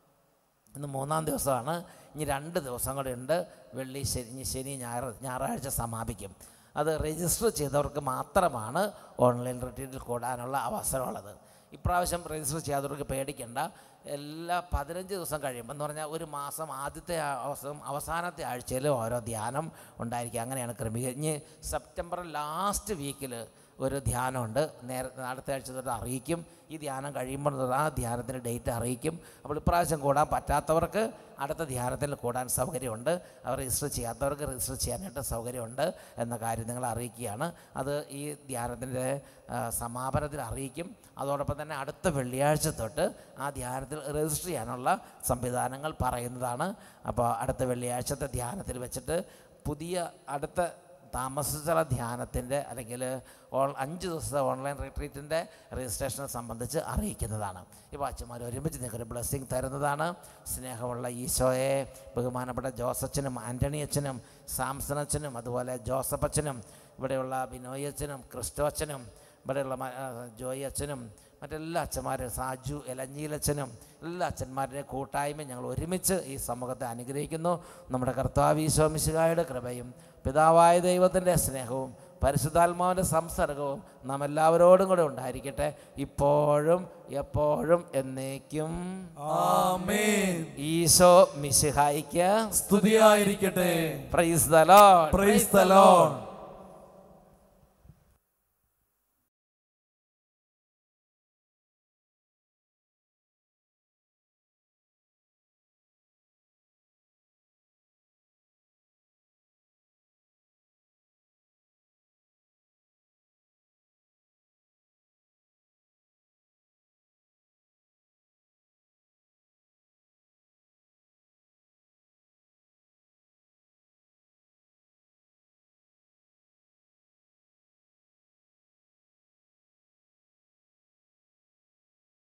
S6: ഇന്ന് മൂന്നാം ദിവസമാണ് ഇനി രണ്ട് ദിവസം കൂടെ ഉണ്ട് വെള്ളി ശനി ഇനി ശനി ഞായർ ഞായറാഴ്ച സമാപിക്കും അത് രജിസ്റ്റർ ചെയ്തവർക്ക് മാത്രമാണ് ഓൺലൈൻ റിട്രീറ്റിൽ കൂടാനുള്ള അവസരമുള്ളത് ഇപ്രാവശ്യം രജിസ്റ്റർ ചെയ്യാത്തവർക്ക് പേടിക്കേണ്ട എല്ലാ പതിനഞ്ച് ദിവസം കഴിയുമ്പോൾ എന്ന് പറഞ്ഞാൽ ഒരു മാസം ആദ്യത്തെ ആ- അവസം അവസാനത്തെ ആഴ്ചയിൽ ഓരോ ധ്യാനം ഉണ്ടായിരിക്കും അങ്ങനെയാണ് ക്രമീകരിച്ച് ഇനി സെപ്റ്റംബർ ലാസ്റ്റ് വീക്കിൽ ഒരു ധ്യാനമുണ്ട് നേരെ അടുത്ത ആഴ്ച തൊട്ട് അറിയിക്കും ഈ ധ്യാനം കഴിയുമ്പോൾ തൊട്ട് ആ ധ്യാനത്തിൻ്റെ ഡേറ്റ് അറിയിക്കും അപ്പോൾ ഇപ്രാവശ്യം കൂടാൻ പറ്റാത്തവർക്ക് അടുത്ത ധ്യാനത്തിൽ കൂടാൻ സൗകര്യമുണ്ട് അവർ രജിസ്റ്റർ ചെയ്യാത്തവർക്ക് രജിസ്റ്റർ ചെയ്യാനായിട്ട് സൗകര്യമുണ്ട് എന്ന കാര്യം നിങ്ങൾ അറിയിക്കുകയാണ് അത് ഈ ധ്യാനത്തിൻ്റെ ആ, സമാപനത്തിൽ അറിയിക്കും അതോടൊപ്പം തന്നെ അടുത്ത വെള്ളിയാഴ്ച തൊട്ട് ആ ധ്യാനത്തിൽ രജിസ്റ്റർ ചെയ്യാനുള്ള സംവിധാനങ്ങൾ പറയുന്നതാണ് അപ്പോൾ അടുത്ത വെള്ളിയാഴ്ചത്തെ ധ്യാനത്തിൽ വെച്ചിട്ട് പുതിയ അടുത്ത താമസസ്ഥല ധ്യാനത്തിൻ്റെ അല്ലെങ്കിൽ ഓൺ അഞ്ച് ദിവസത്തെ ഓൺലൈൻ റിട്രീറ്റിൻ്റെ രജിസ്ട്രേഷനെ സംബന്ധിച്ച് അറിയിക്കുന്നതാണ് ഈ വാച്ചന്മാർ ഒരുമിച്ച് നിങ്ങൾക്കൊരു ബ്ലെസ്സിങ് തരുന്നതാണ് സ്നേഹമുള്ള ഈശോയെ ബഹുമാനപ്പെട്ട ജോസച്ചനും ആൻ്റണി അച്ഛനും സാംസൺ അച്ഛനും അതുപോലെ ജോസഫ് അച്ഛനും ഇവിടെയുള്ള ബിനോയ് അച്ഛനും ക്രിസ്റ്റോ അച്ഛനും ഇവിടെയുള്ള മ- ആ, ജോയി അച്ഛനും മറ്റെല്ലാ അച്ഛന്മാരും സാജു എലഞ്ഞീലച്ഛനും എല്ലാ അച്ഛന്മാരുടെയും കൂട്ടായ്മ ഞങ്ങൾ ഒരുമിച്ച് ഈ സമൂഹത്തെ അനുഗ്രഹിക്കുന്നു നമ്മുടെ കർത്താവ് ഈശോമിശികായുടെ കൃപയും പിതാവായ ദൈവത്തിൻ്റെ സ്നേഹവും പരിശുദ്ധാത്മാവിൻ്റെ സംസർഗവും നാം എല്ലാവരോടും കൂടെ ഉണ്ടായിരിക്കട്ടെ ഇപ്പോഴും എപ്പോഴും എന്നേക്കും
S7: ആമേൻ
S6: ഈശോ മിശിഹായിക്ക്
S7: സ്തുതിയായിരിക്കട്ടെ
S6: praise the Lord
S7: praise the Lord